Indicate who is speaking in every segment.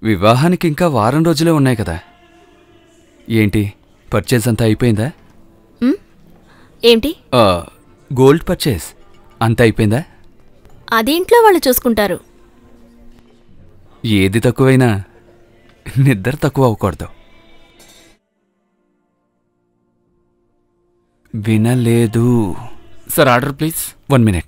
Speaker 1: వివాహానికి ఇంకా వారం రోజులే ఉన్నాయి కదా ఏంటి పర్చేజ్ అంతా అయిపోయిందా
Speaker 2: ఏంటి
Speaker 1: ఆ, గోల్డ్ పర్చేజ్ అంతా అయిపోయిందా
Speaker 2: అది ఇంట్లో వాళ్ళు చూసుకుంటారు
Speaker 1: ఏది తక్కువైనా నిద్ర తక్కువ అవ్వకూడదు వినలేదు
Speaker 3: sir order please
Speaker 1: one minute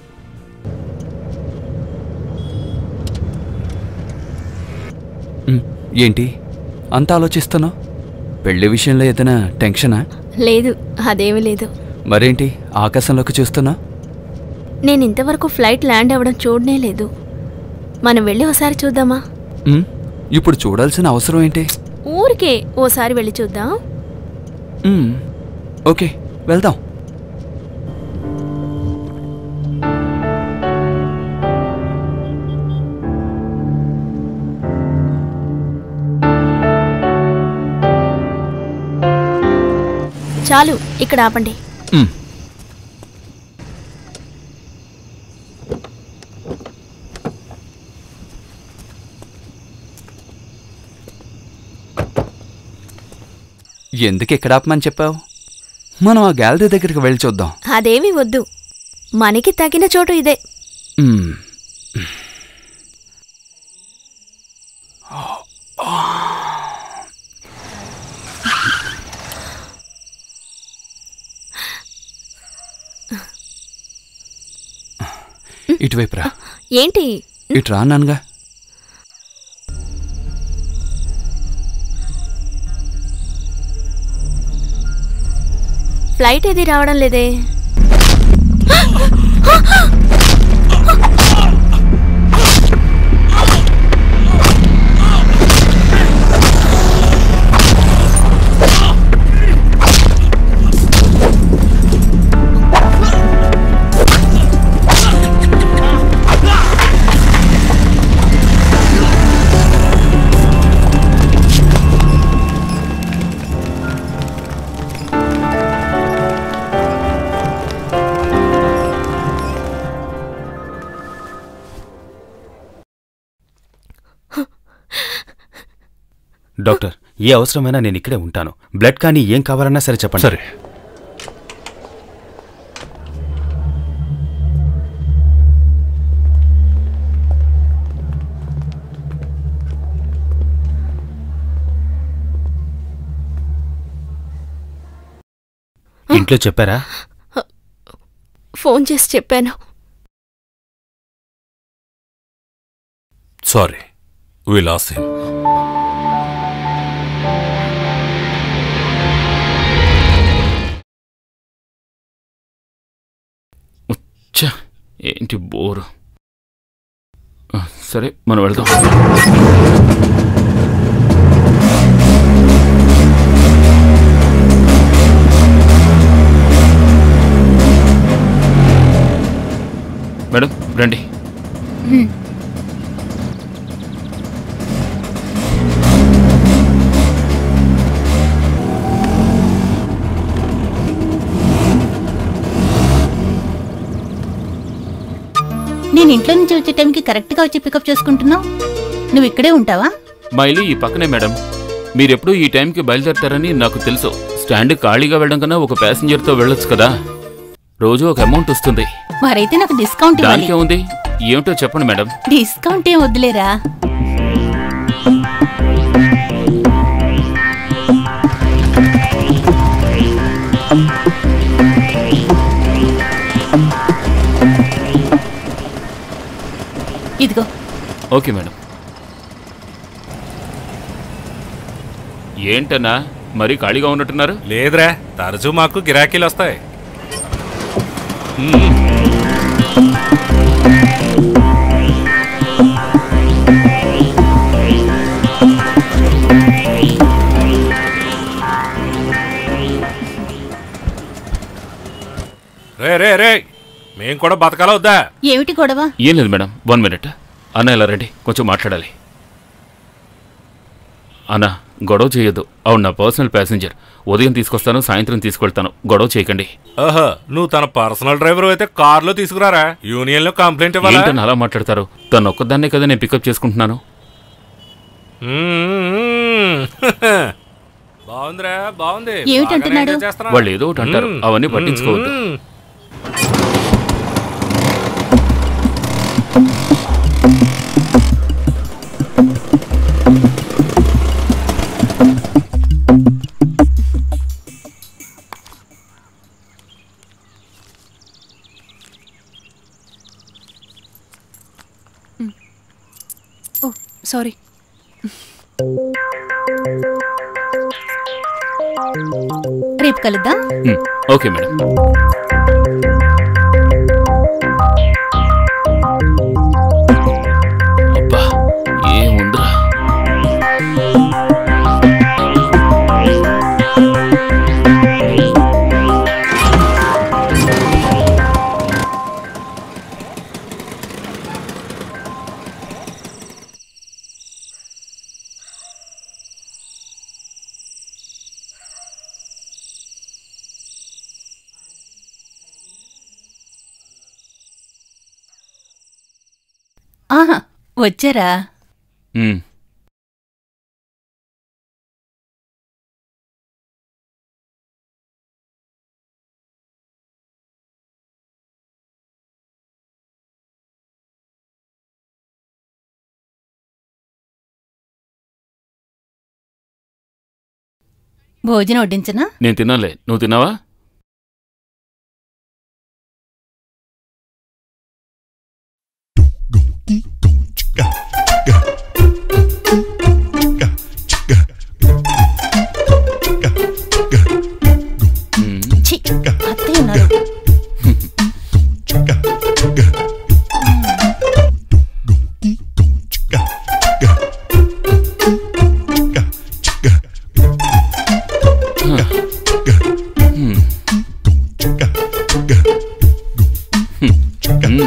Speaker 1: మ్, ఏంటి అంత ఆలోచిస్తున్నావు పెళ్లి విషయంలో ఏదైనా టెన్షనా
Speaker 2: లేదు అదేమీ లేదు
Speaker 1: మరేంటి ఆకాశంలోకి చూస్తున్నా
Speaker 2: నేను ఇంతవరకు ఫ్లైట్ ల్యాండ్ అవ్వడం చూడనే లేదు మనం వెళ్ళి ఒకసారి చూద్దామా
Speaker 1: ఇప్పుడు చూడాల్సిన అవసరం ఏంటి
Speaker 2: ఊరికే ఓసారి వెళ్ళి చూద్దాం
Speaker 1: మ్, ఓకే వెళ్దాం
Speaker 2: చాలు ఇక్కడ ఆపండి
Speaker 1: మ్, ఎందుకు ఇక్కడ ఆపమని చెప్పావు మనం ఆ గ్యాలరీ దగ్గరికి వెళ్ళి చూద్దాం
Speaker 2: అదేమీ వద్దు మనకి తగిన చోటు ఇదే
Speaker 1: మ్. ఇటువైపు రా
Speaker 2: ఏంటి
Speaker 1: ఇటు రా నాన్నగా
Speaker 2: ఫ్లైట్ ఏది రావడం లేదే
Speaker 4: డాక్టర్ ఏ అవసరమైనా నేను ఇక్కడే ఉంటాను బ్లడ్ కానీ ఏం కావాలన్నా సరే చెప్పండి
Speaker 5: సరే
Speaker 4: ఇంట్లో చెప్పారా
Speaker 2: ఫోన్ చేసి చెప్పాను
Speaker 5: సారీ వి లాస్ హిమ్
Speaker 3: ఛ, ఏంటి బోరు ఆ, సరే మనం వెళ్దాం మేడం రండి
Speaker 6: నేను ఇంట్లో నుంచి వచ్చే టైంకి కరెక్ట్గా వచ్చి పికప్ చేసుకుంటున్నావు నువ్వు ఇక్కడే ఉంటావా
Speaker 3: మా ఇల్లు ఈ పక్కనే మేడం మీరెప్పుడు ఈ టైంకి బయలుదేరతారని నాకు తెలుసు స్టాండ్ ఖాళీగా వెళ్ళడం కన్నా ఒక ప్యాసింజర్తో వెళ్ళొచ్చు కదా రోజు ఒక అమౌంట్ వస్తుంది
Speaker 6: మరైతే నాకు డిస్కౌంట్ ఇవ్వాలి
Speaker 3: దానికే ఉంది ఏమిటో చెప్పండి మేడం
Speaker 6: డిస్కౌంట్ ఏం వద్దులేరా ఇదిగో
Speaker 3: ఓకే మేడం ఏంటన్నా మరీ ఖాళీగా ఉన్నట్టున్నారు
Speaker 5: లేదురా తరచూ మాకు గిరాకీలు వస్తాయి రే రే రే మేం కూడా బతకాలా వద్దా
Speaker 6: ఏమిటి గొడవ
Speaker 3: ఏం లేదు మేడం వన్ మినిట్ అన్న ఇలా రండి కొంచెం మాట్లాడాలి అన్న గొడవ చేయొద్దు అవును నా పర్సనల్ ప్యాసింజర్ ఉదయం తీసుకొస్తాను సాయంత్రం తీసుకెళ్తాను గొడవ చేయకండి
Speaker 5: ఓహో నువ్వు తన పర్సనల్ డ్రైవర్ అయితే కార్లో తీసుకురారా యూనియన్ లో కంప్లైంట్ ఇవ్వాలా
Speaker 3: ఏంటని అలా మాట్లాడతారు తను ఒక్కదాన్నే కదా నేను పికప్ చేసుకుంటున్నాను
Speaker 5: మ్మ్. బాగుందిరా బాగుంది
Speaker 6: ఏమిటంటున్నాడు?
Speaker 5: బాగానే చేస్తున్నావు.
Speaker 3: వాళ్ళు ఏదో ఒకటి అంటారు
Speaker 5: మ్మ్.
Speaker 3: అవన్నీ పట్టించుకోవద్దు
Speaker 5: మ్మ్.
Speaker 7: ఓ సారీ
Speaker 6: రేపు కలుద్దాం
Speaker 3: మ్మ్. ఓకే మేడం అబ్బా ఏముందిరా
Speaker 6: ఆహా వచ్చారా
Speaker 3: మ్మ్.
Speaker 6: భోజనం వడ్డించనా
Speaker 3: నేను తినాలే నువ్వు తిన్నావా మ్మ్.
Speaker 6: ఛీ, అత్తయ్య ఉన్నారు
Speaker 3: మ్మ్.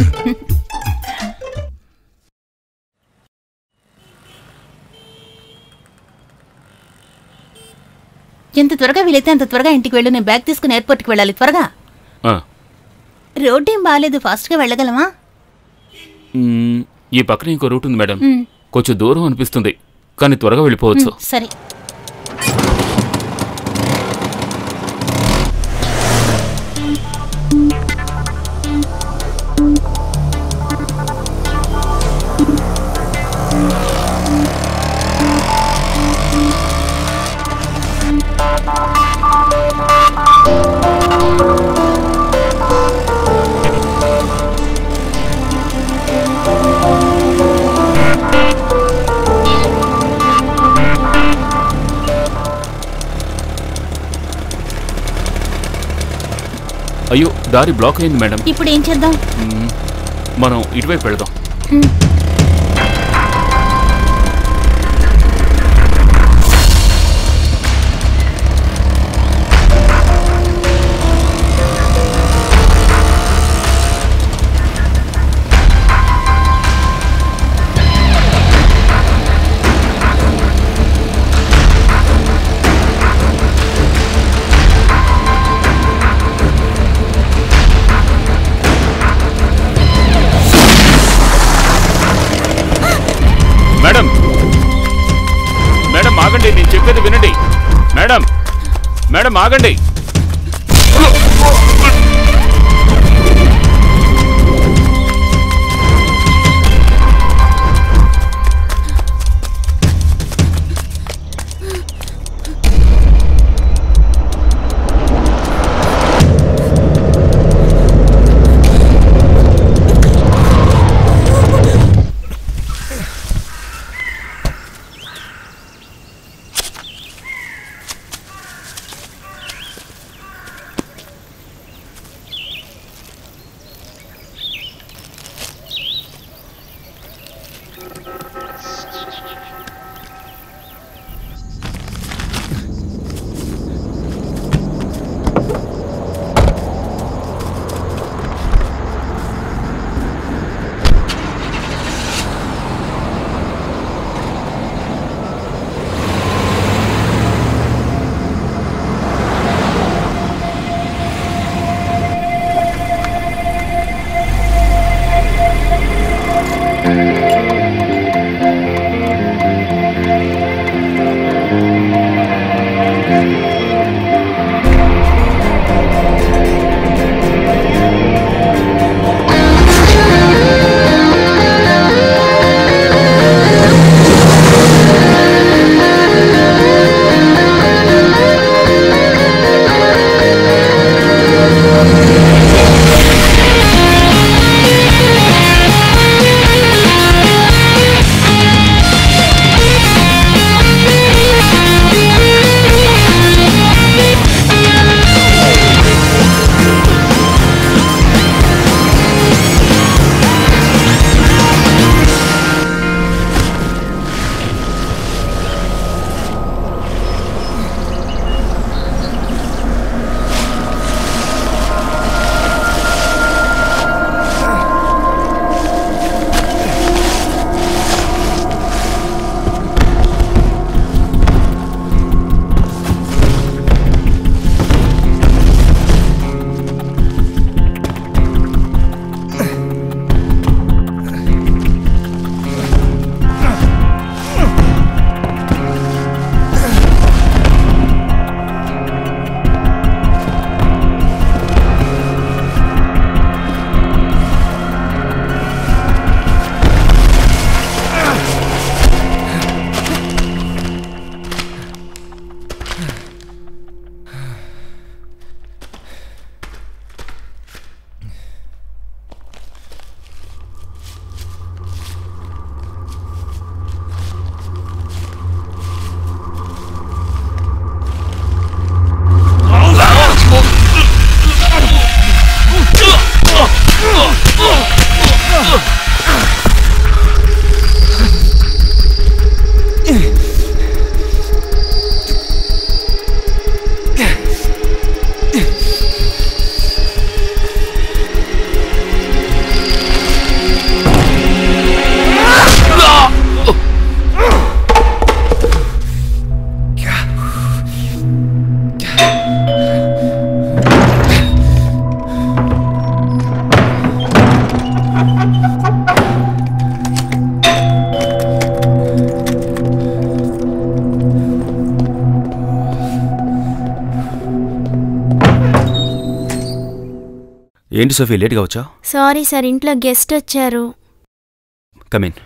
Speaker 6: ఎంత త్వరగా వీలైతే అంత త్వరగా ఇంటికి వెళ్ళు నేను బ్యాగ్ తీసుకుని ఎయిర్పోర్ట్కి వెళ్ళాలి త్వరగా
Speaker 3: ఆ.
Speaker 6: రోడ్ ఏం బాగాలేదు ఫాస్ట్గా వెళ్ళగలమా
Speaker 3: మ్మ్. ఈ పక్కన ఇంకో రూట్ ఉంది మేడం
Speaker 6: మ్మ్.
Speaker 3: కొంచెం దూరం అనిపిస్తుంది కానీ త్వరగా వెళ్ళిపోవచ్చు
Speaker 6: సరే
Speaker 3: అయ్యో దారి బ్లాక్ అయింది మేడం
Speaker 6: ఇప్పుడు ఏం చేద్దాం
Speaker 3: మ్మ్. మనం ఇటువైపు వెళదాం మేడం మేడం ఆగండి నేను చెప్పేది వినండి మేడం మేడం ఆగండి
Speaker 4: ఏంటి సోఫీ లేట్గా వచ్చావు
Speaker 2: సారీ సార్ ఇంట్లో గెస్ట్ వచ్చారు
Speaker 4: కమిన్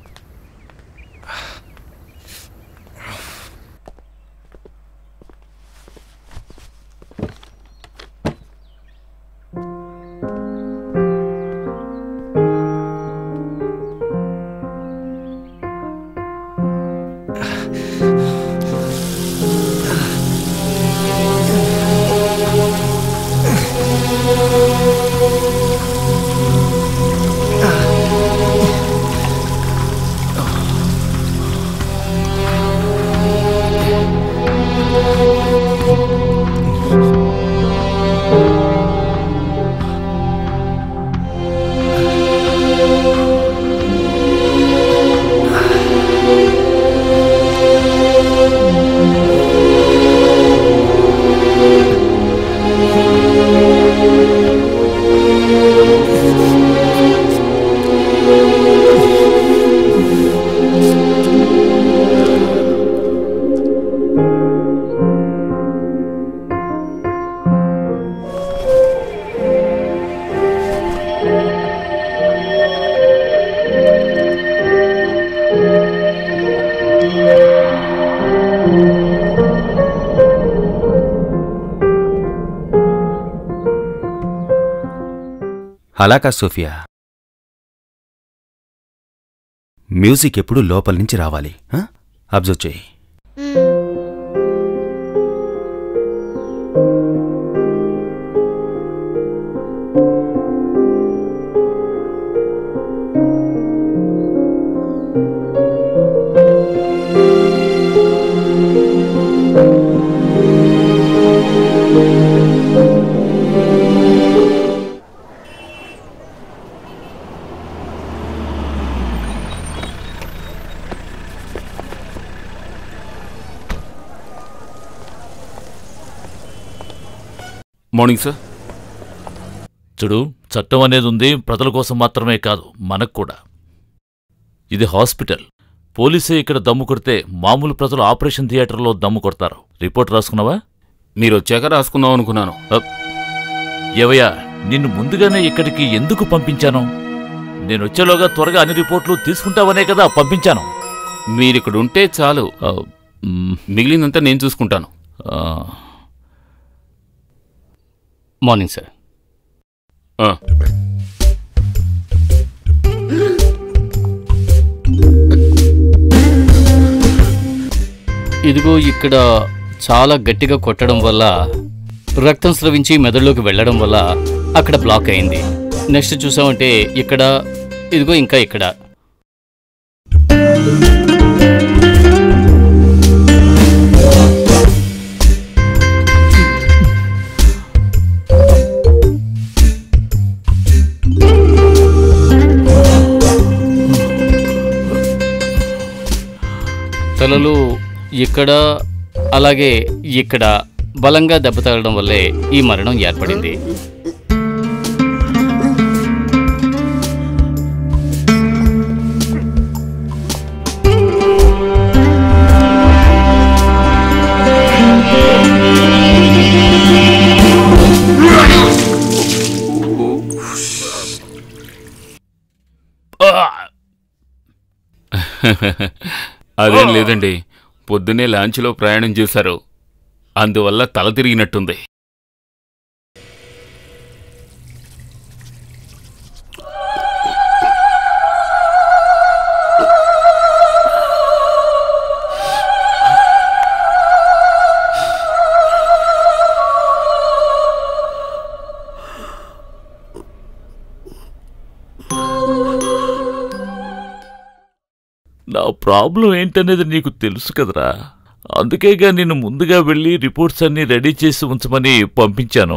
Speaker 4: అలా కాదు సోఫియా మ్యూజిక్ ఎప్పుడు లోపల నుంచి రావాలి ఆ? అబ్జర్వ్ చేయి
Speaker 3: మార్నింగ్ సార్
Speaker 8: చూడు చట్టం అనేది ఉంది ప్రజల కోసం మాత్రమే కాదు మనకు కూడా ఇది హాస్పిటల్ పోలీసే ఇక్కడ దమ్ము కొడితే మామూలు ప్రజలు ఆపరేషన్ థియేటర్లో దమ్ము కొడతారు రిపోర్ట్ రాసుకున్నావా
Speaker 3: మీరు వచ్చాక రాసుకుందాం అనుకున్నాను
Speaker 8: అప్. ఏవయ్యా నిన్ను ముందుగానే ఇక్కడికి ఎందుకు పంపించాను నేను వచ్చేలోగా త్వరగా అన్ని రిపోర్ట్లు తీసుకుంటావనే కదా పంపించాను
Speaker 3: మీరిక్కడ ఉంటే చాలు
Speaker 8: ఆ, మ్,
Speaker 3: మిగిలినంతా నేను చూసుకుంటాను
Speaker 8: ఆ,
Speaker 9: మార్నింగ్ సార్
Speaker 3: ఆ,
Speaker 9: ఇదిగో ఇక్కడ చాలా గట్టిగా కొట్టడం వల్ల రక్తం స్రవించి మెదడులోకి వెళ్ళడం వల్ల అక్కడ బ్లాక్ అయింది నెక్స్ట్ చూసామంటే ఇక్కడ ఇదిగో ఇంకా ఇక్కడ తలలు ఇక్కడ అలాగే ఇక్కడ బలంగా దెబ్బ తగలడం వల్లే ఈ మరణం ఏర్పడింది
Speaker 3: అదేం లేదండి పొద్దున్నే లాంచ్లో ప్రయాణం చేశారు అందువల్ల తల తిరిగినట్టుంది
Speaker 8: నా ప్రాబ్లం ఏంటనేది నీకు తెలుసు కదరా అందుకేగా నేను ముందుగా వెళ్ళి రిపోర్ట్స్ అన్నీ రెడీ చేసి ఉంచమని పంపించాను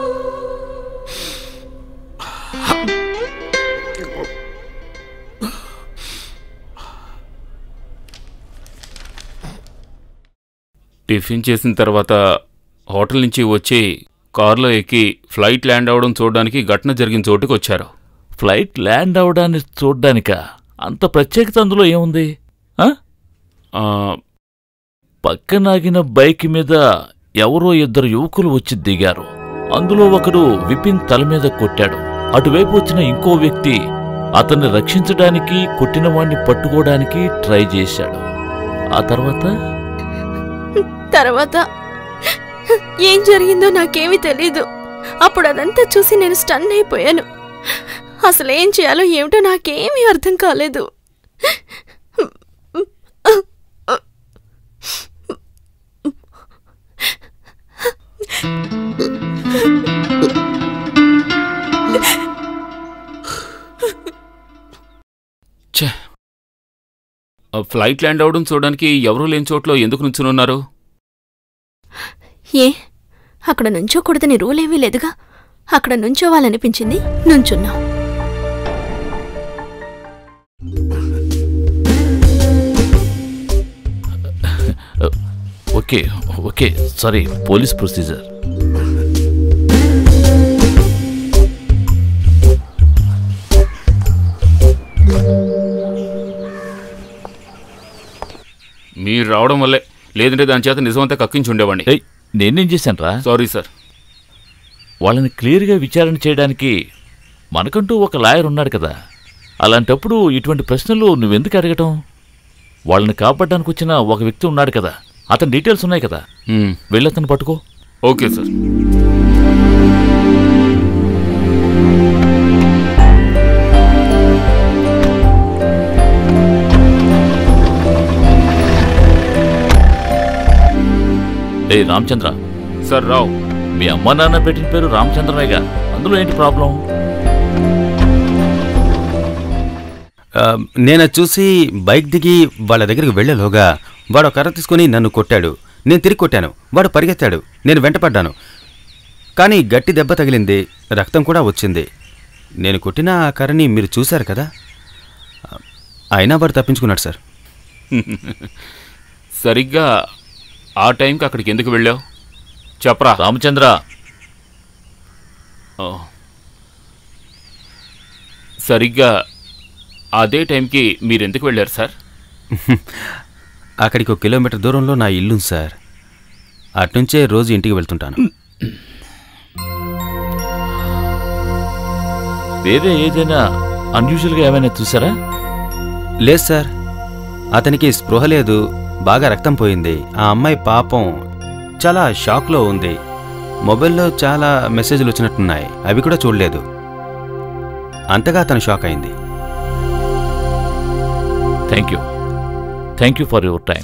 Speaker 3: టిఫిన్ చేసిన తర్వాత హోటల్ నుంచి వచ్చి కారులో ఎక్కి ఫ్లైట్ ల్యాండ్ అవడం చూడడానికి ఘటన జరిగిన చోటుకు వచ్చారు
Speaker 8: ఫ్లైట్ ల్యాండ్ అవడాన్ని చూడ్డానిక అంత ప్రత్యేకత అందులో ఏముంది ఆ?
Speaker 3: ఆ,
Speaker 8: పక్కనాగిన బైక్ మీద ఎవరో ఇద్దరు యువకులు వచ్చి దిగారు అందులో ఒకడు విపిన్ తల మీద కొట్టాడు అటువైపు వచ్చిన ఇంకో వ్యక్తి అతన్ని రక్షించడానికి కొట్టిన వాణ్ణి పట్టుకోవడానికి ట్రై చేశాడు ఆ తర్వాత
Speaker 2: తర్వాత ఏం జరిగిందో నాకేమీ తెలీదు అప్పుడు అదంతా చూసి నేను స్టన్ అయిపోయాను అసలు ఏం చేయాలో ఏమిటో నాకేమీ అర్థం కాలేదు
Speaker 3: ఛే ఆ ఫ్లైట్ ల్యాండ్ అవడం చూడడానికి ఎవరూ లేని చోట్లో ఎందుకు నుంచునున్నారు
Speaker 2: ఏ అక్కడ నుంచోకూడదని రూల్ ఏమీ లేదుగా అక్కడ నుంచోవాలనిపించింది నుంచున్నాం
Speaker 8: okay okay sorry police procedure
Speaker 3: మీరు రావడం వల్లే లేదంటే దాని చేత నిజమంతా కక్కించి ఉండేవాడిని
Speaker 8: ఏయ్ నేనేం చేశానురా
Speaker 3: సారీ సార్
Speaker 8: వాళ్ళని క్లియర్గా విచారణ చేయడానికి మనకంటూ ఒక లాయర్ ఉన్నాడు కదా అలాంటప్పుడు ఇటువంటి ప్రశ్నలు నువ్వెందుకు అడగటం వాళ్ళని కాపాడడానికి వచ్చిన ఒక వ్యక్తి ఉన్నాడు కదా అతని డీటెయిల్స్ ఉన్నాయి కదా
Speaker 3: మ్మ్.
Speaker 8: వెళ్ళి అతను పట్టుకో
Speaker 3: ఓకే సార్
Speaker 8: ఏ రామచంద్ర
Speaker 3: సార్ రావు
Speaker 8: మీ అమ్మ నాన్న పెట్టిన పేరు రామచంద్రనేగా అందులో ఏంటి ప్రాబ్లం
Speaker 4: ఆ, నేను అది చూసి బైక్ దిగి వాళ్ళ దగ్గరికి వెళ్ళేలోగా వాడు ఒక కర్ర తీసుకొని నన్ను కొట్టాడు నేను తిరిగి కొట్టాను వాడు పరిగెత్తాడు నేను వెంటపడ్డాను కానీ గట్టి దెబ్బ తగిలింది రక్తం కూడా వచ్చింది నేను కొట్టిన ఆ కర్రని మీరు చూశారు కదా ఆ, అయినా వాడు తప్పించుకున్నాడు సార్
Speaker 3: సరిగ్గా ఆ టైంకి అక్కడికి ఎందుకు వెళ్ళావు చెప్పరా
Speaker 8: రామచంద్ర
Speaker 3: ఓ. సరిగ్గా అదే టైంకి మీరు ఎందుకు వెళ్ళారు సార్
Speaker 4: అక్కడికి ఒక కిలోమీటర్ దూరంలో నా ఇల్లు సార్ అట్నుంచే రోజు ఇంటికి వెళ్తుంటాను
Speaker 8: వేరే ఏదైనా అన్యూజువల్గా ఏమైనా చూసారా
Speaker 4: లేదు సార్ అతనికి స్పృహ లేదు బాగా రక్తం పోయింది ఆ అమ్మాయి పాపం చాలా షాక్లో ఉంది మొబైల్లో చాలా మెసేజ్లు వచ్చినట్టున్నాయి అవి కూడా చూడలేదు అంతగా అతను షాక్ అయింది
Speaker 8: thank you thank you for your time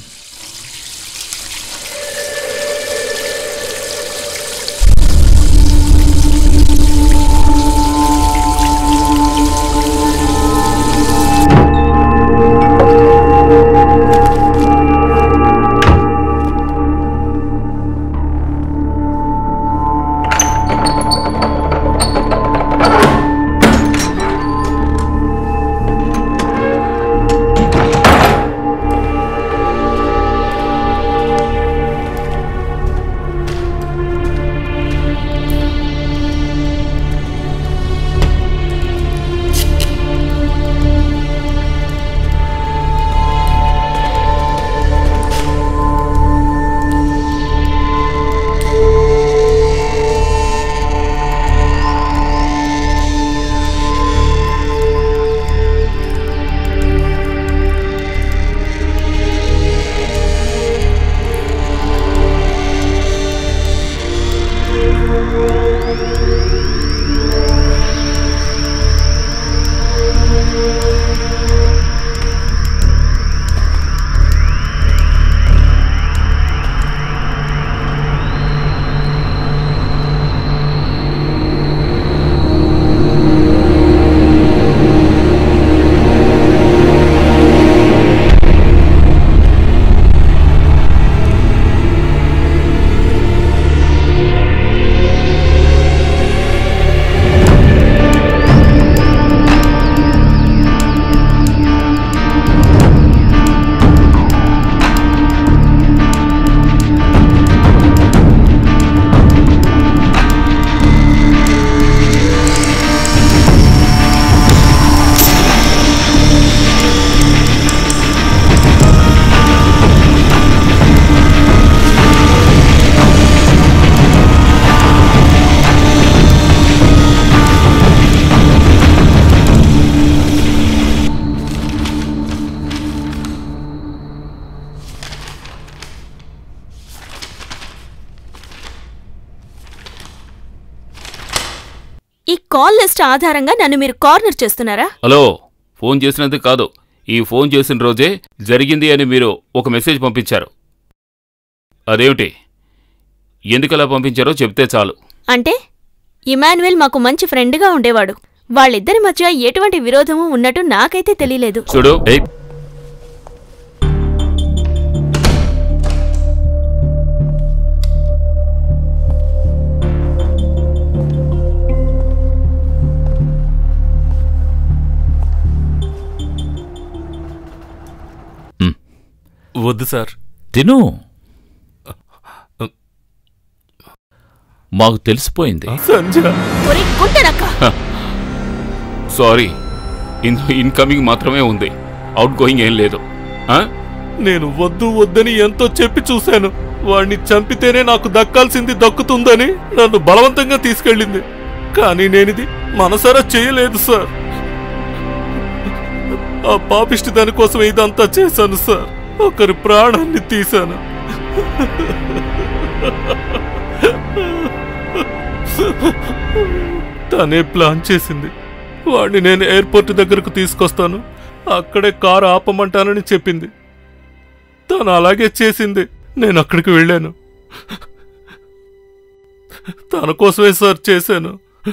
Speaker 2: call list ఆధారంగా నన్ను మీరు కార్నర్ చేస్తున్నారా
Speaker 3: హలో ఫోన్ చేసినందుకు కాదు ఈ ఫోన్ చేసిన రోజే జరిగింది అని మీరు ఒక మెసేజ్ పంపించారు అదేమిటి ఎందుకలా పంపించారో చెప్తే చాలు
Speaker 2: అంటే ఇమాన్యుయల్ మాకు మంచి ఫ్రెండ్గా ఉండేవాడు వాళ్ళిద్దరి మధ్య ఎటువంటి విరోధము ఉన్నట్టు నాకైతే తెలియలేదు
Speaker 3: చూడు
Speaker 8: ఏయ్
Speaker 5: వద్దు సార్
Speaker 8: తిను మాకు తెలిసిపోయింది
Speaker 5: సంజయ్
Speaker 2: ఒరే గుంటనక్క
Speaker 3: సారీ ఇన్ ఇన్కమింగ్ మాత్రమే ఉంది అవుట్ గోయింగ్ ఏం లేదు ఆ?
Speaker 5: నేను వద్దు వద్దని ఎంతో చెప్పి చూశాను వాడిని చంపితేనే నాకు దక్కాల్సింది దక్కుతుందని నన్ను బలవంతంగా తీసుకెళ్ళింది కానీ నేనిది మనసారా చేయలేదు సార్ ఆ పాపిష్టి దానికోసం ఇదంతా చేశాను సార్ ఒకరి ప్రాణాన్ని తీశాను తనే ప్లాన్ చేసింది వాడిని నేను ఎయిర్పోర్ట్ దగ్గరకు తీసుకొస్తాను అక్కడే కారు ఆపమంటానని చెప్పింది తను అలాగే చేసింది నేను అక్కడికి వెళ్ళాను తన కోసమే సార్ చేశాను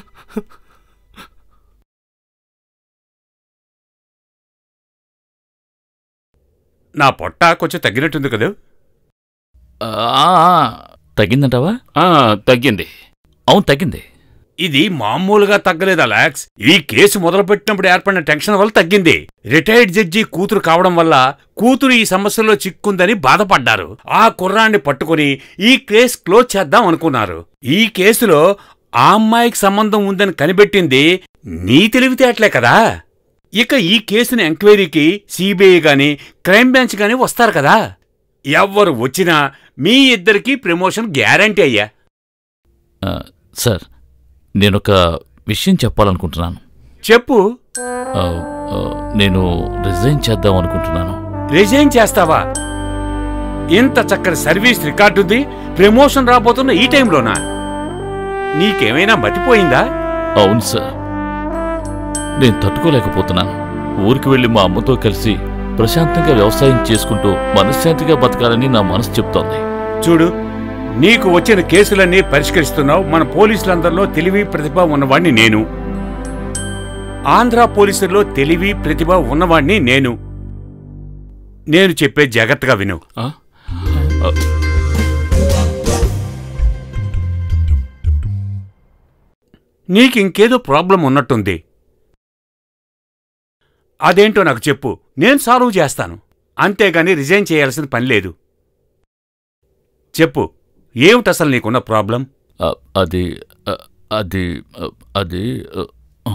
Speaker 10: నా పొట్ట కొంచెం తగ్గినట్టుంది కదా
Speaker 8: ఆ, ఆ, తగ్గిందంటావా
Speaker 3: ఆ, తగ్గింది
Speaker 8: అవును తగ్గింది
Speaker 10: ఇది మామూలుగా తగ్గలేదు అలెక్స్ ఈ కేసు మొదలుపెట్టినప్పుడు ఏర్పడిన టెన్షన్ వల్ల తగ్గింది రిటైర్డ్ జడ్జి కూతురు కావడం వల్ల కూతురు ఈ సమస్యలో చిక్కుందని బాధపడ్డారు ఆ కుర్రాన్ని పట్టుకుని ఈ కేసు క్లోజ్ చేద్దాం అనుకున్నారు ఈ కేసులో ఆ అమ్మాయికి సంబంధం ఉందని కనిపెట్టింది నీ తెలివితేటలే కదా ఇక ఈ కేసుని ఎంక్వైరీకి సిబిఐ గాని క్రైమ్ బ్రాంచ్ గాని వస్తారు కదా ఎవ్వరు వచ్చినా మీ ఇద్దరికీ ప్రమోషన్ గ్యారంటీ అయ్యా
Speaker 8: ఆ, సార్ నేనొక విషయం చెప్పాలనుకుంటున్నాను
Speaker 10: చెప్పు
Speaker 8: ఆ, ఆ, నేను రిజైన్ చేద్దాం అనుకుంటున్నాను
Speaker 10: రిజైన్ చేస్తావా ఇంత చక్కని సర్వీస్ రికార్డుంది ప్రమోషన్ రాబోతున్న ఈ టైంలోనా నీకేమైనా మతిపోయిందా
Speaker 8: అవును సార్ నేను తట్టుకోలేకపోతున్నాను ఊరికి వెళ్ళి మా అమ్మతో కలిసి ప్రశాంతంగా వ్యవసాయం చేసుకుంటూ మనశ్శాంతిగా బతకాలని నా మనసు చెప్తోంది
Speaker 10: చూడు నీకు వచ్చిన కేసులన్నీ పరిష్కరిస్తున్నావు మన పోలీసులందరిలో తెలివి ప్రతిభ ఉన్నవాణ్ణి నేను ఆంధ్ర పోలీసుల్లో తెలివి ప్రతిభ ఉన్నవాణ్ణి నేను నేను చెప్పే జాగ్రత్తగా విను
Speaker 3: ఆ? ఆ,
Speaker 10: నీకు ఇంకేదో ప్రాబ్లం ఉన్నట్టుంది అదేంటో నాకు చెప్పు నేను సాల్వ్ చేస్తాను అంతేగాని రిజైన్ చేయాల్సిన పని లేదు చెప్పు ఏమిటి అసలు నీకున్న ప్రాబ్లం
Speaker 8: ఆ, అది ఆ, అది ఆ, అది ఆ,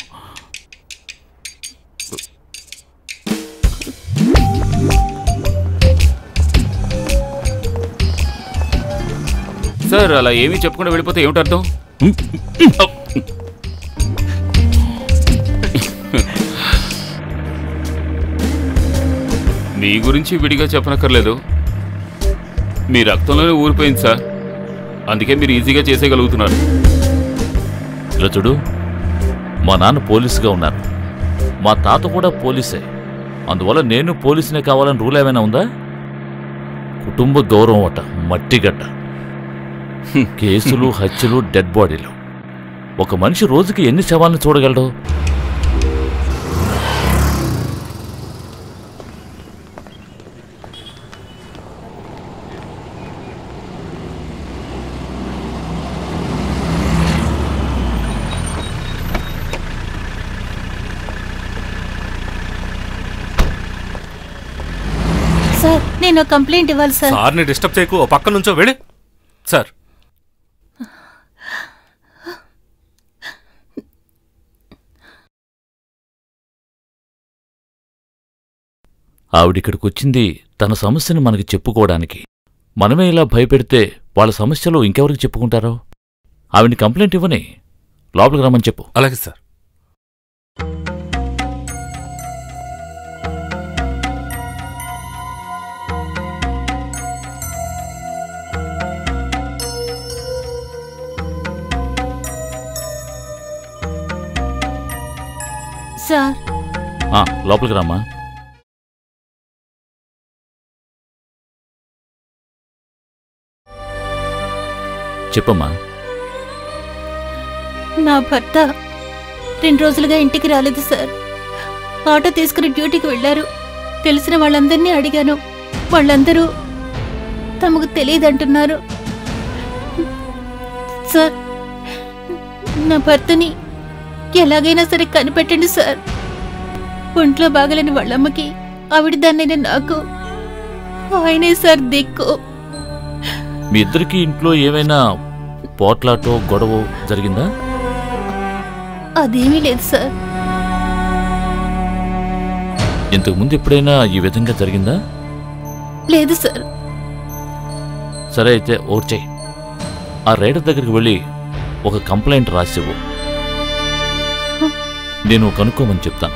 Speaker 3: సార్ అలా ఏమీ చెప్పకుండా వెళ్ళిపోతే ఏమిటి అర్థం మీ గురించి విడిగా చెప్పనక్కర్లేదు మీ రక్తంలోనే ఊరిపోయింది సార్ అందుకే మీరు ఈజీగా చేసేయగలుగుతున్నారు
Speaker 8: ఇలా చూడు మా నాన్న పోలీసుగా ఉన్నారు మా తాత కూడా పోలీసే అందువల్ల నేను పోలీసునే కావాలని రూల్ ఏమైనా ఉందా కుటుంబ గౌరవం అట మట్టిగడ్డ కేసులు హత్యలు డెడ్ బాడీలు ఒక మనిషి రోజుకి ఎన్ని శవాలను చూడగలడు
Speaker 6: సార్ నేను ఒక కంప్లైంట్ ఇవ్వాలి సార్
Speaker 5: సార్ని డిస్టర్బ్ చేయకు ఓ పక్క నుంచో వెళ్ళి సార్
Speaker 8: ఆవిడిక్కడికి వచ్చింది తన సమస్యను మనకి చెప్పుకోవడానికి మనమే ఇలా భయపెడితే వాళ్ళ సమస్యలు ఇంకెవరికి చెప్పుకుంటారో ఆవిడ్ని కంప్లైంట్ ఇవ్వని లోపలికి రమ్మని చెప్పు
Speaker 5: అలాగే సార్
Speaker 6: సార్
Speaker 8: ఆ, లోపలికి రామ్మా చెప్పమ్మా
Speaker 6: నా భర్త రెండు రోజులుగా ఇంటికి రాలేదు సార్ ఆటో తీసుకుని డ్యూటీకి వెళ్ళారు తెలిసిన వాళ్ళందరినీ అడిగాను వాళ్ళందరూ తమకు తెలియదంటున్నారు సార్ నా భర్తని ఎలాగైనా సరే కనిపెట్టండి సార్ ఒంట్లో బాగలేని వాళ్ళమ్మకి ఆవిడ దాన్నైనా నాకు ఆయనే సార్ దిక్కు
Speaker 8: మీ ఇద్దరికి ఇంట్లో ఏమైనా పోట్లాటో గొడవ జరిగిందా
Speaker 6: అదేమీ లేదు సార్
Speaker 8: ఇంతకు ముందు ఎప్పుడైనా ఈ విధంగా జరిగిందా
Speaker 6: లేదు సార్
Speaker 8: సరే అయితే ఓర్చేయి ఆ రైడర్ దగ్గరికి వెళ్ళి ఒక కంప్లైంట్ రాసివ్వు నేను కనుక్కోమని చెప్తాను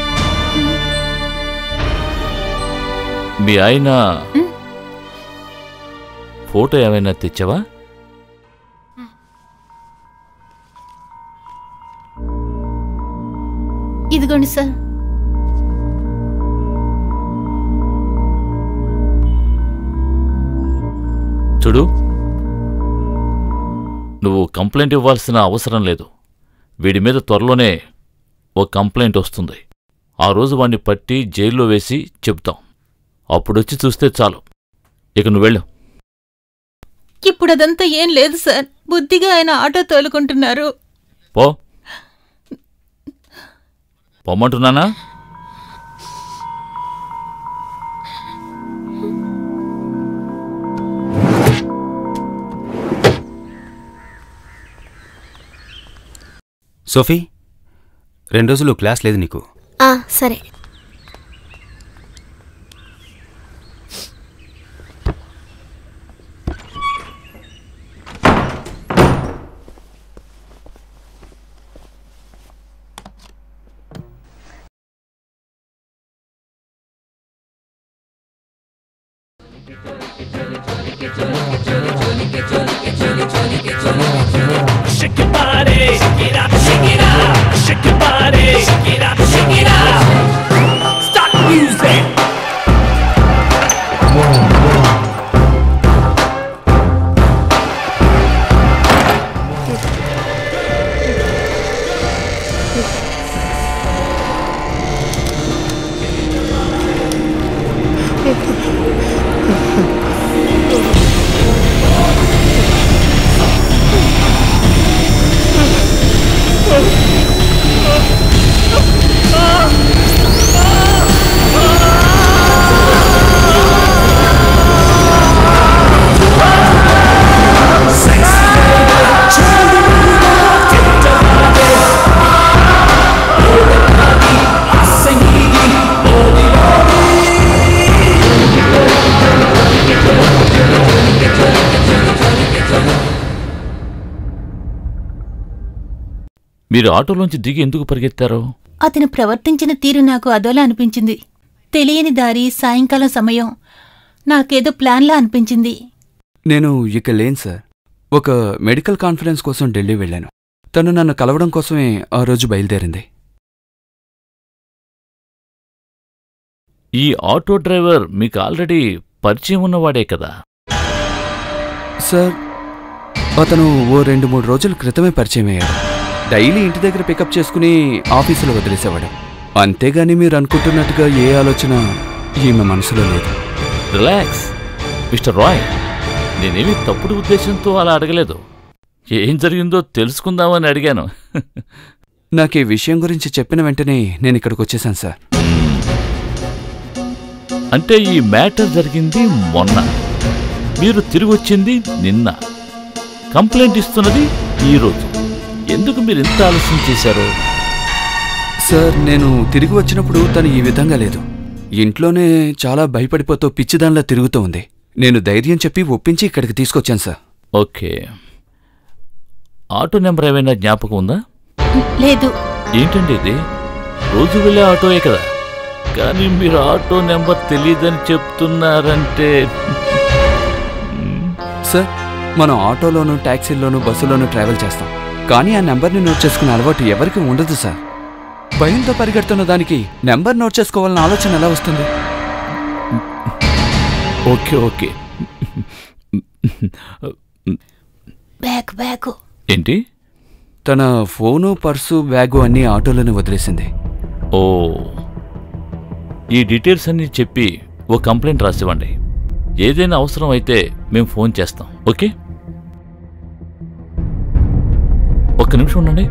Speaker 8: మీ ఆయన ఫోటో ఏమైనా తెచ్చావా
Speaker 6: ఇదిగోండి సార్
Speaker 8: చూడు నువ్వు కంప్లైంట్ ఇవ్వాల్సిన అవసరం లేదు వీడి మీద త్వరలోనే ఓ కంప్లైంట్ వస్తుంది ఆ రోజు వాణ్ణి పట్టి జైల్లో వేసి చెప్తాం అప్పుడొచ్చి చూస్తే చాలు ఇక నువ్వు వెళ్ళు
Speaker 6: ఇప్పుడు అదంతా ఏం లేదు సార్ బుద్ధిగా ఆయన ఆటో తోలుకుంటున్నారు
Speaker 8: పో పొమ్మంటున్నానా
Speaker 4: సోఫీ రెండు రోజులు క్లాస్ లేదు నీకు
Speaker 2: ఆ, సరే
Speaker 11: Shake your body, shake it up, shake it up, shake your body, shake it up, shake it up. Start music.
Speaker 8: మీరు ఆటోలోంచి దిగి ఎందుకు పరిగెత్తారు
Speaker 6: అతను ప్రవర్తించిన తీరు నాకు అదోలా అనిపించింది తెలియని దారి సాయంకాలం సమయం నాకేదో ప్లాన్లా అనిపించింది
Speaker 1: నేను ఇక లేను సార్ ఒక మెడికల్ కాన్ఫరెన్స్ కోసం ఢిల్లీ వెళ్ళాను తను నన్ను కలవడం కోసమే ఆ రోజు బయలుదేరింది
Speaker 8: ఈ ఆటో డ్రైవర్ మీకు ఆల్రెడీ పరిచయం ఉన్నవాడే కదా
Speaker 1: సార్ అతను ఓ రెండు మూడు రోజుల క్రితమే పరిచయం అయ్యాడు డైలీ ఇంటి దగ్గర పికప్ చేసుకుని ఆఫీసులో వదిలేసేవాడు అంతేగాని మీరు అనుకుంటున్నట్టుగా ఏ ఆలోచన ఈమె మనసులో లేదు
Speaker 8: రిలాక్స్ మిస్టర్ రాయ్ నేనేమి తప్పుడు ఉద్దేశంతో అలా అడగలేదు ఏం జరిగిందో తెలుసుకుందామని అడిగాను
Speaker 1: నాకు ఈ విషయం గురించి చెప్పిన వెంటనే నేను ఇక్కడికి వచ్చేసాను సార్
Speaker 8: అంటే ఈ మ్యాటర్ జరిగింది మొన్న మీరు తిరిగి వచ్చింది నిన్న కంప్లైంట్ ఇస్తున్నది ఈరోజు ఎందుకు మీరు ఇంత ఆలస్యం చేశారు
Speaker 1: సార్ నేను తిరిగి వచ్చినప్పుడు తను ఈ విధంగా లేదు ఇంట్లోనే చాలా భయపడిపోతూ పిచ్చిదానిలా తిరుగుతూ ఉంది నేను ధైర్యం చెప్పి ఒప్పించి ఇక్కడికి తీసుకొచ్చాను సార్
Speaker 8: ఓకే ఆటో నెంబర్ ఏమైనా జ్ఞాపకం ఉందా
Speaker 6: లేదు
Speaker 8: ఏంటండి ఇది రోజు వెళ్ళే ఆటోయే కదా కానీ మీరు ఆటో నెంబర్ తెలియదని చెప్తున్నారంటే
Speaker 1: సార్ మనం ఆటోలోను ట్యాక్సీల్లోనూ బస్సులోనూ ట్రావెల్ చేస్తాం కానీ ఆ నెంబర్ని నోట్ చేసుకునే అలవాటు ఎవరికి ఉండదు సార్ భయంతో పరిగెడుతున్న దానికి నెంబర్ నోట్ చేసుకోవాలన్న ఆలోచన ఎలా వస్తుంది
Speaker 8: ఓకే ఓకే
Speaker 6: బ్యాగ్ బ్యాగ్
Speaker 8: ఏంటి
Speaker 1: తన ఫోను పర్సు బ్యాగు అన్నీ ఆటోలోనే వదిలేసింది
Speaker 8: ఓ ఈ డీటెయిల్స్ అన్నీ చెప్పి ఓ కంప్లైంట్ రాసివ్వండి ఏదైనా అవసరం అయితే మేము ఫోన్ చేస్తాం ఓకే ఒక్క నిమిషం ఉండండి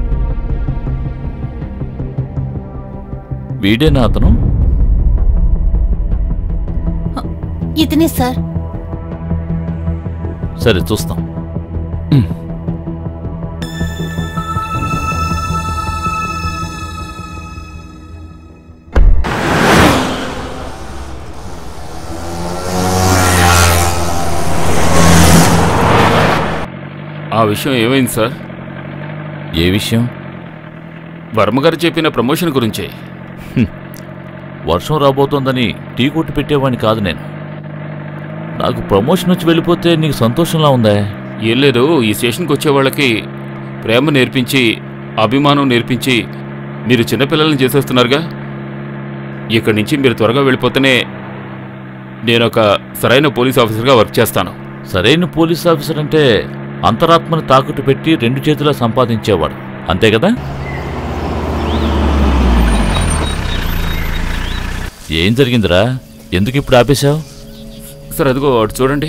Speaker 8: వీడేనా అతను
Speaker 6: ఇతనే సార్
Speaker 8: సరే చూస్తాం
Speaker 3: ఆ విషయం ఏమైంది సార్
Speaker 8: ఏ విషయం
Speaker 3: వర్మగారు చెప్పిన ప్రమోషన్ గురించే
Speaker 8: వర్షం రాబోతోందని టీ కొట్టి పెట్టేవాడిని కాదు నేను నాకు ప్రమోషన్ వచ్చి వెళ్ళిపోతే నీకు సంతోషంలా ఉందా
Speaker 3: ఏం లేదు ఈ స్టేషన్కి వచ్చే వాళ్ళకి ప్రేమ నేర్పించి అభిమానం నేర్పించి మీరు చిన్నపిల్లల్ని చేసేస్తున్నారుగా ఇక్కడి నుంచి మీరు త్వరగా వెళ్ళిపోతేనే నేను ఒక సరైన పోలీస్ ఆఫీసర్గా వర్క్ చేస్తాను
Speaker 8: సరైన పోలీస్ ఆఫీసర్ అంటే అంతరాత్మని తాకట్టు పెట్టి రెండు చేతులా సంపాదించేవాడు అంతే కదా ఏం జరిగిందిరా ఎందుకు ఇప్పుడు ఆపేశావు
Speaker 3: సార్ అదిగో అటు చూడండి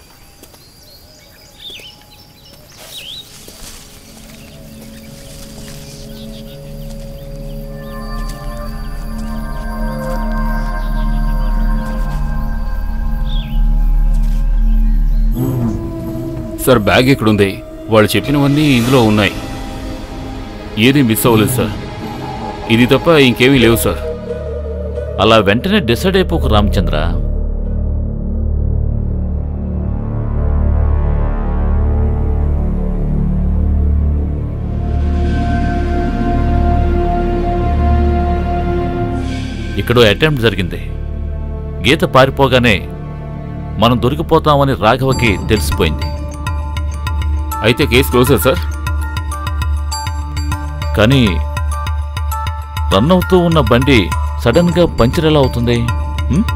Speaker 3: సార్ బ్యాగ్ ఇక్కడుంది వాళ్ళు చెప్పినవన్నీ ఇందులో ఉన్నాయి ఏది మిస్ అవ్వలేదు సార్ ఇది తప్ప ఇంకేమీ లేవు సార్
Speaker 8: అలా వెంటనే డిసైడ్ అయిపోకు రామచంద్ర ఇక్కడ అటెంప్ట్ జరిగింది గీత పారిపోగానే మనం దొరికిపోతామని రాఘవకి తెలిసిపోయింది
Speaker 3: అయితే కేసు క్లోజర్ సార్
Speaker 8: కానీ రన్ అవుతూ ఉన్న బండి సడన్గా పంచర్ ఎలా అవుతుంది హ్మ్?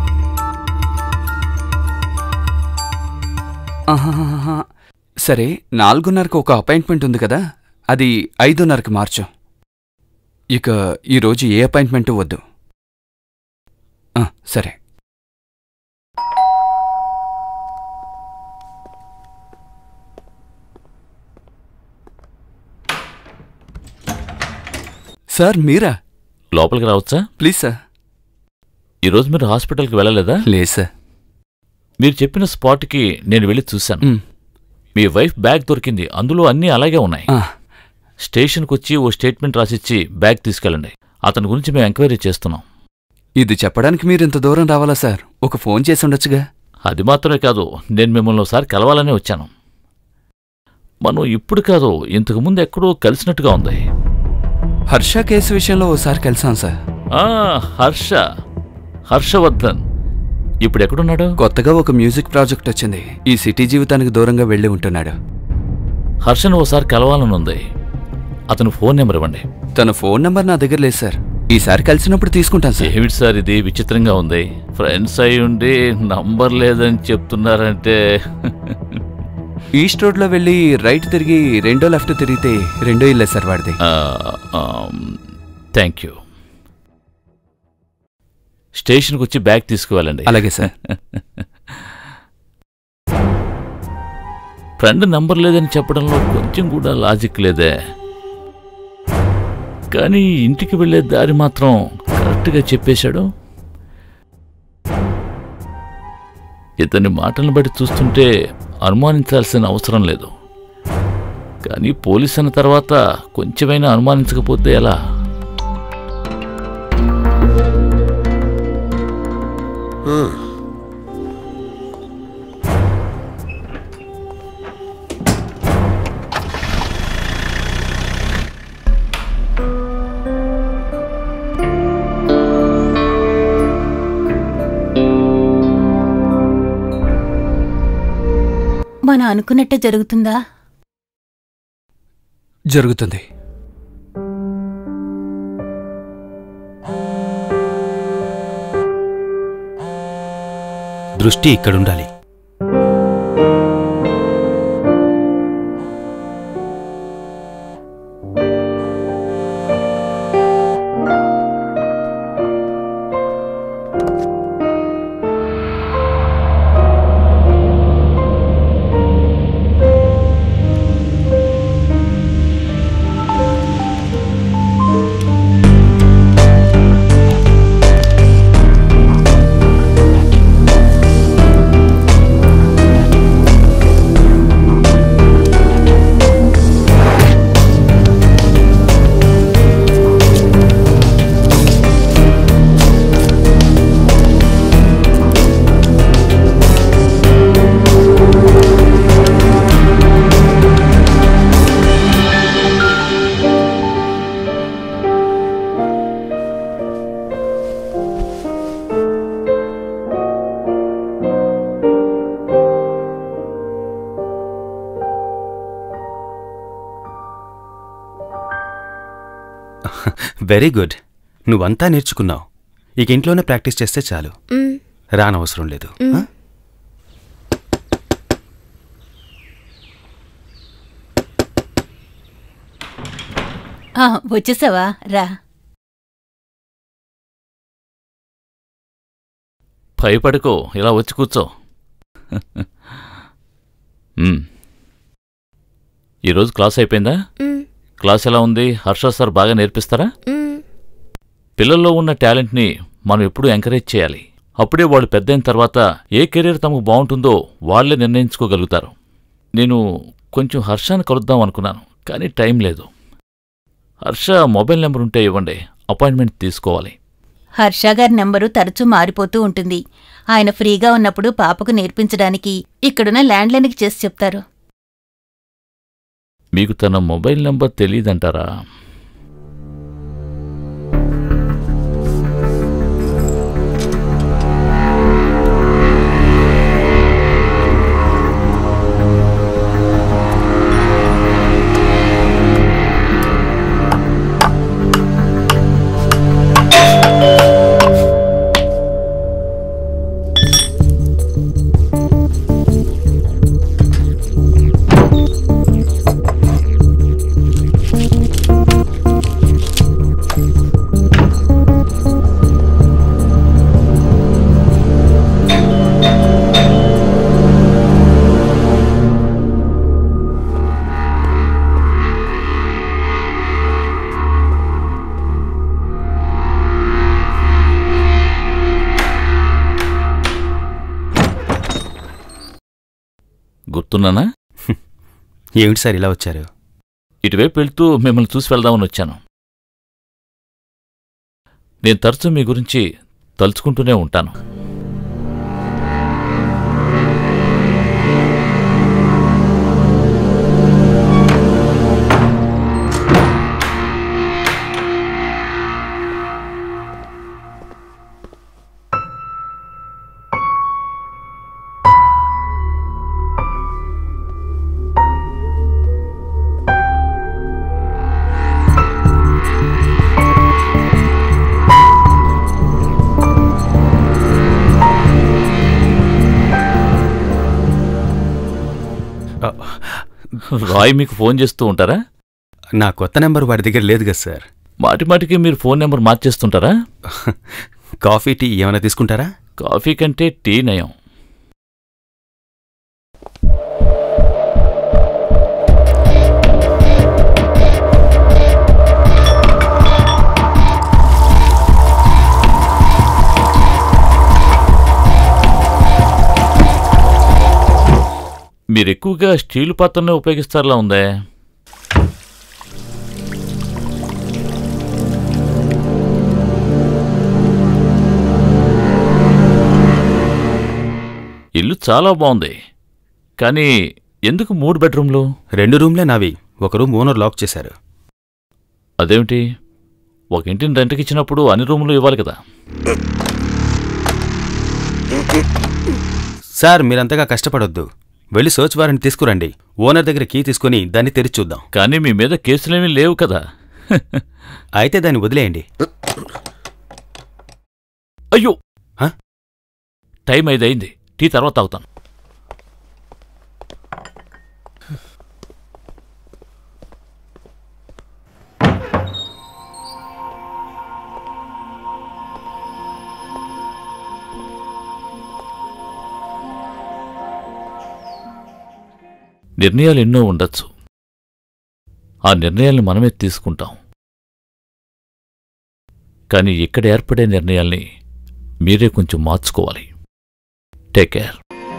Speaker 1: ఆహాహాహా. సరే నాలుగున్నరకు ఒక అపాయింట్మెంట్ ఉంది కదా అది ఐదున్నరకు మార్చు ఇక ఈరోజు ఏ అపాయింట్మెంటు వద్దు ఆ, సరే సార్ మీరా
Speaker 8: లోపలికి రావచ్చా
Speaker 1: ప్లీజ్ సార్
Speaker 8: ఈరోజు మీరు హాస్పిటల్కి వెళ్ళలేదా
Speaker 1: లేదు సార్
Speaker 8: మీరు చెప్పిన స్పాట్కి నేను వెళ్ళి చూశాను
Speaker 1: మ్.
Speaker 8: మీ వైఫ్ బ్యాగ్ దొరికింది అందులో అన్నీ అలాగే ఉన్నాయి
Speaker 1: ఆ,
Speaker 8: స్టేషన్కి వచ్చి ఓ స్టేట్మెంట్ రాసిచ్చి బ్యాగ్ తీసుకెళ్ళండి అతని గురించి మేము ఎంక్వైరీ చేస్తున్నాం
Speaker 1: ఇది చెప్పడానికి మీరు ఇంత దూరం రావాలా సార్ ఒక ఫోన్ చేసి ఉండొచ్చుగా
Speaker 8: అది మాత్రమే కాదు నేను మిమ్మల్ని ఒకసారి కలవాలనే వచ్చాను మనం ఇప్పుడు కాదు ఇంతకు ముందు ఎక్కడో కలిసినట్టుగా ఉంది
Speaker 1: హర్ష కేసు విషయంలో ఓసారి కలిసాం సార్
Speaker 8: ఆ హర్ష హర్షవర్ధన్ ఇప్పుడు ఎక్కడున్నాడు
Speaker 1: కొత్తగా ఒక మ్యూజిక్ ప్రాజెక్ట్ వచ్చింది ఈ సిటీ జీవితానికి దూరంగా వెళ్ళి ఉంటున్నాడు
Speaker 8: హర్షను ఓసారి కలవాలని ఉంది అతను ఫోన్ నెంబర్ ఇవ్వండి
Speaker 1: తన ఫోన్ నంబర్ నా దగ్గర లేదు సార్ ఈసారి కలిసినప్పుడు తీసుకుంటాను సార్
Speaker 8: ఏమిటి సార్ ఇది విచిత్రంగా ఉంది ఫ్రెండ్స్ అయి ఉండి నంబర్ లేదని చెప్తున్నారంటే
Speaker 1: ఈస్ట్ రోడ్లో వెళ్ళి రైట్ తిరిగి రెండో లెఫ్ట్ తిరిగితే రెండో ఇల్లే సార్ వాడిది
Speaker 8: థ్యాంక్ యూ స్టేషన్కి వచ్చి బ్యాగ్ తీసుకువెళ్ళండి
Speaker 1: అలాగే సార్
Speaker 8: ఫ్రెండ్ నంబర్ లేదని చెప్పడంలో కొంచెం కూడా లాజిక్ లేదే కానీ ఇంటికి వెళ్ళే దారి మాత్రం కరెక్ట్గా చెప్పేశాడు ఇతని మాటలను బట్టి చూస్తుంటే అనుమానించాల్సిన అవసరం లేదు కానీ పోలీస్ అన్న తర్వాత కొంచెమైనా అనుమానించకపోతే ఎలా
Speaker 6: మనం అనుకున్నట్టే జరుగుతుందా
Speaker 1: జరుగుతుంది
Speaker 4: దృష్టి ఇక్కడుండాలి వెరీ గుడ్ నువ్వంతా నేర్చుకున్నావు ఇక ఇంట్లోనే ప్రాక్టీస్ చేస్తే చాలు
Speaker 2: మ్,
Speaker 4: రానవసరం లేదు
Speaker 2: మ్.
Speaker 4: ఆ?
Speaker 6: ఆ, వచ్చేసావా రా
Speaker 8: భయపడుకో ఇలా వచ్చి కూర్చో మ్మ్. ఈరోజు క్లాస్ అయిపోయిందా
Speaker 2: మ్,
Speaker 8: క్లాస్ ఎలా ఉంది హర్ష సార్ బాగా నేర్పిస్తారా
Speaker 2: మ్.
Speaker 8: పిల్లల్లో ఉన్న టాలెంట్ని మనం ఎప్పుడూ ఎంకరేజ్ చేయాలి అప్పుడే వాళ్ళు పెద్దయిన తర్వాత ఏ కెరీర్ తమకు బాగుంటుందో వాళ్ళే నిర్ణయించుకోగలుగుతారు నేను కొంచెం హర్షాన్ని కలుద్దాం అనుకున్నాను కానీ టైం లేదు హర్ష మొబైల్ నెంబర్ ఉంటే ఇవ్వండి అపాయింట్మెంట్ తీసుకోవాలి
Speaker 6: హర్ష గారి నెంబరు తరచూ మారిపోతూ ఉంటుంది ఆయన ఫ్రీగా ఉన్నప్పుడు పాపకు నేర్పించడానికి ఇక్కడున్న ల్యాండ్లైన్కి చేసి చెప్తారు
Speaker 8: మీకు తన మొబైల్ నెంబర్ తెలియదంటారా గుర్తున్నానా
Speaker 4: ఏమిటి సార్ ఇలా వచ్చారు
Speaker 8: ఇటువైపు వెళ్తూ మిమ్మల్ని చూసి వెళ్దామని వచ్చాను నేను తరచూ మీ గురించి తలుచుకుంటూనే ఉంటాను రాయ్ మీకు ఫోన్ చేస్తూ ఉంటారా
Speaker 4: నా కొత్త నెంబర్ వాడి దగ్గర లేదు కదా సార్
Speaker 8: మాటి మాటికి మీరు ఫోన్ నెంబర్ మార్చేస్తుంటారా
Speaker 4: కాఫీ టీ ఏమైనా తీసుకుంటారా
Speaker 8: కాఫీ కంటే టీ నయం మీరు ఎక్కువగా స్టీలు పాత్రనే ఉపయోగిస్తారులా ఉందే ఇల్లు చాలా బాగుంది కానీ ఎందుకు మూడు బెడ్రూమ్లు
Speaker 4: రెండు రూమ్లే నావి ఒక రూమ్ ఓనర్ లాక్ చేశారు
Speaker 8: అదేమిటి ఒక ఇంటిని రెంట్కి ఇచ్చినప్పుడు అన్ని రూములు ఇవ్వాలి కదా
Speaker 4: సార్ మీరంతగా కష్టపడొద్దు వెళ్ళి సర్చ్ వారెంట్ తీసుకురండి ఓనర్ దగ్గర కీ తీసుకుని దాన్ని తెరిచి చూద్దాం
Speaker 8: కానీ మీ మీద కేసులేమీ లేవు కదా
Speaker 4: అయితే దాన్ని వదిలేయండి
Speaker 8: అయ్యో
Speaker 4: హ?
Speaker 8: టైం ఐదైంది టీ తర్వాత తాగుతాను నిర్ణయాలు ఎన్నో ఉండొచ్చు ఆ నిర్ణయాల్ని మనమే తీసుకుంటాం కానీ ఇక్కడ ఏర్పడే నిర్ణయాల్ని మీరే కొంచెం మార్చుకోవాలి టేక్ కేర్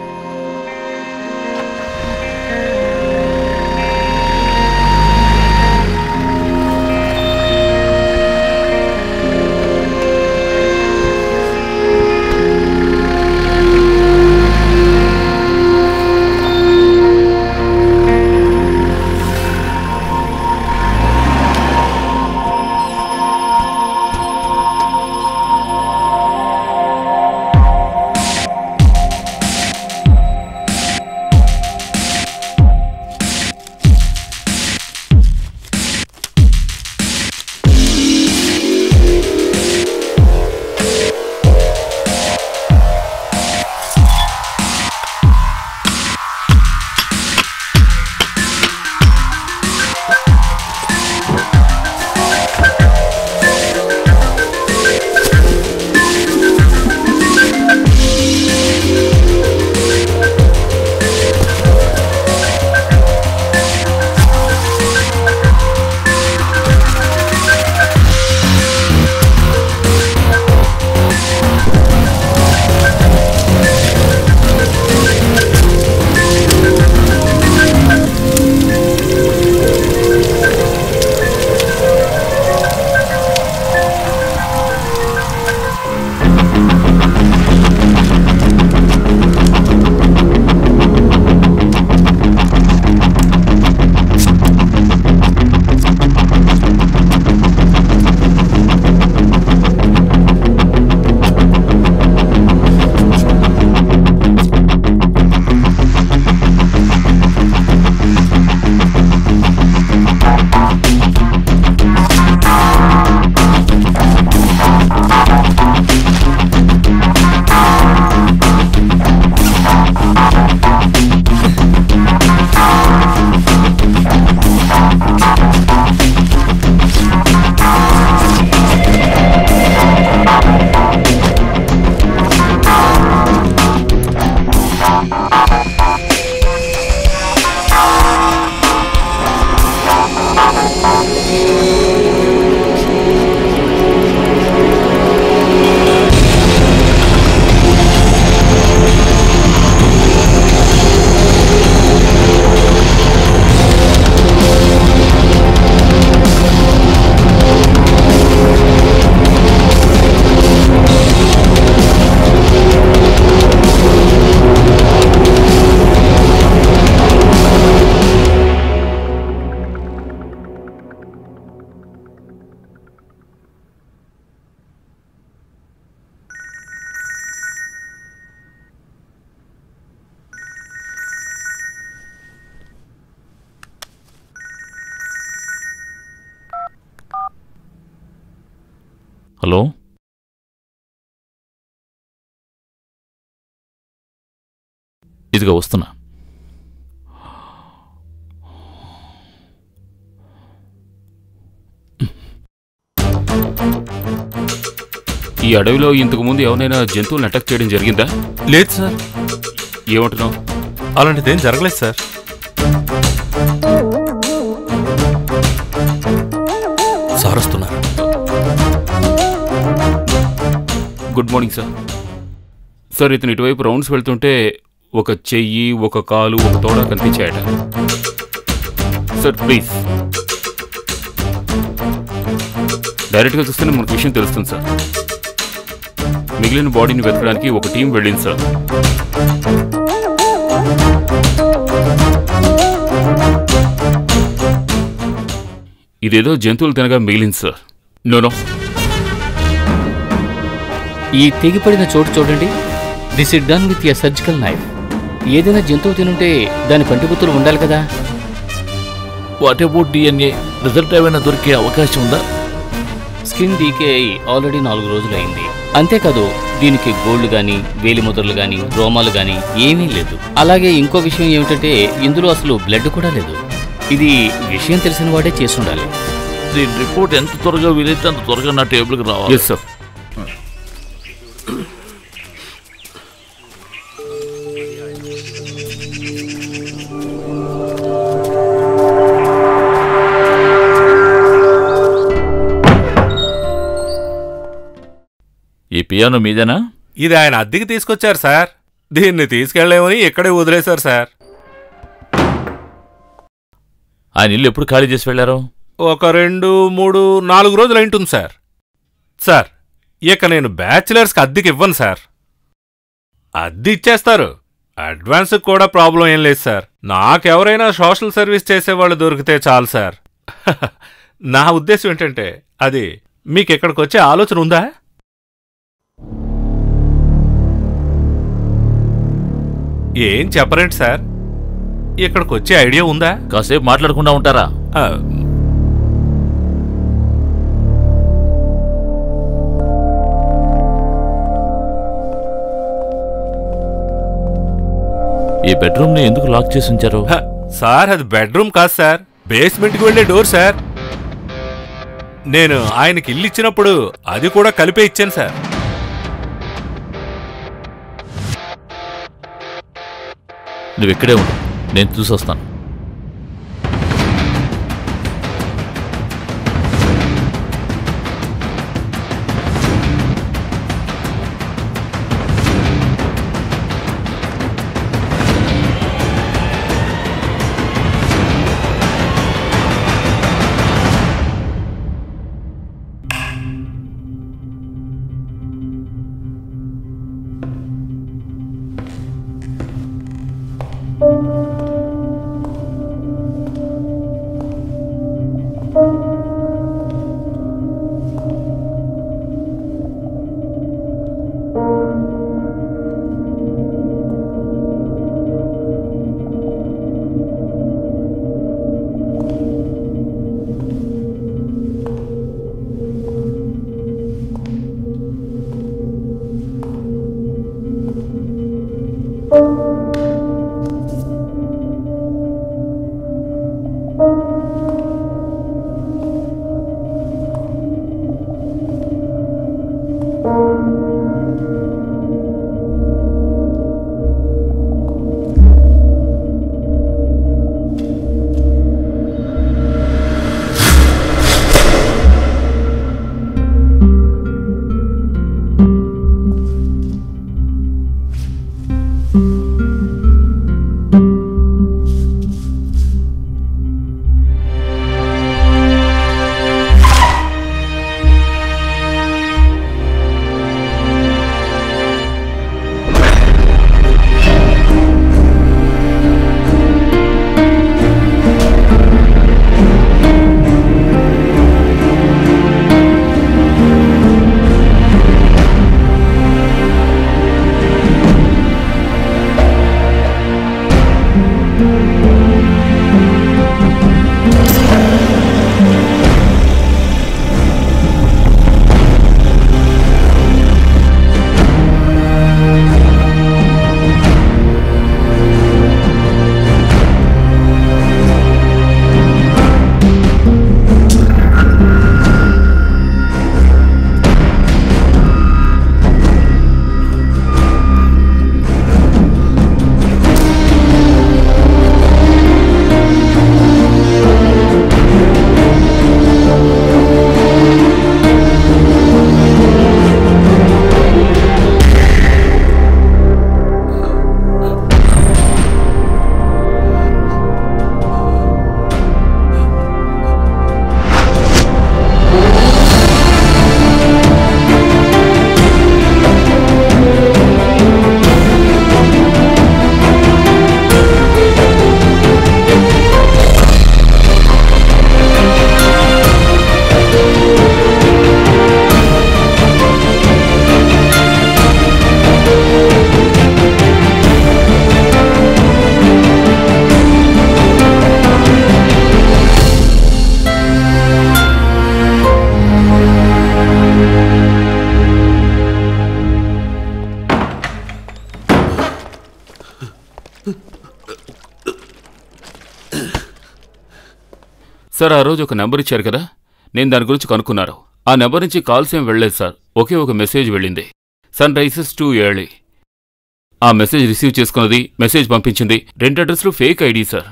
Speaker 8: హలో ఇదిగో వస్తున్నా
Speaker 3: ఈ అడవిలో ఇంతకు ముందు ఎవరైనా జంతువులను అటాక్ చేయడం జరిగిందా
Speaker 5: లేదు సార్
Speaker 3: ఏమంటున్నావు
Speaker 5: అలాంటిదేం జరగలేదు సార్ సార్ వస్తున్నారు
Speaker 3: గుడ్ మార్నింగ్ సార్ సార్ ఇతను ఇటువైపు రౌండ్స్ వెళ్తుంటే ఒక చెయ్యి ఒక కాలు ఒక తోడ కనిపించాయట సార్ ప్లీజ్ డైరెక్ట్గా చూస్తేనే మనకు విషయం తెలుస్తుంది సార్ మిగిలిన బాడీని వెతకడానికి ఒక టీం వెళ్ళింది సార్ ఇదేదో జంతువులు తినగా మిగిలింది సార్ నోనో
Speaker 9: ఈ తెగిపడిన చోటు చూడండి this is done with a surgical knife ఏదైనా జంతువు తినుంటే దాని పంటిపుత్తులు ఉండాలి కదా
Speaker 8: వాట్ అబౌట్ డిఎన్ఏ రిజల్ట్ ఏమైనా దొరికే అవకాశం ఉందా
Speaker 9: స్కిన్ డీకే అయి ఆల్రెడీ నాలుగు రోజులైంది అంతేకాదు దీనికి గోల్డ్ గాని వేలి ముద్రలు గాని రోమాలు గాని ఏమీ లేదు అలాగే ఇంకో విషయం ఏమిటంటే ఇందులో అసలు బ్లడ్ కూడా లేదు ఇది విషయం తెలిసిన వాడే చేసి ఉండాలి
Speaker 8: దీని రిపోర్ట్ ఎంత త్వరగా వీలైతే అంత త్వరగా నా టేబుల్కి రావాలి
Speaker 3: ఎస్ సార్
Speaker 8: ఈ పియానో మీదేనా
Speaker 5: ఇది ఆయన అద్దెకి తీసుకొచ్చారు సార్ దీన్ని తీసుకెళ్లేమని ఇక్కడే వదిలేశారు సార్
Speaker 8: ఆయన ఇల్లు ఎప్పుడు ఖాళీ చేసి వెళ్ళారు
Speaker 5: ఒక రెండు మూడు నాలుగు రోజులు అయింటుంది సార్ సార్ ఇక నేను బ్యాచిలర్స్కి అద్దెకి ఇవ్వను సార్ అద్దె ఇచ్చేస్తారు అడ్వాన్స్ కూడా ప్రాబ్లం ఏం లేదు సార్ నాకెవరైనా సోషల్ సర్వీస్ చేసేవాళ్ళు దొరికితే చాలు సార్ నా ఉద్దేశం ఏంటంటే అది మీకు ఇక్కడికి వచ్చే ఆలోచన ఉందా ఏం చెప్పరేంటి సార్ ఇక్కడికి వచ్చే ఐడియా ఉందా
Speaker 8: కాసేపు మాట్లాడకుండా ఉంటారా
Speaker 5: ఆ,
Speaker 8: ఈ బెడ్రూమ్ ని ఎందుకు లాక్ చేసి ఉంచారు
Speaker 5: హ, సార్ అది బెడ్రూమ్ కాదు సార్ బేస్మెంట్కి వెళ్ళే డోర్ సార్ నేను ఆయనకి ఇల్లు ఇచ్చినప్పుడు అది కూడా కలిపే ఇచ్చాను సార్
Speaker 8: నువ్వు ఇక్కడే ఉండు నేను చూసొస్తాను
Speaker 3: సార్ ఆ రోజు ఒక నెంబర్ ఇచ్చారు కదా నేను దాని గురించి కనుక్కున్నారు ఆ నెంబర్ నుంచి కాల్స్ ఏం వెళ్ళలేదు సార్ ఒకే ఒక మెసేజ్ వెళ్ళింది సన్ రైసెస్ టూ ఎర్లీ ఆ మెసేజ్ రిసీవ్ చేసుకున్నది మెసేజ్ పంపించింది రెండు అడ్రస్లు ఫేక్ ఐడి సార్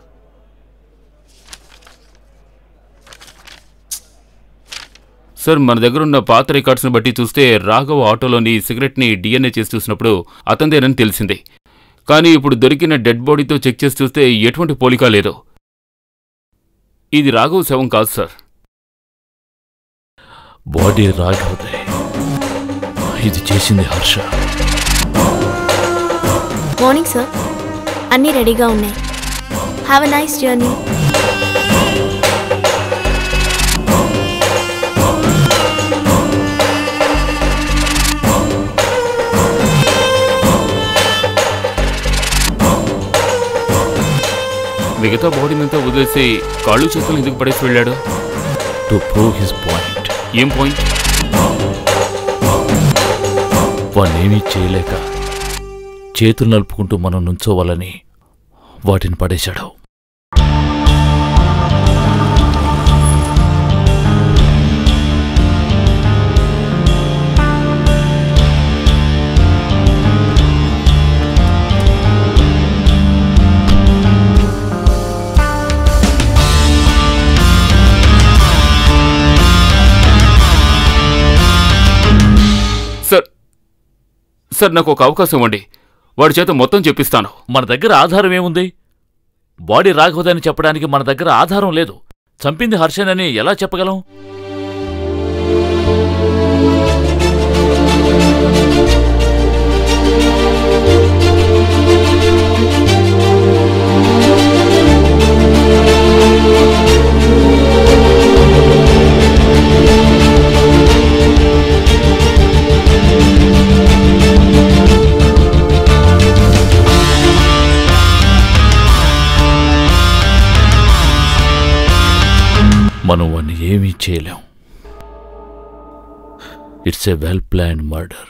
Speaker 3: సార్ మన దగ్గర ఉన్న పాత రికార్డ్స్ని బట్టి చూస్తే రాఘవ ఆటోలోని సిగరెట్ని డిఎన్ఏ చేసి చూసినప్పుడు అతందేనని తెలిసింది కానీ ఇప్పుడు దొరికిన డెడ్ బాడీతో చెక్ చేసి చూస్తే ఎటువంటి పోలిక లేదు ఇది రాఘవ్ శవం కాదు సార్
Speaker 8: బాడీ రాఘవదే ఇది చేసింది హర్ష
Speaker 2: మార్నింగ్ సార్ అన్నీ రెడీగా ఉన్నాయి హ్యావ్ ఎ నైస్ జర్నీ
Speaker 3: మిగతా బాడీనంతా వదిలేసి కాళ్ళు చేతులు ఎందుకు పడేసి వెళ్ళాడు
Speaker 8: టు ప్రూవ్ హిస్ పాయింట్
Speaker 3: ఏం పాయింట్
Speaker 8: వాణ్ణేమీ చేయలేక చేతులు నలుపుకుంటూ మనం నుంచోవాలని వాటిని పడేశాడు
Speaker 3: సార్ సార్ నాకు ఒక అవకాశం ఇవ్వండి వాడి చేత మొత్తం చెప్పిస్తాను
Speaker 8: మన దగ్గర ఆధారం ఏముంది బాడీ రాఘవదని చెప్పడానికి మన దగ్గర ఆధారం లేదు చంపింది హర్షనని ఎలా చెప్పగలం మనం వాణ్ణి ఏమీ చేయలేం it's a well planned murder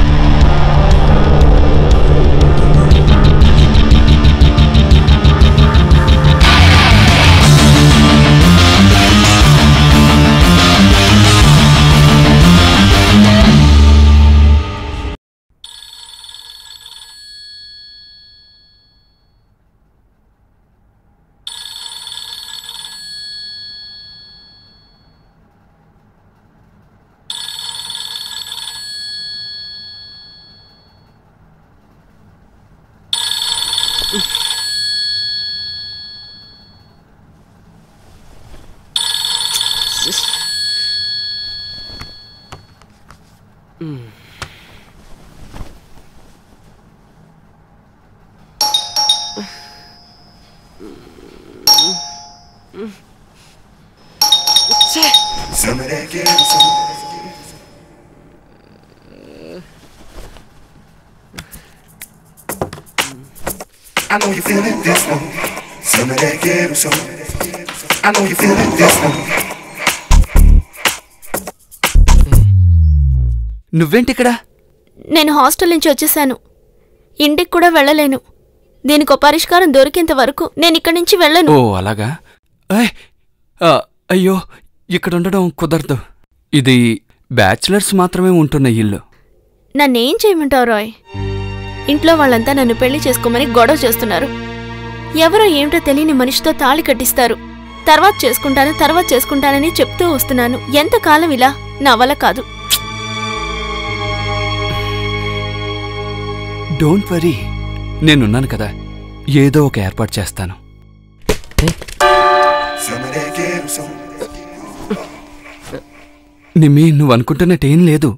Speaker 11: Some of that kerosene. I know you feeling this one. Some of that kerosene. I know you feeling this one.
Speaker 1: నువ్వేంటి ఇక్కడ
Speaker 2: నేను హాస్టల్ నుంచి వచ్చేసాను ఇంటికి కూడా వెళ్ళలేను దీనికి ఒక పరిష్కారం దొరికేంత వరకు నేను ఇక్కడి నుంచి వెళ్ళను
Speaker 1: ఓ అలాగా ఏయ్, ఆ, అయ్యో ఇక్కడ ఉండడం కుదరదు ఇది బ్యాచిలర్స్ మాత్రమే ఉంటున్న ఇల్లు
Speaker 2: నన్నేం చేయమంటావు రాయ్ ఇంట్లో వాళ్ళంతా నన్ను పెళ్లి చేసుకోమని గొడవ చేస్తున్నారు ఎవరో ఏమిటో తెలియని మనిషితో తాళి కట్టిస్తారు తర్వాత చేసుకుంటాను తర్వాత చేసుకుంటానని చెప్తూ వస్తున్నాను ఎంతకాలం ఇలా నా వల్ల కాదు
Speaker 1: డోంట్ వరీ నేనున్నాను కదా ఏదో ఒక ఏర్పాటు చేస్తాను
Speaker 11: Some of that kerosene.
Speaker 1: Nimmi నువ్వు అనుకుంటున్నట్టేం లేదు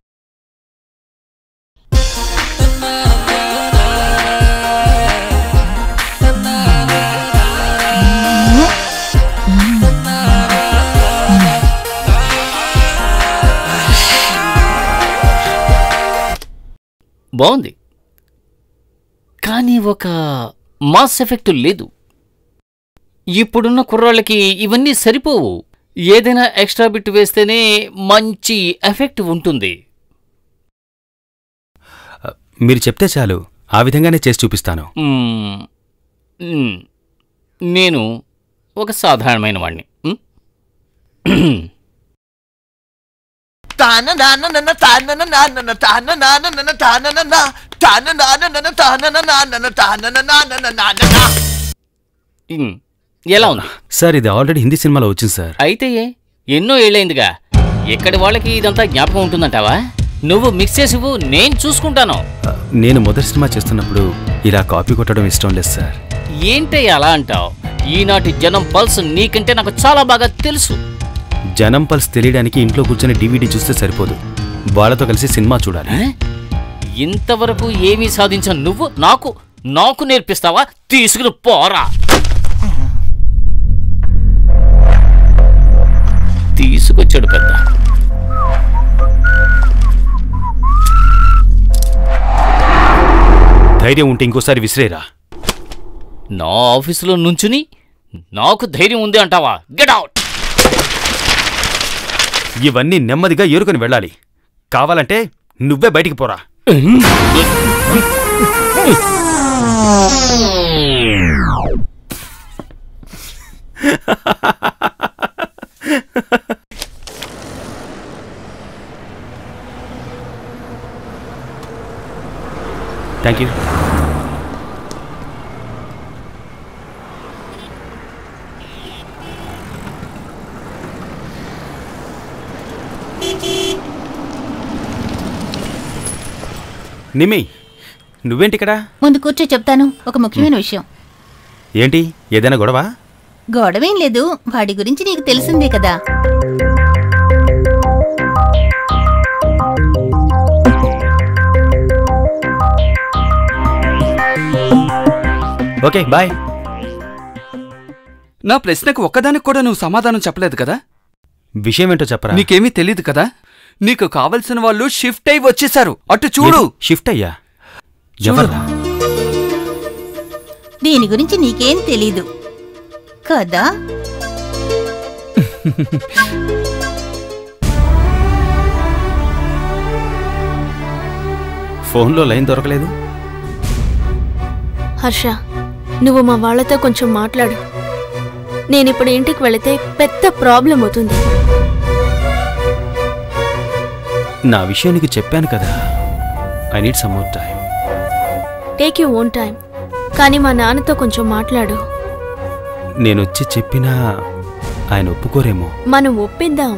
Speaker 9: బాగుంది కానీ ఒక మాస్ ఎఫెక్ట్ లేదు ఇప్పుడున్న కుర్రాళ్ళకి ఇవన్నీ సరిపోవు ఏదైనా ఎక్స్ట్రా బిట్ వేస్తేనే మంచి ఎఫెక్ట్ ఉంటుంది
Speaker 4: మీరు చెప్తే చాలు ఆ విధంగానే చేసి చూపిస్తాను
Speaker 9: మ్మ్. మ్మ్. నేను ఒక సాధారణమైన వాణ్ణి ఉమ్, ఎలా ఉంది
Speaker 4: సార్ ఇది ఆల్రెడీ హిందీ సినిమాలో వచ్చింది సార్
Speaker 9: అయితే ఏ? ఎన్నో ఏళ్ళైందిగా ఎక్కడి వాళ్ళకి ఇదంతా జ్ఞాపకం ఉంటుందంటావా నువ్వు మిక్స్ చేసివు నేను చూసుకుంటాను
Speaker 4: ఆ, నేను మొదటి సినిమా చేస్తున్నప్పుడు ఇలా కాపీ కొట్టడం ఇష్టం లేదు సార్
Speaker 9: ఏంటి అలా అంటావు ఈనాటి జనం పల్స్ నీకంటే నాకు చాలా బాగా తెలుసు
Speaker 4: జనం పల్స్ తెలియడానికి ఇంట్లో కూర్చొని డివిడి చూస్తే సరిపోదు వాళ్ళతో కలిసి సినిమా చూడాలి
Speaker 9: ఏ? ఇంతవరకు ఏమీ సాధించిన నువ్వు నాకు నాకు నేర్పిస్తావా తీసుకుని పోరా తీసుకొచ్చాడు పెద్ద
Speaker 4: ధైర్యం ఉంటే ఇంకోసారి విసిరేరా
Speaker 9: నా ఆఫీసులో నుంచుని నాకు ధైర్యం ఉంది అంటావా గెట్ అవుట్
Speaker 4: ఇవన్నీ నెమ్మదిగా ఏరుకొని వెళ్ళాలి కావాలంటే నువ్వే బయటికి పోరా థ్యాంక్ యూ నిమి నువ్వేంటి ఇక్కడ
Speaker 6: ముందు కూర్చో చెప్తాను ఒక ముఖ్యమైన విషయం
Speaker 4: ఏంటి ఏదైనా గొడవ
Speaker 6: గొడవేం లేదు వాడి గురించి నీకు తెలిసిందే కదా
Speaker 4: ఓకే బాయ్
Speaker 1: నా ప్రశ్నకు ఒక్కదానికి కూడా నువ్వు సమాధానం చెప్పలేదు కదా
Speaker 4: విషయం ఏంటో చెప్పరా
Speaker 1: నీకేమీ తెలీదు కదా నీకు కావలసిన వాళ్ళు షిఫ్ట్ అయి వచ్చేసారు అటు చూడు
Speaker 4: షిఫ్ట్ అయ్యా
Speaker 1: చూడు.
Speaker 4: ఎవర్రా
Speaker 6: దీని గురించి నీకేం తెలీదు కదా
Speaker 4: ఫోన్లో లైన్ దొరకలేదు
Speaker 2: హర్ష నువ్వు మా వాళ్ళతో కొంచెం మాట్లాడు నేనిప్పుడు ఇంటికి వెళితే పెద్ద ప్రాబ్లం అవుతుంది
Speaker 4: నా విషయం నీకు చెప్పాను కదా I need some more time
Speaker 2: take you own time కానీ మా నాన్నతో కొంచెం మాట్లాడు
Speaker 4: నేను వచ్చి చెప్పినా ఆయన ఒప్పుకోరేమో
Speaker 2: మనం ఒప్పిద్దాం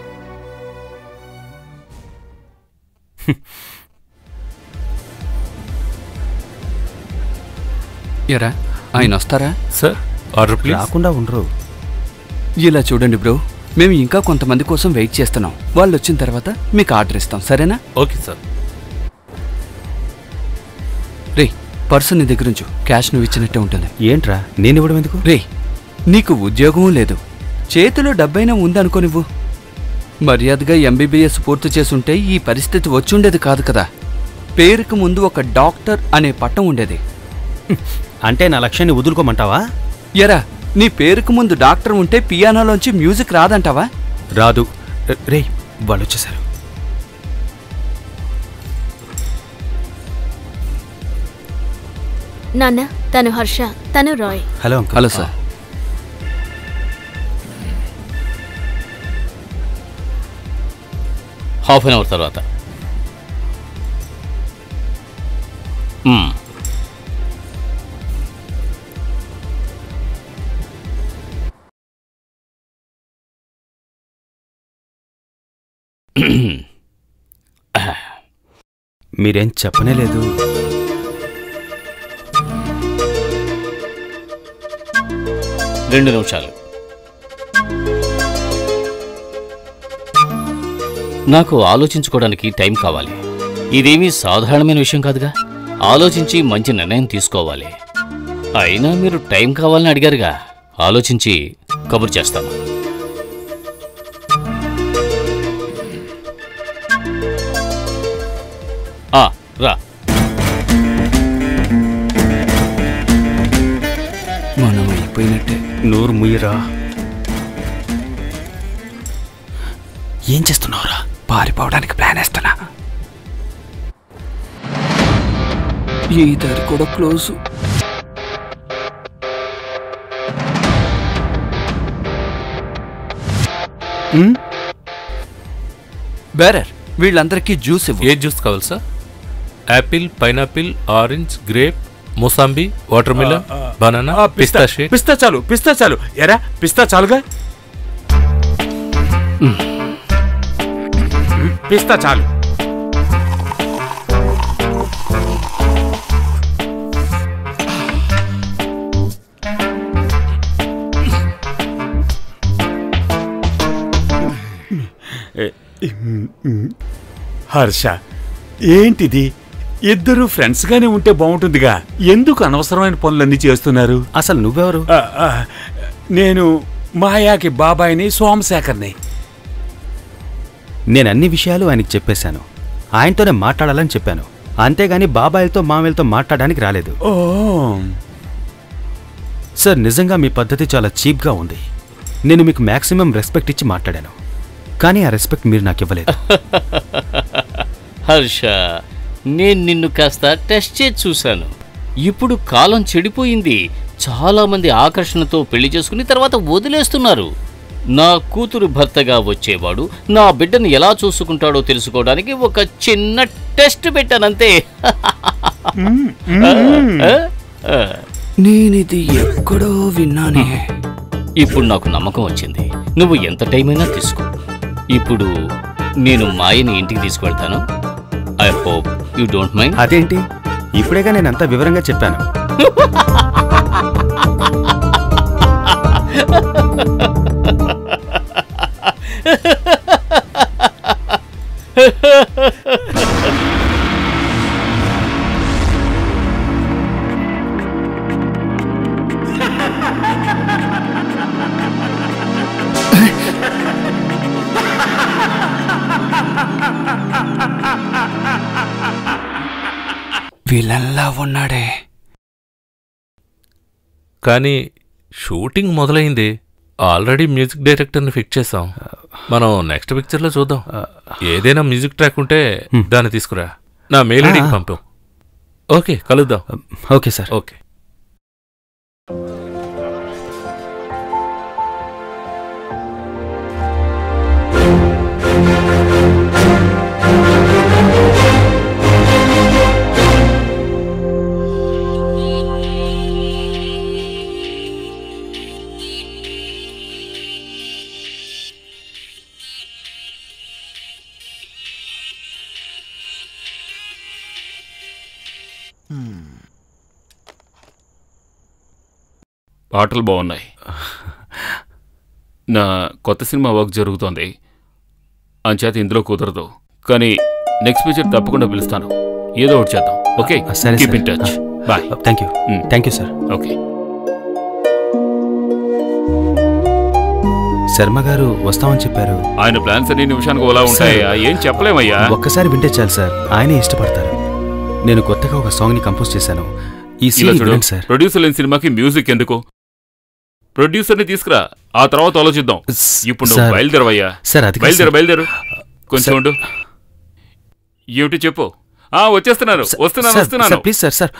Speaker 1: ఎరా ఆయన వస్తారా
Speaker 5: సార్ ఆర్డర్ ప్లీజ్
Speaker 4: రాకుండా ఉండరు
Speaker 1: ఇలా చూడండి బ్రో మేము ఇంకా కొంతమంది కోసం వెయిట్ చేస్తున్నాం వాళ్ళు వచ్చిన తర్వాత మీకు ఆర్డర్ ఇస్తాం సరేనా
Speaker 5: ఓకే సార్
Speaker 1: రే పర్సు నీ దగ్గర ఉంచు క్యాష్ నువ్వు ఇచ్చినట్టే ఉంటుంది
Speaker 4: ఏంట్రా నేను ఇవ్వడం ఎందుకు
Speaker 1: రే నీకు ఉద్యోగం లేదు చేతిలో డబ్బైనా ఉందనుకో నువ్వు మర్యాదగా ఎంబీబీఎస్ పూర్తి చేసుంటే ఈ పరిస్థితి వచ్చుండేది కాదు కదా పేరుకు ముందు ఒక డాక్టర్ అనే పట్టం ఉండేది
Speaker 4: అంటే నా లక్ష్యాన్ని వదులుకోమంటావా
Speaker 1: ఎరా నీ పేరుకు ముందు డాక్టర్ ఉంటే పియానోలోంచి మ్యూజిక్ రాదంటావా
Speaker 4: రాదు రే వాళ్ళు వచ్చేసారు
Speaker 2: నాన్న తను హర్ష తను Roy
Speaker 4: hello uncle
Speaker 1: hello sir
Speaker 9: half an hour తర్వాత మ్మ్.
Speaker 4: మీరేం చెప్పనే లేదు
Speaker 9: రెండు నిమిషాలు నాకు ఆలోచించుకోవడానికి టైం కావాలి ఇదేమీ సాధారణమైన విషయం కాదుగా ఆలోచించి మంచి నిర్ణయం తీసుకోవాలి అయినా మీరు టైం కావాలని అడిగారుగా ఆలోచించి కబురు చేస్తాను ఆ, రా
Speaker 1: మనం అయిపోయినట్టే
Speaker 4: నోరు ముయ్యరా ఏం చేస్తున్నావురా
Speaker 1: పారిపోవడానికి ప్లాన్ వేస్తున్నా ఈ దారి కూడా క్లోజ్ బేరర్ వీళ్ళందరికీ జ్యూస్ ఇవ్వు
Speaker 5: ఏ జ్యూస్ కావాలి sir apple pineapple orange grape mosambi watermelon banana pista shake
Speaker 10: pista చాలు పిస్తా చాలు ఎరా పిస్తా చాలుగా పిస్తా చాలు హర్ష ఏంటిది ఇద్దరు ఫ్రెండ్స్ గానే ఉంటే బాగుంటుందిగా ఎందుకు అనవసరమైన పనులన్నీ చేస్తున్నారు
Speaker 4: అసలు నువ్వెవరు
Speaker 10: ఆ, ఆ, నేను మాయాకి బాబాయిని సోమశేఖర్ని
Speaker 4: నేను అన్ని విషయాలు ఆయనకి చెప్పేశాను ఆయనతోనే మాట్లాడాలని చెప్పాను అంతేగాని బాబాయిలతో మామయ్యలతో మాట్లాడడానికి రాలేదు
Speaker 10: ఓ
Speaker 4: సార్ నిజంగా మీ పద్ధతి చాలా చీప్గా ఉంది నేను మీకు మ్యాక్సిమం రెస్పెక్ట్ ఇచ్చి మాట్లాడాను కానీ ఆ రెస్పెక్ట్ మీరు నాకు ఇవ్వలేదు
Speaker 9: హర్ష నేను నిన్ను కాస్త టెస్ట్ చేసి చూశాను ఇప్పుడు కాలం చెడిపోయింది చాలా మంది ఆకర్షణతో పెళ్లి చేసుకుని తర్వాత వదిలేస్తున్నారు నా కూతురు భర్తగా వచ్చేవాడు నా బిడ్డను ఎలా చూసుకుంటాడో తెలుసుకోవడానికి ఒక చిన్న టెస్ట్ పెట్టానంతే ఆ? ఆ.
Speaker 1: నేనిది ఎక్కడో విన్నానే
Speaker 9: ఇప్పుడు నాకు నమ్మకం వచ్చింది నువ్వు ఎంత టైం అయినా తీసుకో ఇప్పుడు నేను మాయని ఇంటికి తీసుకువెళ్తాను I hope you don't mind
Speaker 4: అదేంటి ఇప్పుడేగా నేను అంతా వివరంగా చెప్పాను
Speaker 1: వీళ్ళల్లా ఉన్నాడే
Speaker 5: కానీ షూటింగ్ మొదలైంది ఆల్రెడీ మ్యూజిక్ డైరెక్టర్ని ఫిక్స్ చేసాం మనం నెక్స్ట్ పిక్చర్లో చూద్దాం ఏదైనా మ్యూజిక్ ట్రాక్ ఉంటే దాన్ని తీసుకురా నా మెయిల్ ఐడికి
Speaker 4: ఆ.
Speaker 5: పంపు ఓకే కలుద్దాం
Speaker 4: ఓకే సార్
Speaker 5: ఓకే
Speaker 3: పాటలు బాగున్నాయి నా కొత్త సినిమా వర్క్ జరుగుతోంది అంచేత ఇందులో కుదరదు కానీ నెక్స్ట్ పిక్చర్ తప్పకుండా పిలుస్తాను ఏదో ఒకటి చేద్దాం ఓకే
Speaker 4: సరే
Speaker 3: keep
Speaker 4: sir.
Speaker 3: In touch bye
Speaker 4: thank you thank you sir
Speaker 3: okay
Speaker 4: Sharma garu వస్తామని చెప్పారు
Speaker 3: ఆయన ప్లాన్స్ అన్ని నిమిషానికి ఓలా ఉంటాయా ఏం చెప్పలేమయ్యా
Speaker 4: ఒక్కసారి వింటే చాలు సార్ ఆయనే ఇష్టపడతారు నేను కొత్తగా ఒక సాంగ్ ని కంపోజ్ చేశాను ఈ
Speaker 3: ఇలా
Speaker 4: సీన్
Speaker 3: చూడు
Speaker 4: వినండి సార్
Speaker 3: ప్రొడ్యూసర్ లేని సినిమాకి మ్యూజిక్ ఎందుకు ప్రొడ్యూసర్ని తీసుకురా ఆ తర్వాత ఆలోచిద్దాం ఇప్పుడు నువ్వు
Speaker 4: సార్,
Speaker 3: బయలుదేరవయ్యా
Speaker 4: సార్, అది కాదు
Speaker 3: బయలుదేరు
Speaker 4: సార్.
Speaker 3: బయలుదేరు కొంచెం
Speaker 4: సార్.
Speaker 3: ఉండు ఏమిటి చెప్పు ఆ వచ్చేస్తున్నారు వస్తున్నాను
Speaker 4: సార్,
Speaker 3: వస్తున్నాను
Speaker 4: సార్, ప్లీజ్ సార్ సార్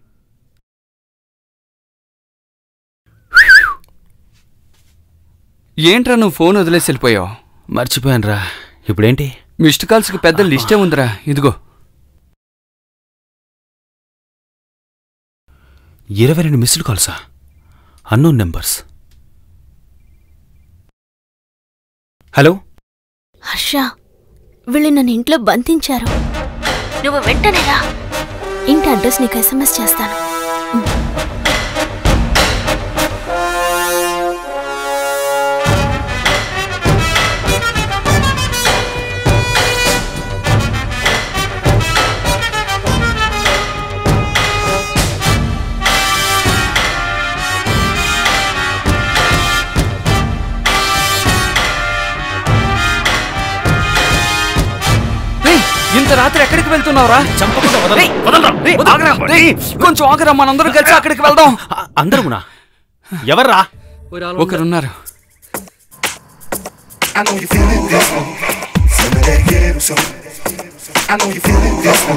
Speaker 1: ఏంట్రా నువ్వు ఫోన్ వదిలేసి వెళ్ళిపోయావు
Speaker 4: మర్చిపోయాను రా ఇప్పుడేంటి
Speaker 1: మిస్డ్ కాల్స్కి పెద్ద లిస్టే ఉందిరా ఇదిగో
Speaker 4: ఇరవై రెండు మిస్డ్ కాల్సా అన్నోన్ నెంబర్స్ హలో
Speaker 2: హర్ష వీళ్ళు నన్ను ఇంట్లో బంధించారు నువ్వు వెంటనే రా ఇంటి అడ్రస్ నీకు ఎస్ఎంఎస్ చేస్తాను
Speaker 1: రేయ్, ఇంత రాత్రి ఎక్కడికి వెళ్తున్నావురా రేయ్, రేయ్, ఆగరా, రేయ్, కొంచెం ఆగరా మనందరం కలిసి అక్కడికి వెళ్దాం
Speaker 4: అందరమునా ఎవర్రా
Speaker 1: ఒకరున్నారు
Speaker 12: I know you feeling this one. Some of that ghetto song. I know you feeling this one.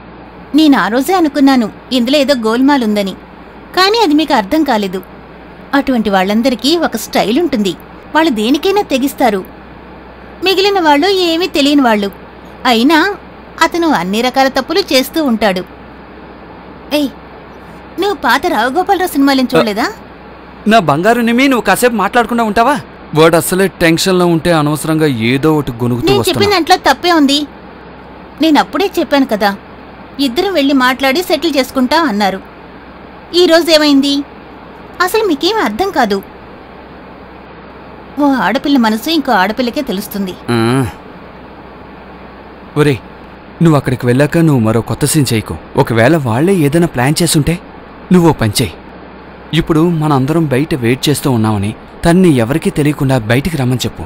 Speaker 6: నేను ఆ రోజే అనుకున్నాను ఇందులో ఏదో గోల్మాల్ ఉందని కానీ అది మీకు అర్థం కాలేదు అటువంటి వాళ్ళందరికీ ఒక స్టైల్ ఉంటుంది వాళ్ళు దేనికైనా తెగిస్తారు మిగిలిన వాళ్ళు ఏమీ తెలియని వాళ్ళు అయినా అతను అన్ని రకాల తప్పులు చేస్తూ ఉంటాడు ఏయ్ నువ్వు పాత రావుగోపాలరావు సినిమాలను చూడలేదా
Speaker 1: నా బంగారు నిమి నువ్వు కాసేపు మాట్లాడకుండా ఉంటావా వాడు అసలే టెన్షన్లో ఉంటే అనవసరంగా ఏదో ఒకటి గొనుగుతూ
Speaker 6: నేను చెప్పిన
Speaker 1: వస్తున్నా
Speaker 6: దాంట్లో తప్పే ఉంది నేను అప్పుడే చెప్పాను కదా ఇద్దరం వెళ్ళి మాట్లాడి సెటిల్ చేసుకుంటా అన్నారు ఈ రోజు ఏమైంది అసలు మీకేం అర్థం కాదు ఓ ఆడపిల్ల మనసు ఇంకో ఆడపిల్లకే తెలుస్తుంది
Speaker 1: ఆ. ఒరే నువ్వు అక్కడికి వెళ్ళాక నువ్వు మరో కొత్త సీన్ చేయకు ఒకవేళ వాళ్ళే ఏదైనా ప్లాన్ చేసుంటే నువ్వు ఓ పని చేయి ఇప్పుడు మనందరం బయట వెయిట్ చేస్తూ ఉన్నామని తన్ని ఎవరికీ తెలియకుండా బయటికి రమ్మని చెప్పు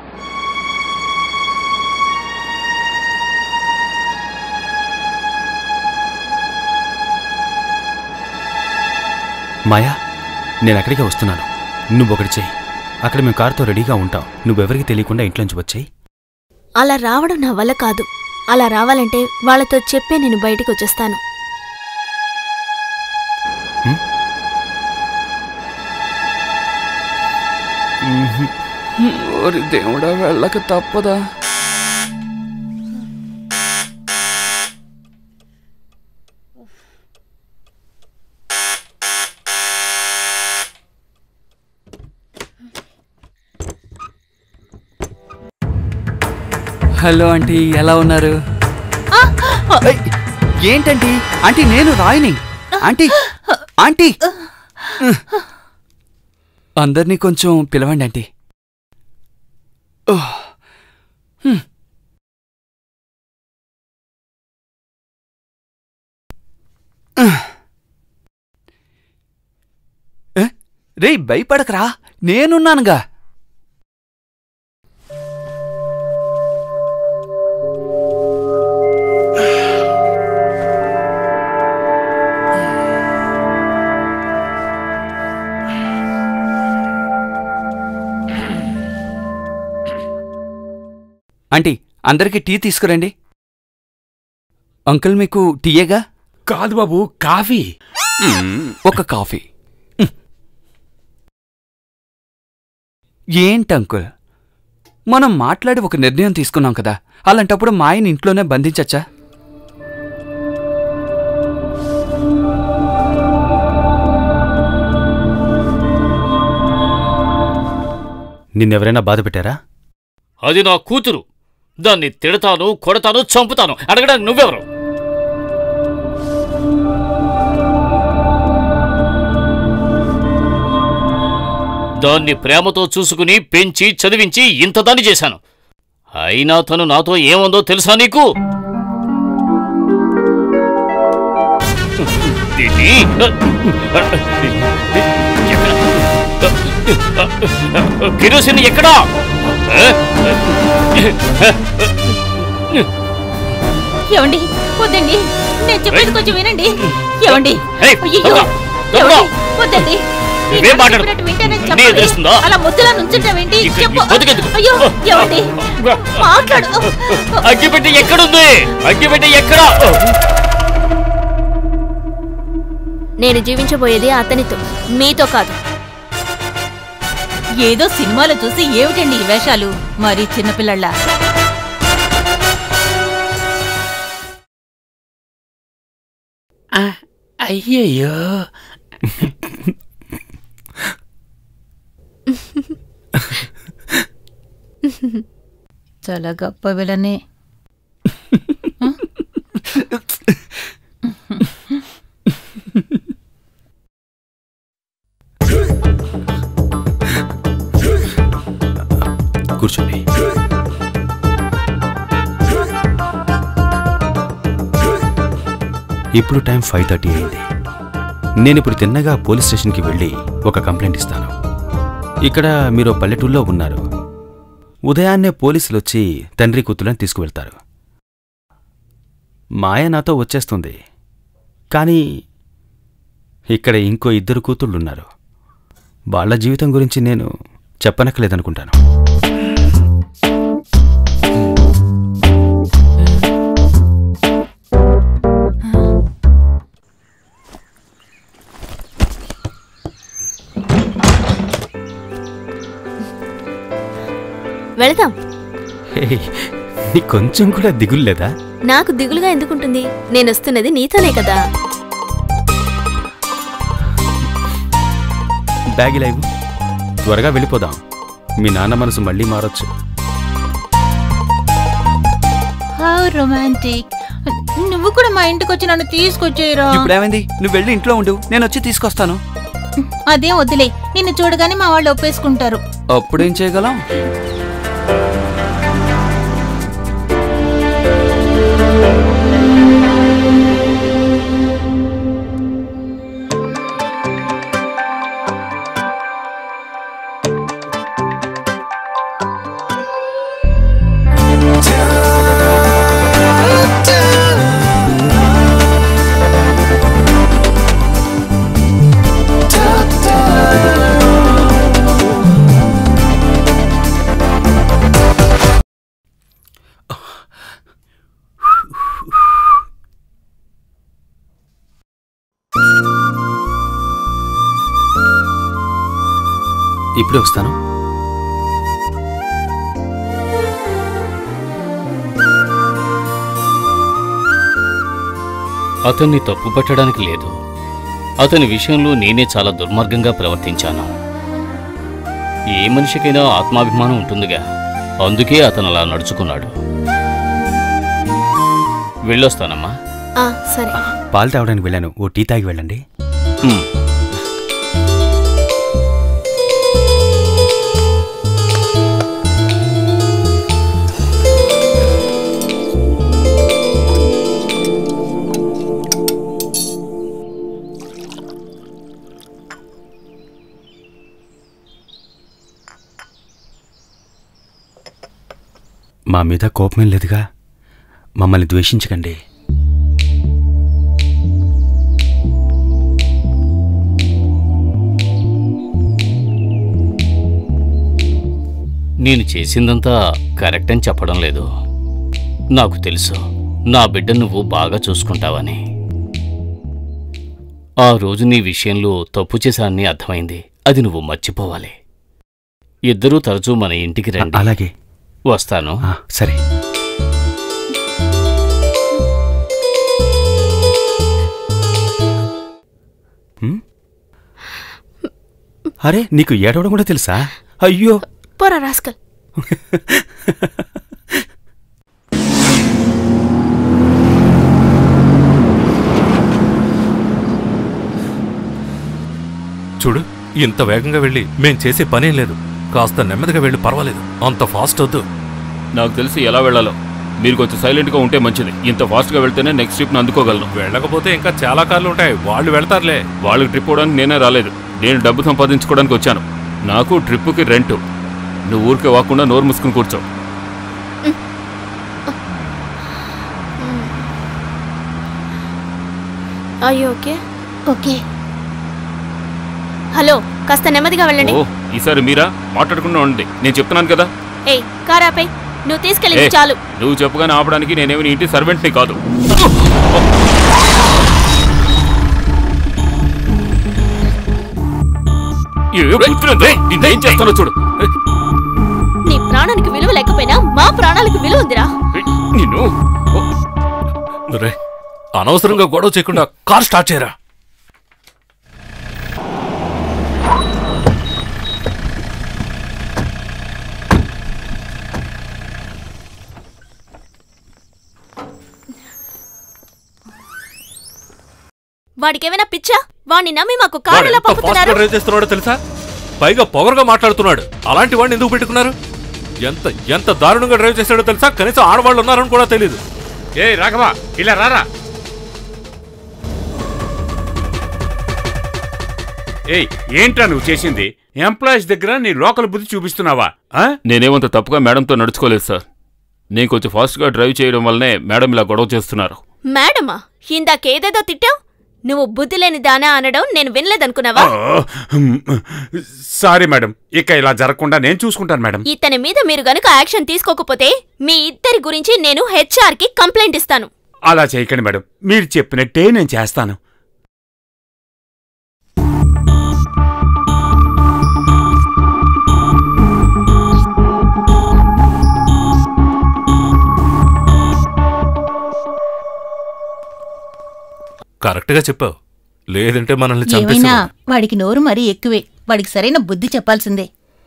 Speaker 4: మాయా నేను అక్కడికే వస్తున్నాను నువ్వు ఒకటి చెయ్యి అక్కడ మేము కారుతో రెడీగా ఉంటాం నువ్వెవరికి తెలియకుండా ఇంట్లోంచి వచ్చేయి
Speaker 2: అలా రావడం నా వల్ల కాదు అలా రావాలంటే వాళ్ళతో చెప్పే నేను బయటికి వచ్చేస్తాను
Speaker 1: ఓరి దేవుడా వెళ్ళక తప్పదా హలో ఆంటీ ఎలా ఉన్నారు ఏయ్, ఏంటంటీ ఆంటీ నేను రాయిని ఆంటీ ఆంటీ అందరినీ కొంచెం పిలవండి ఆంటీ ఓహ్. హ్మ్. ఏ? రేయ్ భయపడకరా నేనున్నానుగా ఆంటీ అందరికీ టీ తీసుకురండి అంకుల్ మీకు టీయేగా
Speaker 10: కాదు బాబు కాఫీ
Speaker 1: ఒక కాఫీ ఏంటి అంకుల్ మనం మాట్లాడి ఒక నిర్ణయం తీసుకున్నాం కదా అలాంటప్పుడు మా ఆయన ఇంట్లోనే బంధించచ్చా
Speaker 4: నిన్నెవరైనా బాధ పెట్టారా
Speaker 9: అది నా కూతురు దాన్ని తిడతాను కొడతాను చంపుతాను అడగడానికి నువ్వెవరు దాన్ని ప్రేమతో చూసుకుని పెంచి చదివించి ఇంత దాన్ని చేశాను అయినా తను నాతో ఏముందో తెలుసా నీకు దీన్ని కిరోసిన్ ఎక్కడా
Speaker 6: ఏమండి వద్దండి నేను చెప్పేది కొంచెం వినండి ఏమండి
Speaker 9: ఏయ్,
Speaker 6: అయ్యయ్యో,
Speaker 9: తమ్ముడా, తమ్ముడా.
Speaker 6: ఏమండి? వద్దండి నీ
Speaker 9: నువ్వేం
Speaker 6: మాట
Speaker 9: మాట్లాడు?
Speaker 6: చెప్పినట్టు వింటేనే
Speaker 9: నీ
Speaker 6: చెప్పండి.
Speaker 9: ఎదురుస్తుందా?
Speaker 6: అలా ముద్దులా నుంచుంటావేంటి
Speaker 9: ఇక్కడ
Speaker 6: చెప్పు
Speaker 9: నీ బతుకెందుకు?
Speaker 6: అయ్యో ఏమండి మాట్లాడు
Speaker 9: అగ్గిపెట్టి ఎక్కడుంది అగ్గిపెట్టి ఎక్కడ
Speaker 2: నేను జీవించబోయేది అతనితో మీతో కాదు
Speaker 6: ఏదో సినిమాలో చూసి ఏమిటండి ఈ వేషాలు మరి చిన్నపిల్లళ్ళ
Speaker 10: అయ్యయ్యో
Speaker 6: చాలా గొప్ప విలనే
Speaker 4: కూర్చోండి ఇప్పుడు టైం ఫైవ్ థర్టీ అయింది నేను ఇప్పుడు తిన్నగా పోలీస్ స్టేషన్కి వెళ్ళి ఒక కంప్లైంట్ ఇస్తాను ఇక్కడ మీరు పల్లెటూళ్ళలో ఉన్నారు ఉదయాన్నే పోలీసులు వచ్చి తండ్రి కూతుళ్ళని తీసుకువెళ్తారు మాయ నాతో వచ్చేస్తుంది కానీ ఇక్కడ ఇంకో ఇద్దరు కూతుళ్ళున్నారు వాళ్ళ జీవితం గురించి నేను చెప్పనక్కలేదనుకుంటాను
Speaker 2: వెళదాం
Speaker 4: హే, నీకు కొంచెం కూడా దిగులు లేదా
Speaker 2: నాకు దిగులుగా ఎందుకుంటుంది నేను వస్తున్నది నీతోనే కదా
Speaker 4: బ్యాగ్ ఇలా ఇవ్వు. త్వరగా వెళ్ళిపోదాం మీ నాన్న మనసు మళ్ళీ మారొచ్చు
Speaker 6: హౌ రొమాంటిక్ నువ్వు కూడా మా ఇంటికి వచ్చి నన్ను తీసుకొచ్చేయరా
Speaker 1: ఇప్పుడేమైంది నువ్వు వెళ్ళి ఇంట్లో ఉండు నేను వచ్చి తీసుకొస్తాను
Speaker 6: అదేం వదిలే నిన్ను చూడగానే మా వాళ్ళు ఒప్పేసుకుంటారు
Speaker 1: అప్పుడేం చేయగలం
Speaker 4: ఇప్పుడే వస్తాను
Speaker 9: అతన్ని తప్పు పట్టడానికి లేదు అతని విషయంలో నేనే చాలా దుర్మార్గంగా ప్రవర్తించాను ఏ మనిషికైనా ఆత్మాభిమానం ఉంటుందిగా అందుకే అతను అలా నడుచుకున్నాడు వెళ్ళొస్తానమ్మా
Speaker 2: ఆ సరే
Speaker 4: పాలు తాగడానికి వెళ్ళాను ఓ టీ తాగి వెళ్ళండి
Speaker 9: హ్మ్.
Speaker 4: మా మీద కోపమేం లేదుగా మమ్మల్ని ద్వేషించకండి
Speaker 9: నేను చేసిందంతా కరెక్ట్ అని చెప్పడం లేదు నాకు తెలుసు నా బిడ్డ నువ్వు బాగా చూసుకుంటావని ఆ రోజు నీ విషయంలో తప్పు చేశానని అర్థమైంది అది నువ్వు మర్చిపోవాలి ఇద్దరూ తరచూ మన ఇంటికి రండి
Speaker 4: అలాగే
Speaker 9: వస్తాను
Speaker 4: ఆ, సరే హ్మ్? అరే నీకు ఏడవడం కూడా తెలుసా అయ్యో
Speaker 2: పోరా రాస్కల్
Speaker 5: చూడు ఇంత వేగంగా వెళ్ళి మేం చేసే పనేం లేదు కాస్త నెమ్మదిగా వెళ్ళి పర్వాలేదు అంత ఫాస్ట్ వద్దు
Speaker 3: నాకు తెలిసి ఎలా వెళ్ళాలో మీరు కొంచెం సైలెంట్గా ఉంటే మంచిది ఇంత ఫాస్ట్గా వెళ్తేనే నెక్స్ట్ ట్రిప్ని అందుకోగలను
Speaker 5: వెళ్ళకపోతే ఇంకా చాలా కార్లు ఉంటాయి వాళ్ళు వెళ్తారులే
Speaker 3: వాళ్ళకి ట్రిప్ పోవడానికి నేనే రాలేదు నేను డబ్బు సంపాదించుకోవడానికి వచ్చాను నాకు ట్రిప్పుకి రెంటు నువ్వు ఊరికే వాకుండా నోరు మూసుకుని కూర్చో
Speaker 2: అయ్యో ఓకే
Speaker 6: ఓకే
Speaker 2: హలో కాస్త నెమ్మదిగా వెళ్ళండి
Speaker 3: ఓ ఈసారి మీరా మాట్లాడకుండా ఉండండి నేను చెప్తున్నాను కదా
Speaker 2: ఏయ్ కారాపై నువ్వు తీసుకెళ్ళింది
Speaker 3: ఏ,
Speaker 2: చాలు
Speaker 3: నువ్వు చెప్పగానే ఆపడానికి నేనేమి నీ ఇంటి సర్వెంట్ని కాదు ఏ, కూర్చున్నది. నిన్నేం చేస్తానో చూడు
Speaker 2: నీ ప్రాణానికి విలువ లేకపోయినా మా ప్రాణాలకు విలువ ఉందిరా
Speaker 3: నిన్ను
Speaker 5: రే అనవసరంగా గొడవ చేయకుండా కార్ స్టార్ట్ చేయరా
Speaker 2: వాడికేమైనా పిచ్చా వాడిని నమ్మి మాకు
Speaker 5: వాడు
Speaker 2: కారు ఎలా
Speaker 5: ఎంత ఫాస్ట్ గా
Speaker 2: పంపుతున్నారు
Speaker 5: డ్రైవ్ చేస్తున్నాడో తెలుసా పైగా పవర్ గా మాట్లాడుతున్నాడు అలాంటి వాడిని ఎందుకు పెట్టుకున్నారు ఎంత ఎంత దారుణంగా డ్రైవ్ చేశాడో తెలుసా కనీసం ఆడవాళ్ళు ఉన్నారని కూడా తెలియదు
Speaker 10: ఏ రాఘవ ఇలా రారా ఏయ్ ఏంట్రా నువ్వు చేసింది ఎంప్లాయీస్ దగ్గర నీ లోకల్ బుద్ధి చూపిస్తున్నావా ఆ?
Speaker 3: నేనేమంత తప్పుగా మేడంతో నడుచుకోలేదు సార్ నేను కొంచెం ఫాస్ట్గా డ్రైవ్ చేయడం వల్లనే మేడం ఇలా గొడవ చేస్తున్నారు
Speaker 2: మేడమా ఇందాకేదేదో తిట్టావు నువ్వు బుద్ధి లేని దానా అనడం నేను వినలేదనుకున్నావా
Speaker 10: ఓ, హ్మ్. సారీ మేడం ఇక ఇలా జరగకుండా నేను చూసుకుంటాను మేడం
Speaker 2: ఇతని మీద మీరు గనుక యాక్షన్ తీసుకోకపోతే మీ ఇద్దరి గురించి నేను హెచ్ఆర్ కి కంప్లైంట్ ఇస్తాను
Speaker 10: అలా చేయకండి మేడం మీరు చెప్పినట్టే నేను చేస్తాను
Speaker 5: కరెక్ట్గా చెప్పావు లేదంటే మనల్ని
Speaker 6: ఏమైనా
Speaker 5: చంపేసేవాడు
Speaker 6: వాడికి నోరు మరీ ఎక్కువే వాడికి సరైన బుద్ధి చెప్పాల్సిందే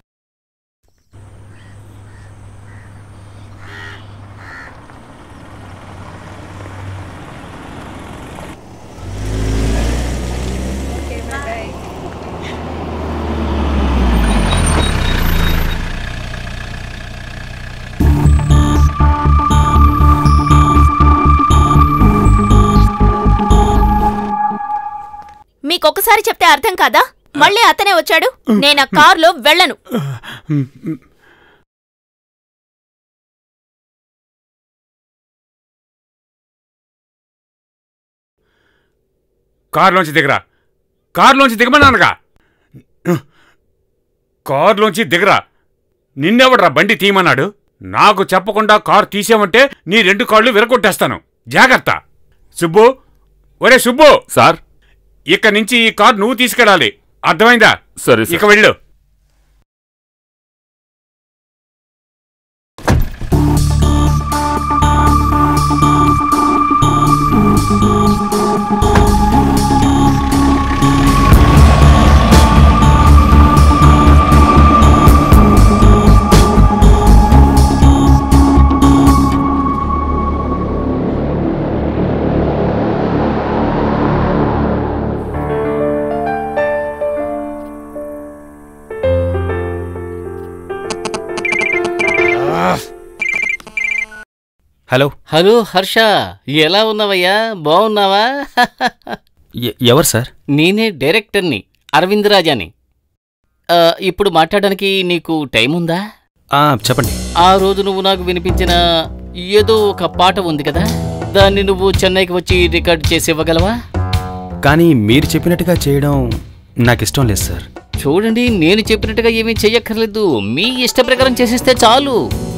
Speaker 2: మీకొకసారి చెప్తే అర్థం కాదా మళ్ళీ అతనే వచ్చాడు నేను ఆ కారులో వెళ్ళను
Speaker 10: కారులోంచి దిగరా కారులోంచి దిగమన్నానుగా కారులోంచి దిగరా నిన్నెవడ్రా బండి తీయమన్నాడు నాకు చెప్పకుండా కారు తీసామంటే నీ రెండు కాళ్ళు విరగొట్టేస్తాను జాగ్రత్త సుబ్బు ఒరే సుబ్బు
Speaker 3: సార్
Speaker 10: ఇక నుంచి ఈ కారు నువ్వు తీసుకెళ్ళాలి అర్థమైందా
Speaker 3: సరే
Speaker 10: ఇక వెళ్ళు
Speaker 4: హలో
Speaker 9: హలో హర్ష ఎలా ఉన్నావయ్యా బాగున్నావా
Speaker 4: ఎ- ఎవరు సార్
Speaker 9: నేనే డైరెక్టర్ని అరవింద్ రాజాని ఆ, ఇప్పుడు మాట్లాడడానికి నీకు టైం ఉందా
Speaker 4: ఆ, చెప్పండి
Speaker 9: ఆ రోజు నువ్వు నాకు వినిపించిన ఏదో ఒక పాట ఉంది కదా దాన్ని నువ్వు చెన్నైకి వచ్చి రికార్డ్ చేసి ఇవ్వగలవా
Speaker 4: కానీ మీరు చెప్పినట్టుగా చేయడం నాకు ఇష్టం లేదు సార్
Speaker 9: చూడండి నేను చెప్పినట్టుగా ఏమీ చెయ్యక్కర్లేదు మీ ఇష్ట ప్రకారం చేసిస్తే చాలు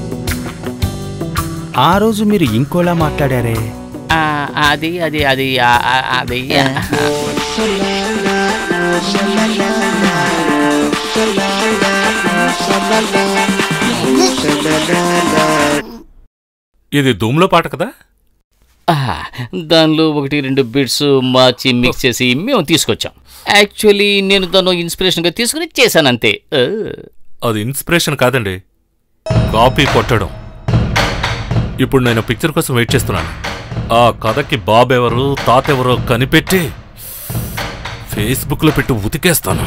Speaker 4: ఆ రోజు మీరు ఇంకోలా మాట్లాడారే
Speaker 9: ఆ, అది అది అది ఆ, ఆ, అది
Speaker 5: ఇది ధూమ్లో పాట కదా
Speaker 9: ఆ, దానిలో ఒకటి రెండు బిట్స్ మార్చి మిక్స్ చేసి మేము తీసుకొచ్చాం యాక్చువల్లీ నేను దాన్ని ఇన్స్పిరేషన్గా తీసుకుని చేశాను అంతే ఆ.
Speaker 5: అది ఇన్స్పిరేషన్ కాదండి కాపీ కొట్టడం ఇప్పుడు నేను పిక్చర్ కోసం వెయిట్ చేస్తున్నాను ఆ కథకి బాబు ఎవరు తాత ఎవరో కనిపెట్టి ఫేస్బుక్లో పెట్టి ఉతికేస్తాను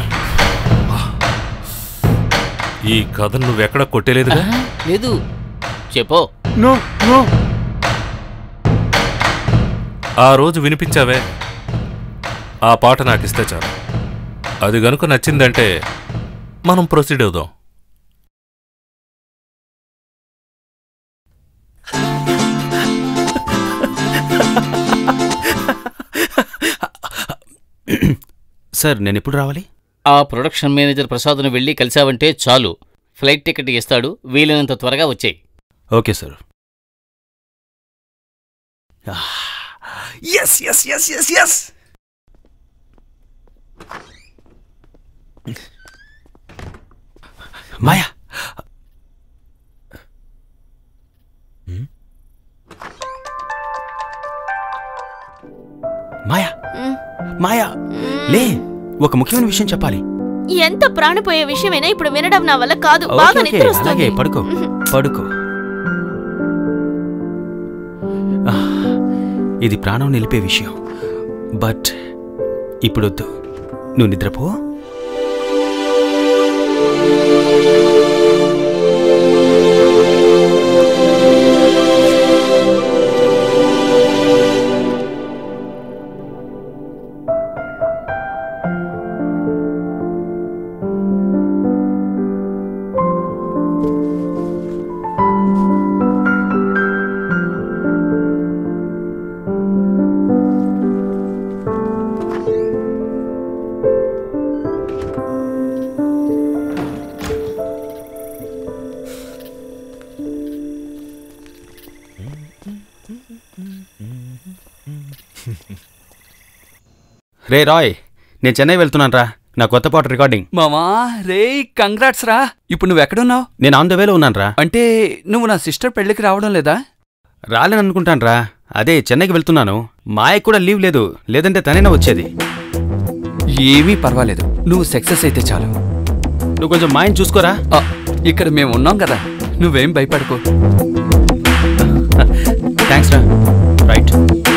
Speaker 5: ఈ కథను నువ్వెక్కడ కొట్టేలేదుగా
Speaker 9: లేదు చెప్పో
Speaker 10: నో నో
Speaker 5: ఆ రోజు వినిపించావే ఆ పాట నాకు ఇస్తే చాలు అది గనుక నచ్చిందంటే మనం ప్రొసీడ్ అవుదాం
Speaker 4: సార్ నేను ఎప్పుడు రావాలి
Speaker 9: ఆ ప్రొడక్షన్ మేనేజర్ ప్రసాద్ను వెళ్ళి కలిసావంటే చాలు ఫ్లైట్ టికెట్ ఇస్తాడు వీలైనంత త్వరగా వచ్చేయి
Speaker 4: okay sir
Speaker 12: yes yes yes yes yes
Speaker 4: Maya Maya Maya లే ఒక ముఖ్యమైన విషయం చెప్పాలి
Speaker 2: ఎంత ప్రాణపోయే విషయమైనా ఇప్పుడు వినడం నా వల్ల కాదు
Speaker 4: ఓకే,
Speaker 2: బాగా
Speaker 4: ఓకే,
Speaker 2: నిద్ర వస్తుంది
Speaker 4: అలాగే పడుకో పడుకో ఆ, ఇది ప్రాణం నిలిపే విషయం బట్ ఇప్పుడొద్దు నువ్వు నిద్రపో రే రాయ్ నేను చెన్నై వెళ్తున్నాను రా నా కొత్త పాట రికార్డింగ్
Speaker 1: మామా రే కంగ్రాట్స్ రా ఇప్పుడు నువ్వు ఎక్కడున్నావు
Speaker 4: నేను ఆన్ ద వేలో ఉన్నాను రా
Speaker 1: అంటే నువ్వు నా సిస్టర్ పెళ్ళికి రావడం లేదా
Speaker 4: రాలేను అనుకుంటాను రా అదే చెన్నైకి వెళ్తున్నాను మాయకు కూడా లీవ్ లేదు లేదంటే తనైనా వచ్చేది
Speaker 1: ఏమీ పర్వాలేదు నువ్వు సక్సెస్ అయితే చాలు
Speaker 4: నువ్వు కొంచెం మాయని చూసుకోరా
Speaker 1: ఆ, ఇక్కడ మేము ఉన్నాం కదా నువ్వేం భయపడకు
Speaker 4: థ్యాంక్స్ రా రైట్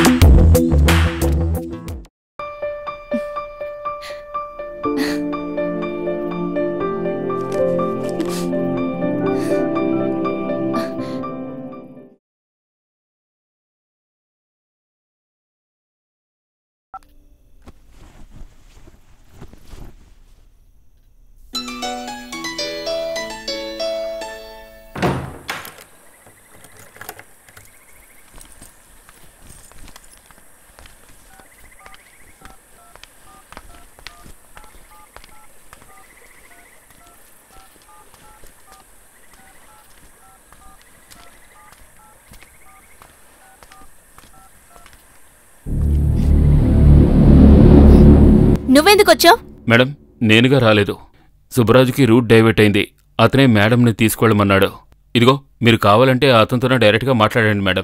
Speaker 2: నువ్వెందుకు వచ్చావు
Speaker 3: మేడం నేనుగా రాలేదు సుబ్బరాజుకి రూట్ డైవర్ట్ అయింది అతనే మేడంని తీసుకెళ్ళమన్నాడు ఇదిగో మీరు కావాలంటే అతనితోనే డైరెక్ట్గా మాట్లాడండి మేడం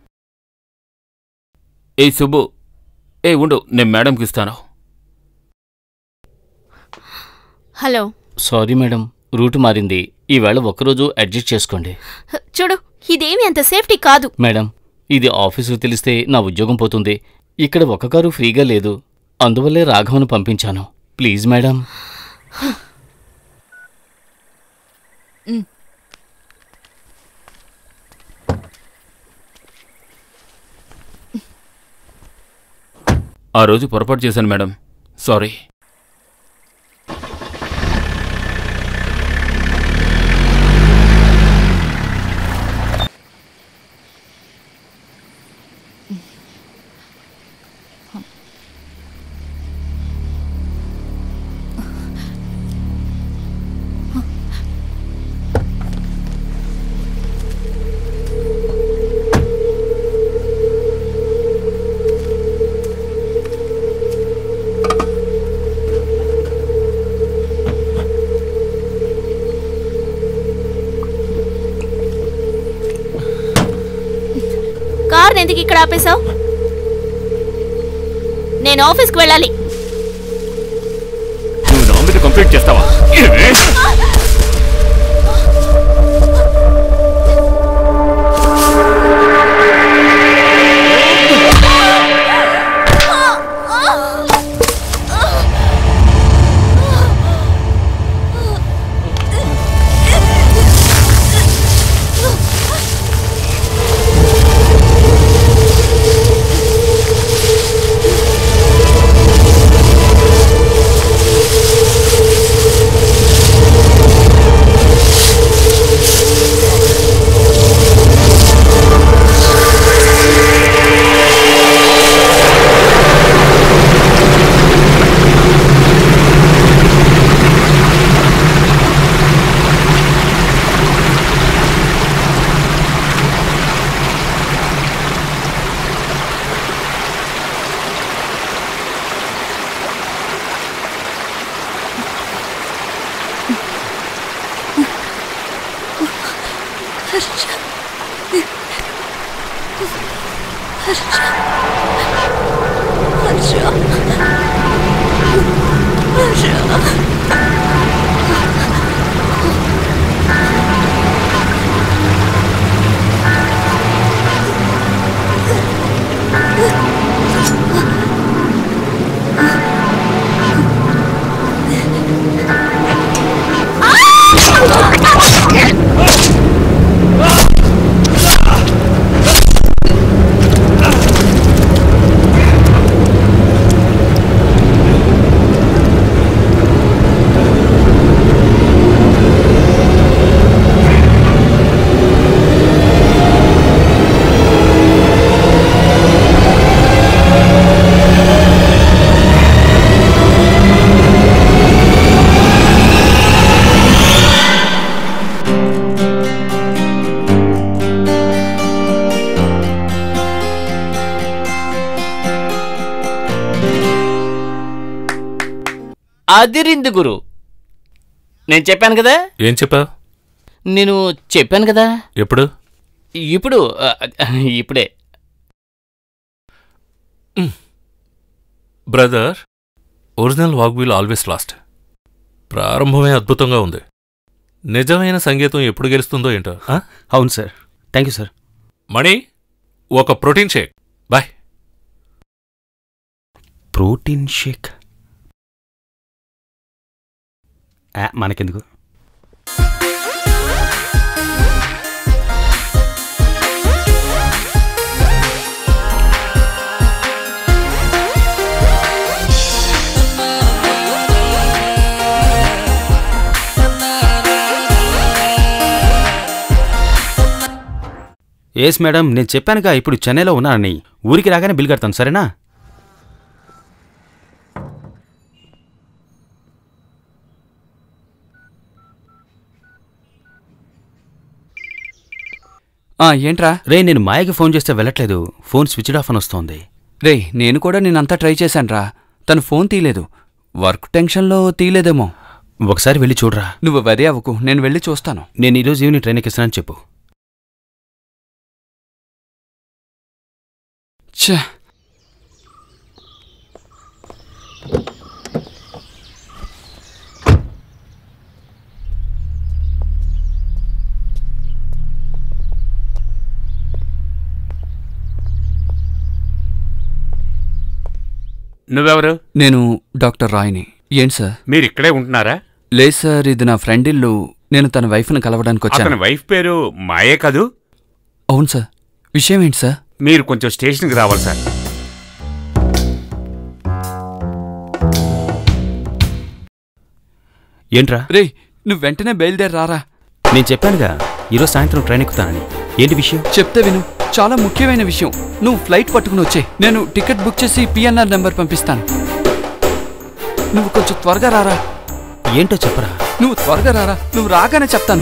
Speaker 3: ఏ సుబ్బు ఏ ఉండు నేను మేడంకి ఇస్తాను
Speaker 2: హలో
Speaker 9: సారీ మేడం రూట్ మారింది ఈవేళ ఒక్కరోజు అడ్జస్ట్ చేసుకోండి
Speaker 2: చూడు ఇదేమి అంత సేఫ్టీ కాదు
Speaker 9: మేడం ఇది ఆఫీసులో తెలిస్తే నా ఉద్యోగం పోతుంది ఇక్కడ ఒక కారు ఫ్రీగా లేదు అందువల్లే రాఘవను పంపించాను ప్లీజ్ మేడం
Speaker 3: ఆ రోజు పొరపాటు చేశాను మేడం సారీ
Speaker 2: కార్ని ఎందుకు ఇక్కడ ఆపేశావు నేను ఆఫీస్కి వెళ్ళాలి
Speaker 3: నువ్వు నా మీద కంప్లీట్ చేస్తావా ఏ?
Speaker 9: అదిరింది గురు నేను చెప్పాను కదా
Speaker 5: ఏం చెప్పావు
Speaker 9: నేను చెప్పాను కదా
Speaker 5: ఎప్పుడు
Speaker 9: ఇప్పుడు ఆ, ఇప్పుడే
Speaker 5: brother original work will always last ప్రారంభమే అద్భుతంగా ఉంది నిజమైన సంగీతం ఎప్పుడు గెలుస్తుందో ఏంటో ఆ?
Speaker 4: అవును sir thank you sir
Speaker 5: Mani ఒక protein shake boy
Speaker 4: protein shake ఆ, మనకెందుకు ఎస్ మేడం నేను చెప్పానుగా ఇప్పుడు చెన్నైలో ఉన్నానని ఊరికి రాగానే బిల్ కడతాను సరేనా
Speaker 1: ఆ, ఏంట్రా
Speaker 4: రే నేను మాయకి ఫోన్ చేస్తే వెళ్ళట్లేదు ఫోన్ స్విచ్ ఆఫ్ అని వస్తోంది
Speaker 1: రే నేను కూడా నేనంతా ట్రై చేశానురా తను ఫోన్ తీయలేదు వర్క్ టెన్షన్లో తీయలేదేమో
Speaker 4: ఒకసారి వెళ్ళి చూడరా
Speaker 1: నువ్వు వరి అవ్వకు నేను వెళ్ళి చూస్తాను
Speaker 4: నేను ఈరోజు ఈవినింగ్ ట్రైన్ ఎక్కిస్తానని చెప్పు
Speaker 1: ఛే
Speaker 10: నువ్వెవరు
Speaker 1: నేను డాక్టర్ రాయ్ని ఏంటి సార్
Speaker 10: మీరు ఇక్కడే ఉంటున్నారా
Speaker 1: లేదు సార్ ఇది నా ఫ్రెండ్ ఇల్లు నేను తన వైఫ్ని కలవడానికి
Speaker 10: అతని
Speaker 1: వచ్చాను
Speaker 10: వైఫ్ పేరు మాయే కదూ
Speaker 1: అవును సార్ విషయం ఏంటి సార్
Speaker 10: మీరు కొంచెం స్టేషన్కి రావాలి సార్
Speaker 4: ఏంట్రా
Speaker 1: రే నువ్వు వెంటనే బయలుదేరి రారా
Speaker 4: నేను చెప్పానుగా ఈరోజు సాయంత్రం ట్రైన్ ఎక్కుతానని ఏంటి విషయం
Speaker 1: చెప్తే విను చాలా ముఖ్యమైన విషయం నువ్వు ఫ్లైట్ పట్టుకుని వచ్చే నేను టికెట్ బుక్ చేసి పిఎన్ఆర్ నెంబర్ పంపిస్తాను నువ్వు కొంచెం త్వరగా రారా
Speaker 4: ఏంటో చెప్పరా
Speaker 1: నువ్వు త్వరగా రారా నువ్వు రాగానే చెప్తాను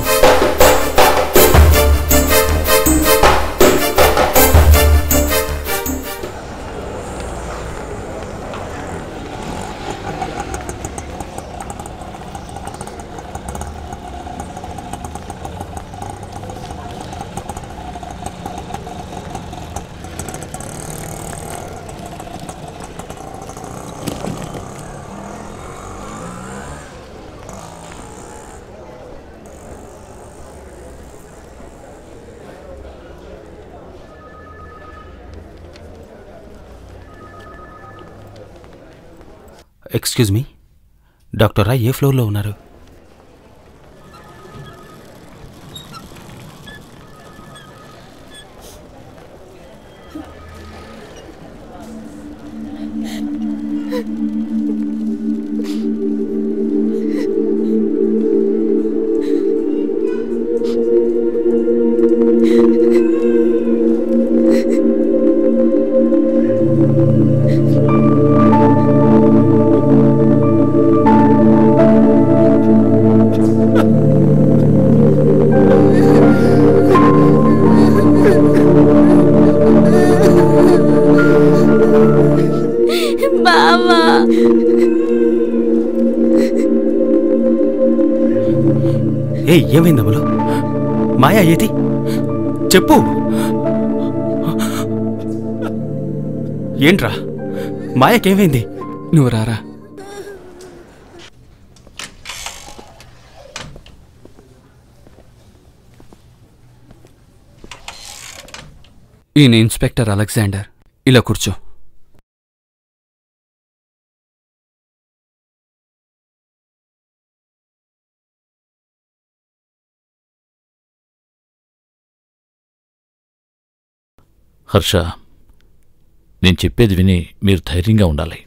Speaker 4: ఎక్స్క్యూజ్ మీ డాక్టర్ రాయ్ ఏ ఫ్లోర్లో ఉన్నారు
Speaker 2: బావా
Speaker 4: ఏ ఏమైంది అమలు మాయా ఏది చెప్పు ఏంట్రా మాయకేమైంది
Speaker 1: నువ్వు రారా ఈయన ఇన్స్పెక్టర్ అలెగ్జాండర్ ఇలా కూర్చో
Speaker 8: హర్ష నేను చెప్పేది విని మీరు ధైర్యంగా ఉండాలి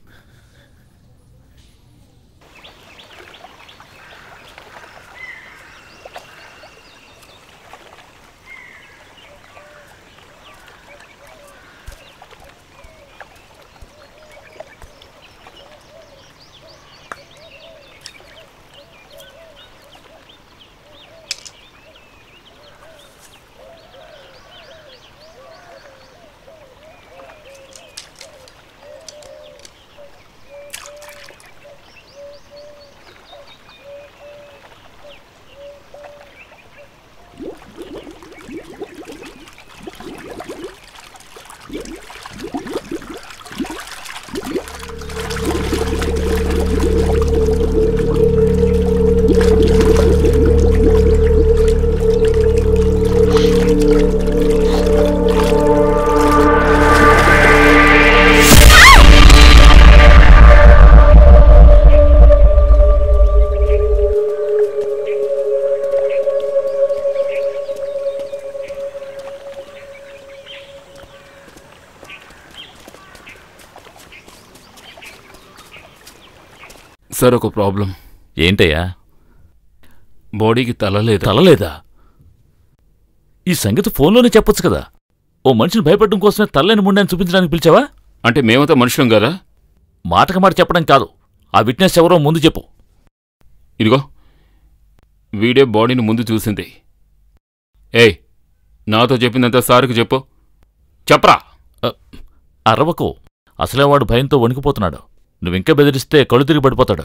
Speaker 3: సార్ ఒక ప్రాబ్లం
Speaker 8: ఏంటయ్యా
Speaker 3: బాడీకి తల లేదు
Speaker 8: తల లేదా ఈ సంగతి ఫోన్లోనే చెప్పొచ్చు కదా ఓ మనిషిని భయపడడం కోసమే తల్లని ముండని చూపించడానికి పిలిచావా
Speaker 3: అంటే మేమంతా మనుషులం కదా
Speaker 8: మాటకు మాట చెప్పడం కాదు ఆ విట్నెస్ ఎవరో ముందు చెప్పు
Speaker 3: ఇదిగో వీడే బాడీని ముందు చూసింది ఏయ్ నాతో చెప్పిందంతా సార్కి చెప్పు చెప్పరా
Speaker 8: అరవకు అసలే వాడు భయంతో వణికిపోతున్నాడు నువ్వింకా బెదిరిస్తే కళ్ళు తిరిగి పడిపోతాడు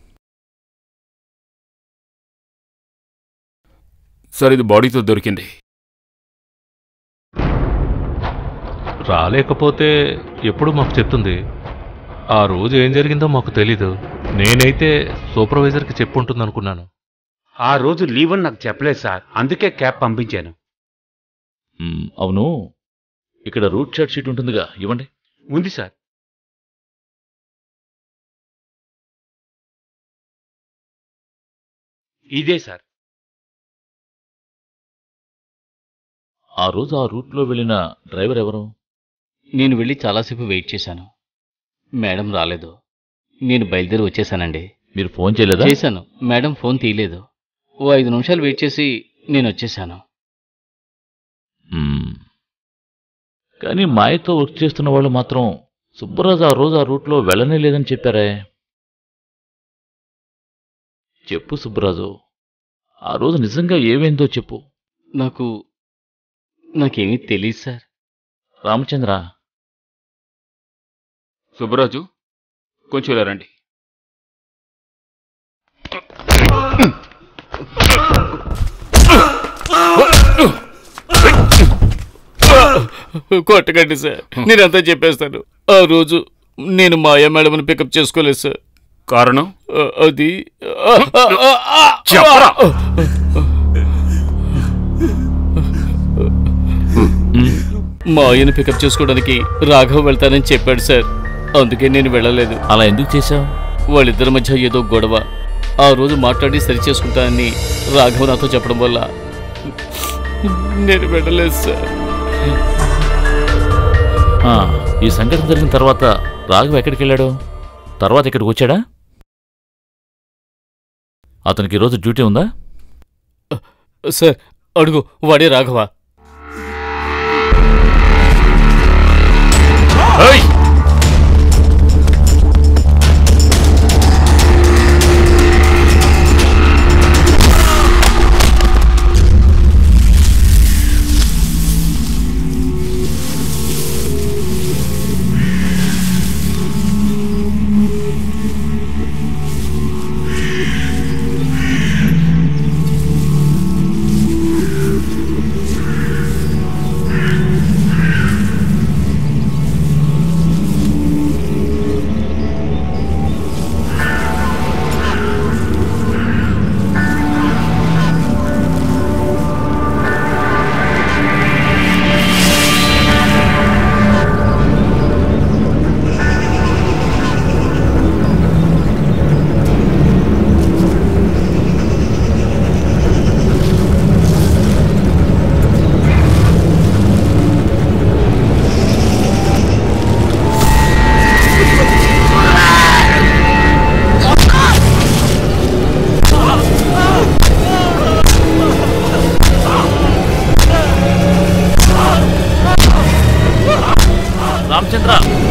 Speaker 3: సార్ ఇది బాడీతో దొరికింది
Speaker 5: రాలేకపోతే ఎప్పుడు మాకు చెప్తుంది ఆ రోజు ఏం జరిగిందో మాకు తెలీదు నేనైతే సూపర్వైజర్కి చెప్పుంటుంది అనుకున్నాను
Speaker 10: ఆ రోజు లీవ్ అని నాకు చెప్పలేదు సార్ అందుకే క్యాబ్ పంపించాను
Speaker 8: మ్, అవును ఇక్కడ రూట్ చార్ట్ షీట్ ఉంటుందిగా ఇవ్వండి
Speaker 10: ఉంది సార్ ఇదే సార్
Speaker 8: ఆ రోజు ఆ రూట్లో వెళ్ళిన డ్రైవర్ ఎవరు
Speaker 9: నేను వెళ్ళి చాలాసేపు వెయిట్ చేశాను మేడం రాలేదు నేను బయలుదేరి వచ్చేసానండి
Speaker 8: మీరు ఫోన్ చేయలేదా
Speaker 9: చేశాను మేడం ఫోన్ తీయలేదు ఓ ఐదు నిమిషాలు వెయిట్ చేసి నేను వచ్చేసాను
Speaker 8: మ్. కానీ మాయతో వర్క్ చేస్తున్న వాళ్ళు మాత్రం సుబ్బరాజు ఆ రోజు ఆ రూట్లో వెళ్ళనే లేదని చెప్పారే చెప్పు సుబ్బరాజు ఆ రోజు నిజంగా ఏమైందో చెప్పు
Speaker 9: నాకు నాకేమీ తెలియదు సార్
Speaker 8: రామచంద్ర
Speaker 3: సుబ్బరాజు కొంచెం ఇలా రండి
Speaker 9: కొట్టకండి సార్ నేనంతా చెప్పేస్తాను ఆ రోజు నేను మా అయ్య మేడంని పికప్ చేసుకోలేదు సార్
Speaker 3: కారణం
Speaker 9: ఆ, అది
Speaker 3: చెప్పరా
Speaker 9: మా అయ్యని పికప్ చేసుకోవడానికి రాఘవ్ వెళ్తానని చెప్పాడు సార్ అందుకే నేను వెళ్ళలేదు
Speaker 8: అలా ఎందుకు చేశావు
Speaker 9: వాళ్ళిద్దరి మధ్య ఏదో గొడవ ఆ రోజు మాట్లాడి సరి చేసుకుంటానని రాఘవ్ నాతో చెప్పడం వల్ల నేను వెళ్ళలేదు సార్
Speaker 8: ఆ, ఈ సంఘటన జరిగిన తర్వాత రాఘవ్ ఎక్కడికి వెళ్ళాడు తర్వాత ఇక్కడికి వచ్చాడా అతనికి ఈరోజు డ్యూటీ ఉందా
Speaker 9: సార్ అడుగు వాడే రాఘవ
Speaker 8: రామచంద్ర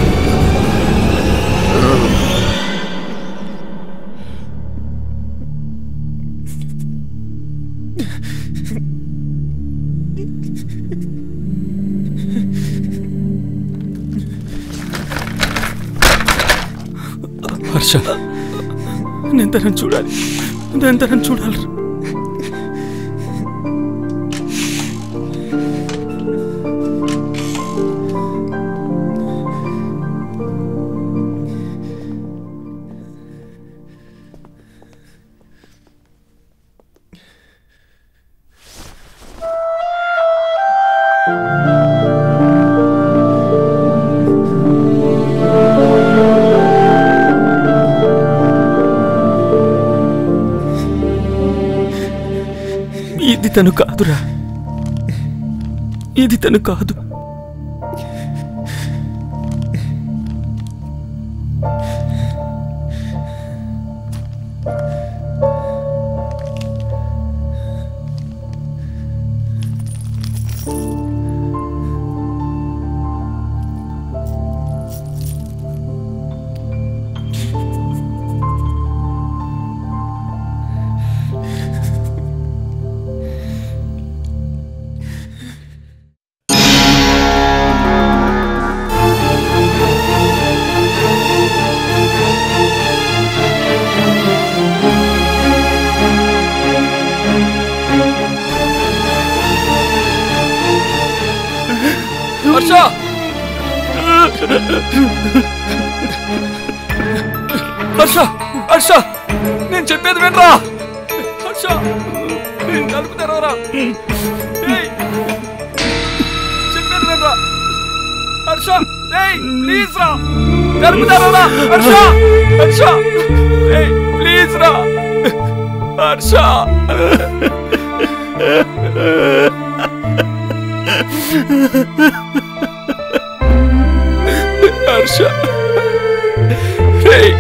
Speaker 1: హర్ష నేను తనని చూడాలి నేను తనని చూడాలి ఇది తను కాదురా ఇది తను కాదు హర్ష హర్ష నేను చెప్పేది వినరా హర్ష తలుపు తెరవరా ఏయ్, చెప్పేది వినరా హర్ష ఏయ్ ప్లీజ్ రా తలుపు తెరవరా హర్ష హర్ష ఏయ్ ప్లీజ్ రా హర్ష హర్ష ఏయ్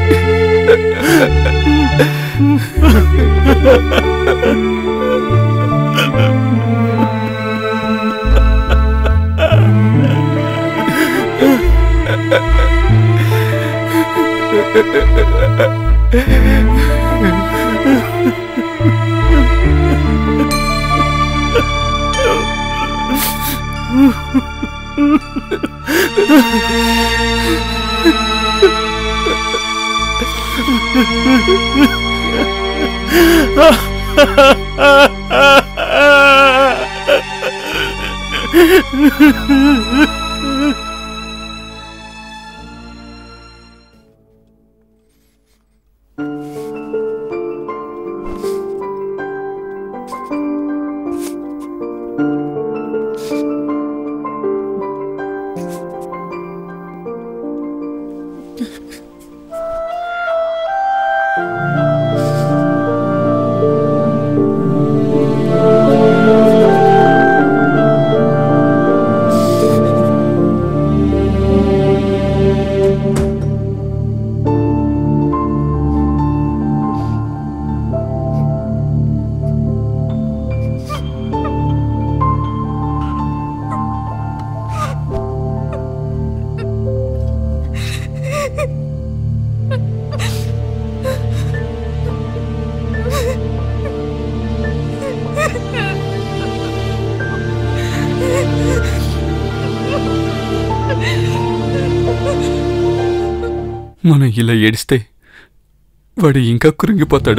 Speaker 1: మనం ఇలా ఏడిస్తే వాడు ఇంకా కృంగిపోతాడు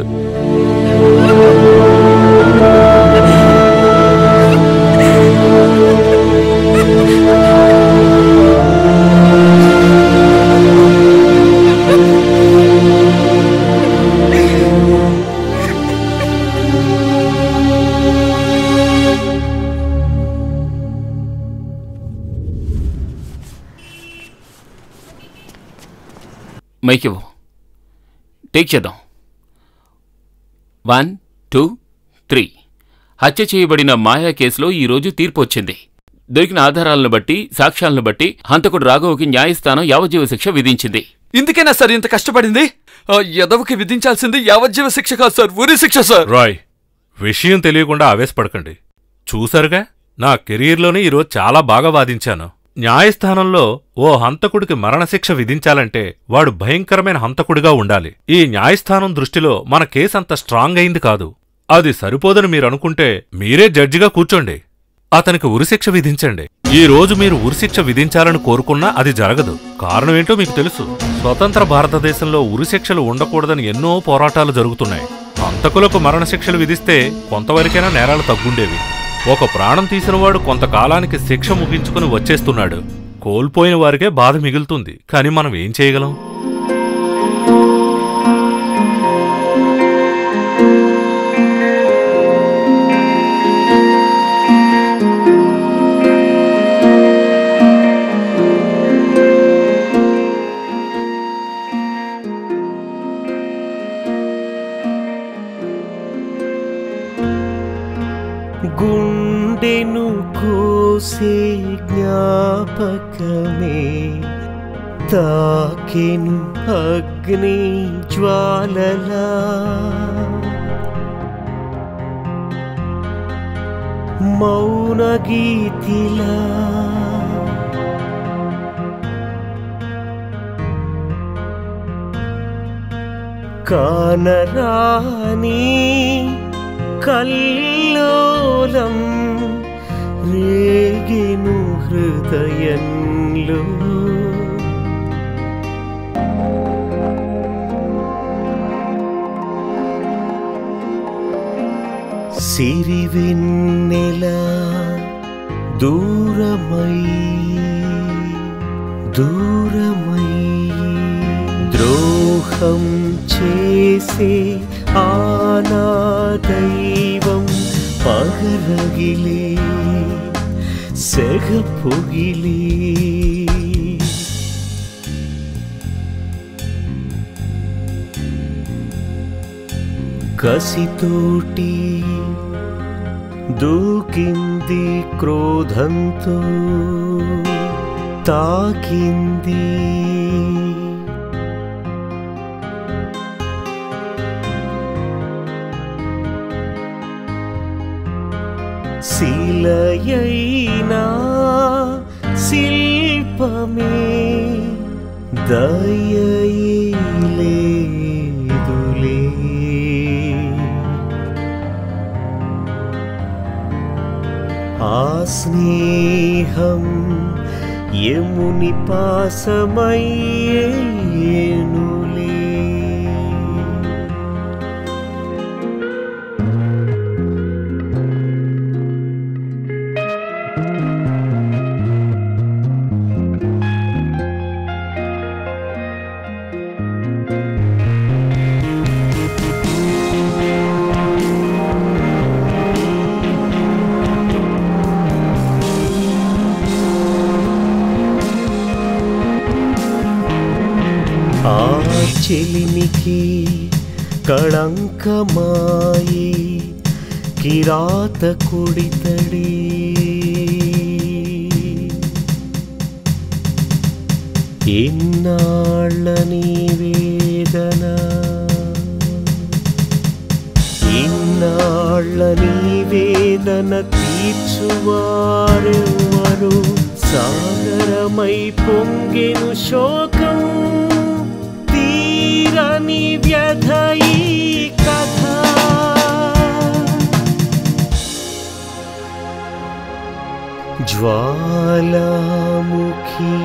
Speaker 3: మైక్ ఇవ్వు టేక్ చేద్దాం వన్ టూ త్రీ హత్య చేయబడిన మాయా కేసులో ఈరోజు తీర్పు వచ్చింది దొరికిన ఆధారాలను బట్టి సాక్ష్యాలను బట్టి హంతకుడు రాఘవకి న్యాయస్థానం యావజ్జీవ శిక్ష విధించింది
Speaker 1: ఇందుకేనా సార్ ఇంత కష్టపడింది ఆ యదవకి విధించాల్సింది యావజ్జీవ శిక్ష కాదు సార్ ఉరి శిక్ష సార్
Speaker 5: రాయ్ విషయం తెలియకుండా ఆవేశపడకండి చూసారుగా నా కెరీర్లోనే ఈరోజు చాలా బాగా వాదించాను న్యాయస్థానంలో ఓ హంతకుడికి మరణశిక్ష విధించాలంటే వాడు భయంకరమైన హంతకుడిగా ఉండాలి ఈ న్యాయస్థానం దృష్టిలో మన కేసు అంత స్ట్రాంగ్ అయింది కాదు అది సరిపోదని మీరనుకుంటే మీరే జడ్జిగా కూర్చోండి అతనికి ఉరిశిక్ష విధించండి ఈ రోజు మీరు ఉరిశిక్ష విధించాలని కోరుకున్నా అది జరగదు కారణం ఏంటో మీకు తెలుసు స్వతంత్ర భారతదేశంలో ఉరిశిక్షలు ఉండకూడదని ఎన్నో పోరాటాలు జరుగుతున్నాయి హంతకులకు మరణశిక్షలు విధిస్తే కొంతవరకైనా నేరాలు తగ్గుండేవి ఒక ప్రాణం తీసినవాడు కొంతకాలానికి శిక్ష ముగించుకుని వచ్చేస్తున్నాడు కోల్పోయిన వారికే బాధ మిగులుతుంది కానీ మనం ఏం చేయగలం
Speaker 11: గుండెను కోసే జ్ఞాపకమే తాకెను అగ్ని జ్వాలలా మౌన గీతిలా కానరాని కల్లోలం రేగెను హృదయంలో సిరివెన్నెల దూరమై
Speaker 13: దూరమై ద్రోహం చేసే ఆనా దైవం పగరగిలే సెగ పొగిలే కసితోటి దూకింది క్రోధంతో తాకింది శిలయైనా శిల్పమే దయలేదులే ఆ స్నేహం యముని పాసమయ్యేనులే ఆ చెలిమికి కళంకమాయి కిరాత కుడితడి ఇన్నాళ్ళని వేదన ఇన్నాళ్ళని వేదన తీర్చువారెవరు సాగరమై పొంగెను శోకం తీరని వ్యధ ఈ కథ జ్వాలాముఖి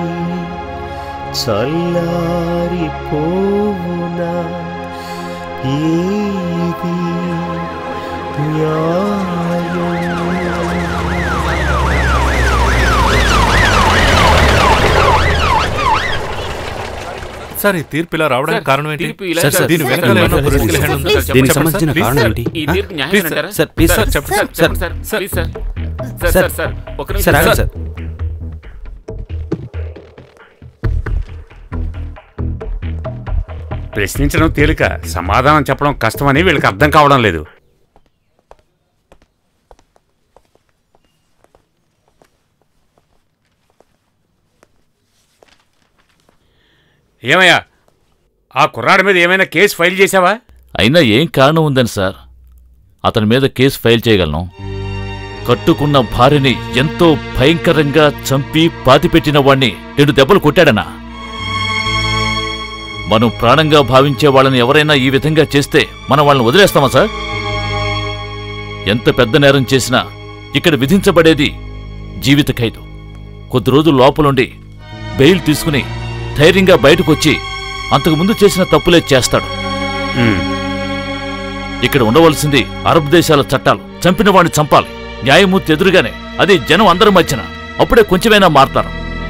Speaker 13: చల్లారిపోవునా ఏది
Speaker 5: సార్ ఈ తీర్పు ఇలా రావడానికి
Speaker 3: సార్,
Speaker 5: కారణం ఏంటి
Speaker 3: తీర్పు ఇలా
Speaker 4: సార్, సార్,
Speaker 5: దీని
Speaker 4: సార్,
Speaker 5: వెనకాల ఏమైనా
Speaker 4: సార్,
Speaker 5: పొలిటికల్
Speaker 4: సార్,
Speaker 5: హ్యాండ్ ఉందా?
Speaker 4: సార్,
Speaker 5: చెప్పండి,
Speaker 4: దీనికి
Speaker 5: చెప్పండి,
Speaker 4: సంబంధించిన
Speaker 5: సార్,
Speaker 4: కారణం
Speaker 5: ప్లీజ్,
Speaker 4: ఏంటి?
Speaker 3: ఈ
Speaker 4: ఆ?
Speaker 3: తీర్పు న్యాయం
Speaker 5: ప్లీజ్,
Speaker 3: అంటారా?
Speaker 4: సార్, ప్లీజ్,
Speaker 3: సార్,
Speaker 4: సార్,
Speaker 3: చెప్పండి సార్,
Speaker 4: సార్,
Speaker 3: చెప్పండి sir,
Speaker 4: sir,
Speaker 3: please sir. Sir,
Speaker 4: sir,
Speaker 3: sir, sir, ఒక్క నిమిషం
Speaker 4: సార్, ఆగండి
Speaker 3: సార్.
Speaker 4: సార్.
Speaker 10: ప్రశ్నించడం తేలిక సమాధానం చెప్పడం కష్టమని వీళ్ళకి అర్థం కావడం లేదు ఏమయ్యా ఆ కుర్రాడి మీద ఏమైనా కేసు ఫైల్ చేసావా
Speaker 8: అయినా ఏం కారణం ఉందని సార్ అతని మీద కేసు ఫైల్ చేయగలను కట్టుకున్న భార్యని ఎంతో భయంకరంగా చంపి పాతిపెట్టిన వాణ్ణి రెండు దెబ్బలు కొట్టాడనా మనం ప్రాణంగా భావించే వాళ్ళని ఎవరైనా ఈ విధంగా చేస్తే మనం వాళ్ళని వదిలేస్తామా సార్ ఎంత పెద్ద నేరం చేసినా ఇక్కడ విధించబడేది జీవిత ఖైదు కొద్ది రోజులు లోపలుండి బెయిల్ తీసుకుని ధైర్యంగా బయటకొచ్చి అంతకుముందు చేసిన తప్పులే చేస్తాడు ఇక్కడ ఉండవలసింది అరబ్ దేశాల చట్టాలు చంపిన వాడిని చంపాలి న్యాయమూర్తి ఎదురుగానే అది జనం అందరి మధ్యన అప్పుడే కొంచెమైనా మారతారు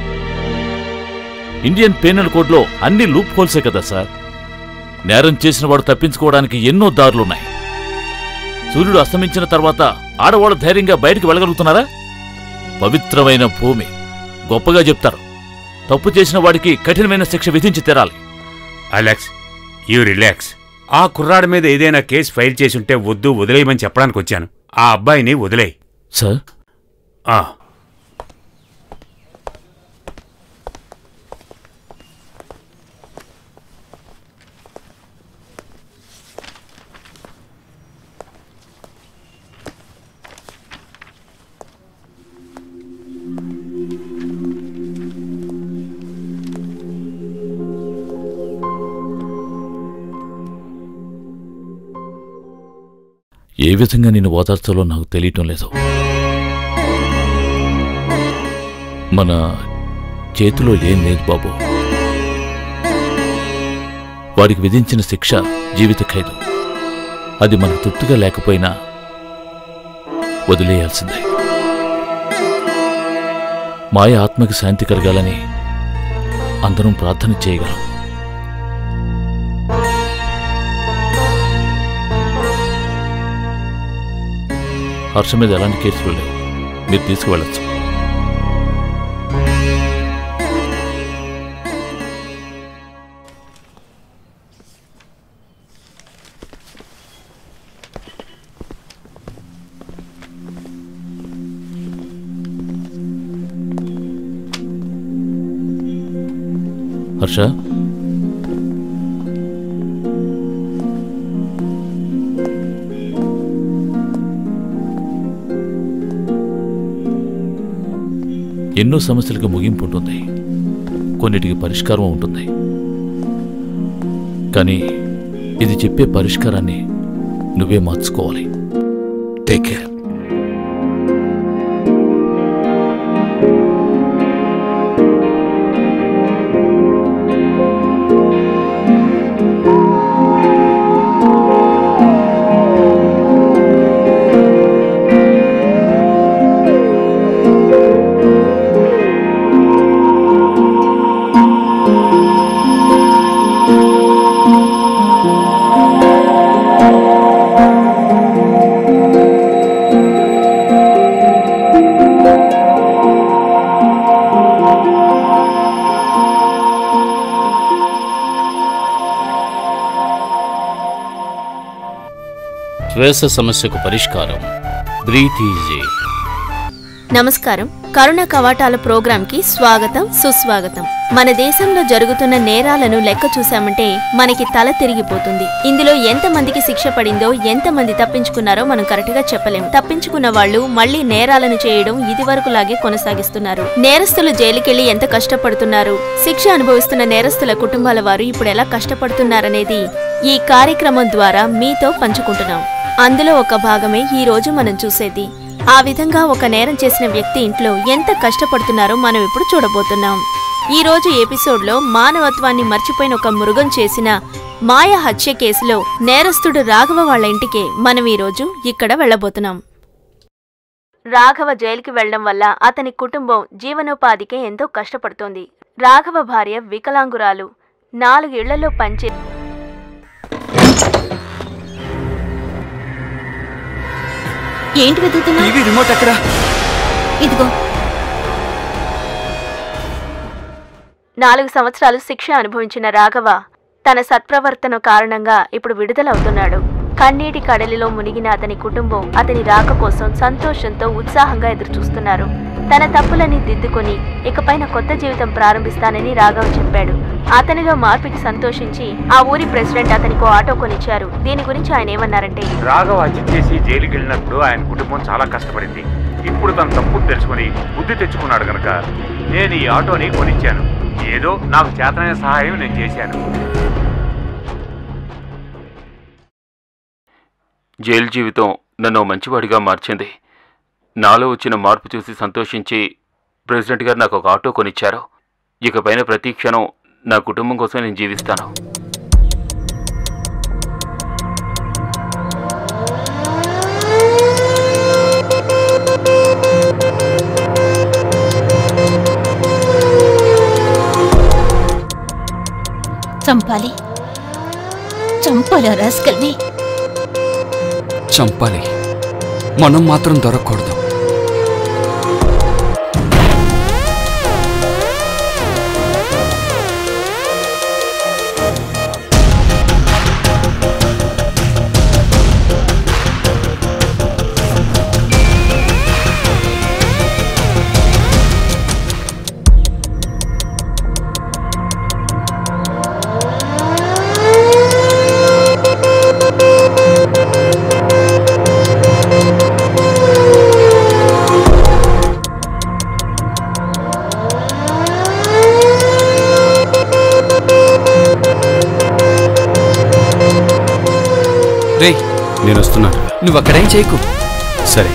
Speaker 8: ఇండియన్ పీనల్ కోడ్లో అన్ని లూప్ హోల్సే కదా సార్ నేరం చేసిన వాడు తప్పించుకోవడానికి ఎన్నో దారులున్నాయి సూర్యుడు అస్తమించిన తర్వాత ఆడవాళ్ళు ధైర్యంగా బయటికి వెళ్ళగలుగుతున్నారా పవిత్రమైన భూమి గొప్పగా చెప్తారు తప్పు చేసిన వాడికి కఠినమైన శిక్ష విధించి తీరాలి
Speaker 10: అలెక్స్ యూ రిలాక్స్ ఆ కుర్రాడి మీద ఏదైనా కేసు ఫైల్ చేసి ఉంటే వద్దు వదిలేయమని చెప్పడానికి వచ్చాను ఆ అబ్బాయిని వదిలేయ్
Speaker 8: సార్
Speaker 10: ఆ
Speaker 8: ఏ విధంగా నేను ఓదార్చాలో నాకు తెలియటం లేదు మన చేతిలో ఏం లేదు బాబు వాడికి విధించిన శిక్ష జీవిత ఖైదు అది మనకు తృప్తిగా లేకపోయినా వదిలేయాల్సిందే మాయ ఆత్మకి శాంతి కలగాలని అందరం ప్రార్థన చేయగలం హర్ష మీద ఎలాంటి కేసులు లేవు మీరు తీసుకువెళ్ళచ్చు హర్ష ఎన్నో సమస్యలకు ముగింపు ఉంటుంది కొన్నిటికి పరిష్కారం ఉంటుంది కానీ ఇది చెప్పే పరిష్కారాన్ని నువ్వే మార్చుకోవాలి టేక్ కేర్
Speaker 9: శ్వాస సమస్యకు పరిష్కారం బ్రీత్ ఈజీ
Speaker 2: నమస్కారం కరుణ కవాటాల ప్రోగ్రాంకి స్వాగతం సుస్వాగతం మన దేశంలో జరుగుతున్న నేరాలను లెక్క చూశామంటే మనకి తల తిరిగిపోతుంది ఇందులో ఎంతమందికి శిక్ష పడిందో ఎంతమంది తప్పించుకున్నారో మనం కరెక్ట్ గా చెప్పలేం తప్పించుకున్న వాళ్ళు మళ్ళీ నేరాలను చేయడం ఇదివరకులాగే కొనసాగిస్తున్నారు నేరస్తులు జైలుకెళ్లి ఎంత కష్టపడుతున్నారు శిక్ష అనుభవిస్తున్న నేరస్తుల కుటుంబాల వారు ఇప్పుడు ఎలా కష్టపడుతున్నారనేది ఈ కార్యక్రమం ద్వారా మీతో పంచుకుంటున్నాం అందులో ఒక భాగమే ఈ రోజు మనం చూసేది ఆ విధంగా ఒక నేరం చేసిన వ్యక్తి ఇంట్లో ఎంత కష్టపడుతున్నారో మనం ఇప్పుడు చూడబోతున్నాం ఈ రోజు ఎపిసోడ్లో మానవత్వాన్ని మర్చిపోయిన ఒక మృగం చేసిన మాయ హత్య కేసులో నేరస్తుడు రాఘవ వాళ్ళ ఇంటికే మనం ఈ రోజు ఇక్కడ వెళ్ళబోతున్నాం రాఘవ జైలుకి వెళ్లడం వల్ల అతని కుటుంబం జీవనోపాధికి ఎంతో కష్టపడుతోంది రాఘవ భార్య వికలాంగురాలు నాలుగు ఇళ్లలో పంచే
Speaker 6: ఏంటి వెతుకుతున్నా
Speaker 1: టీవీ రిమోట్ ఎక్కడ
Speaker 6: ఇదిగో
Speaker 2: నాలుగు సంవత్సరాలు శిక్ష అనుభవించిన రాఘవ తన సత్ప్రవర్తన కారణంగా ఇప్పుడు విడుదలవుతున్నాడు కన్నీటి కడలిలో మునిగిన అతని కుటుంబం అతని రాక కోసం సంతోషంతో ఉత్సాహంగా ఎదురుచూస్తున్నారు తన తప్పులని దిద్దుకొని ఇకపైన కొత్త జీవితం ప్రారంభిస్తానని రాఘవ్ చెప్పాడు అతనిలో మార్పుకి సంతోషించి ఆ ఊరి ప్రెసిడెంట్ అతనికి ఆటో కొనిచ్చారు దీని గురించి ఆయన ఏమన్నారంటే
Speaker 10: రాఘవ హత్య చేసి జైలుకి వెళ్ళినప్పుడు ఆయన కుటుంబం చాలా కష్టపడింది ఇప్పుడు తన తప్పు తెలుసుకుని బుద్ధి తెచ్చుకున్నాడు గనక నేను ఈ ఆటోని కొనిచ్చాను ఏదో నాకు చేతనైన సహాయం నేను చేశాను
Speaker 3: జైలు జీవితం నన్ను ఓ మంచివాడిగా మార్చింది నాలో వచ్చిన మార్పు చూసి సంతోషించి ప్రెసిడెంట్ గారు నాకు ఒక ఆటో కొనిచ్చారు ఇకపైన ప్రతి క్షణం నా కుటుంబం కోసం నేను జీవిస్తాను
Speaker 6: చంపాలి చంపాలి ఆ రాస్కల్ని
Speaker 1: చంపాలి మనం మాత్రం దొరకకూడదు రేయ్
Speaker 4: నేను వస్తున్నాను
Speaker 1: నువ్వు అక్కడేం చేయకు
Speaker 4: సరే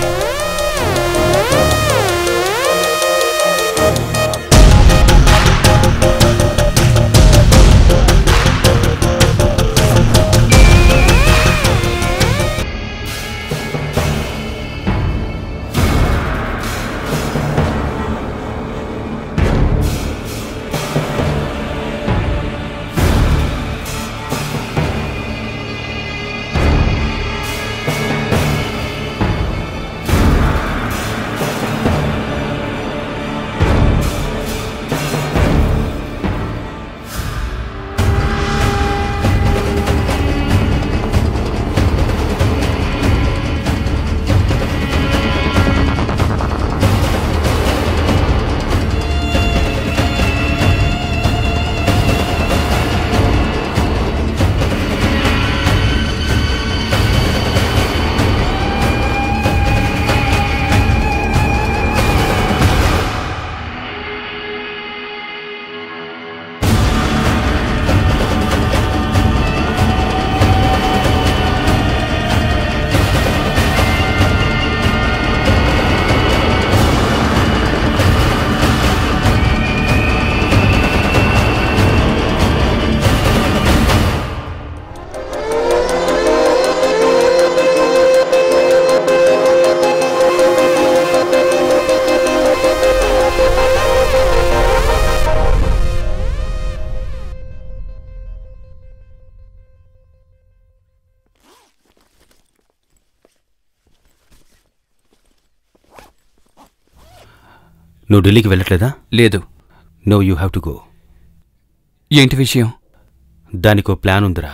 Speaker 4: నువ్వు ఢిల్లీకి వెళ్ళట్లేదా
Speaker 1: లేదు
Speaker 4: no you have to go
Speaker 1: ఏంటి విషయం
Speaker 4: దానికో ప్లాన్ ఉందిరా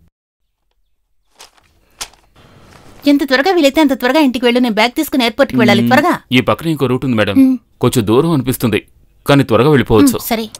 Speaker 6: ఎంత త్వరగా వీలైతే అంత త్వరగా ఇంటికి వెళ్ళు నేను బ్యాగ్ తీసుకుని ఎయిర్పోర్ట్కి వెళ్ళాలి త్వరగా
Speaker 3: ఈ పక్కన ఇంకో రూట్ ఉంది మేడం
Speaker 6: మ్.
Speaker 3: కొంచెం దూరం అనిపిస్తుంది కానీ త్వరగా వెళ్ళిపోవచ్చు
Speaker 6: మ్, సరే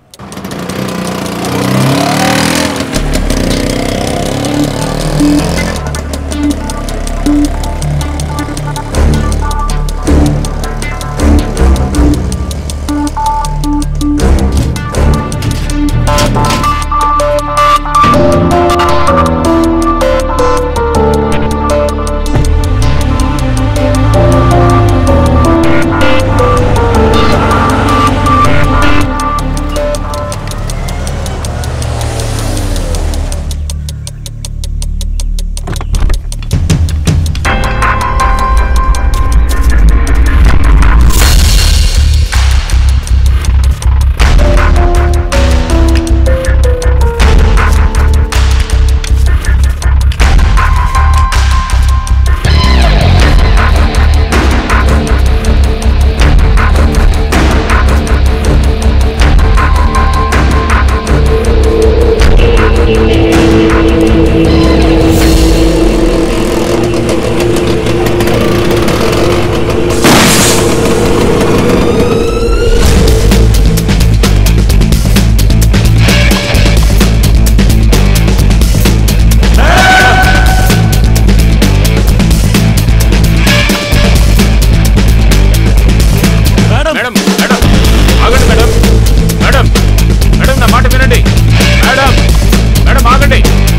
Speaker 3: మేడం మేడం మేడం ఆగండి మేడం మేడం మేడం నా మాట వినండి మేడం మేడం ఆగండి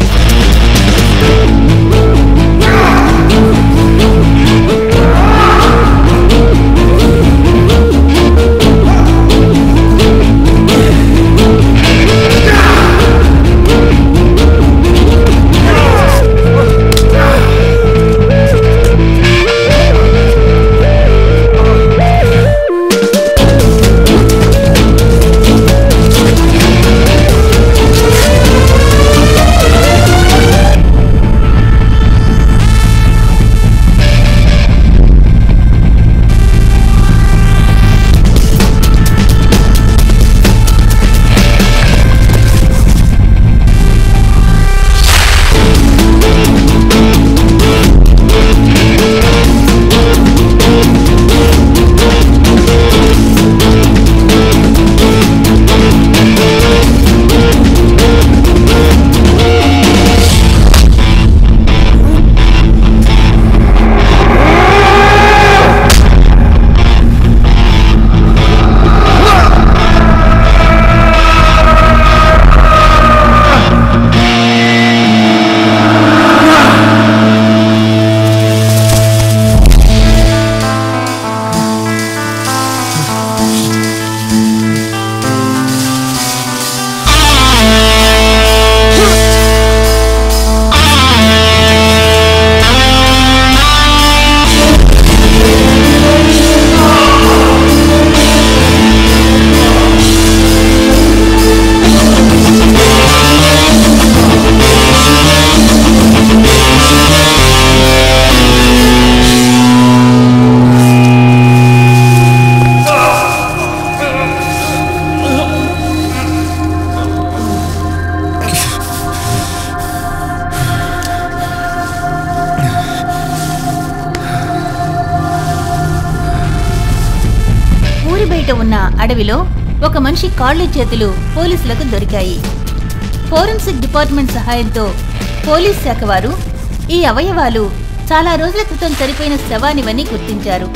Speaker 6: ఊరి బయట ఉన్న అడవిలో ఒక మనిషి కాళ్ళు చేతులు పోలీసులకు దొరికాయి ఫోరెన్సిక్ డిపార్ట్మెంట్ సహాయంతో పోలీస్ శాఖ వారు ఈ అవయవాలు చాలా రోజుల క్రితం చనిపోయిన శవానివని గుర్తించారు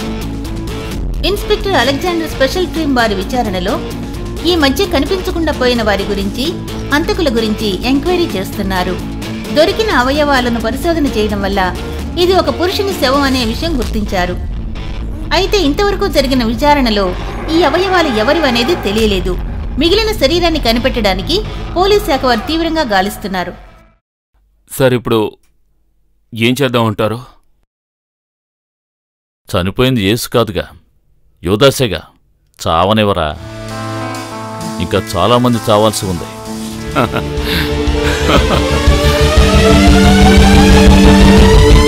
Speaker 6: ఇన్స్పెక్టర్ అలెగ్జాండర్ స్పెషల్ టీం వారి విచారణలో ఈ మధ్య కనిపించకుండా పోయిన వారి గురించి అంతకుల గురించి ఎంక్వైరీ చేస్తున్నారు దొరికిన అవయవాలను పరిశోధన చేయడం వల్ల ఇది ఒక పురుషుని శవం అనే విషయం గుర్తించారు అయితే ఇంతవరకు జరిగిన విచారణలో ఈ అవయవాలు ఎవరివనేది తెలియలేదు మిగిలిన శరీరాన్ని కనిపెట్టడానికి పోలీస్ శాఖ వారు తీవ్రంగా గాలిస్తున్నారు
Speaker 3: సార్ ఇప్పుడు ఏం చేద్దాం అంటారు
Speaker 8: చనిపోయింది యేసు కాదుగా యోదాసేగా చావనివరా ఇంకా చాలామంది చావాల్సి ఉంది
Speaker 3: ఆ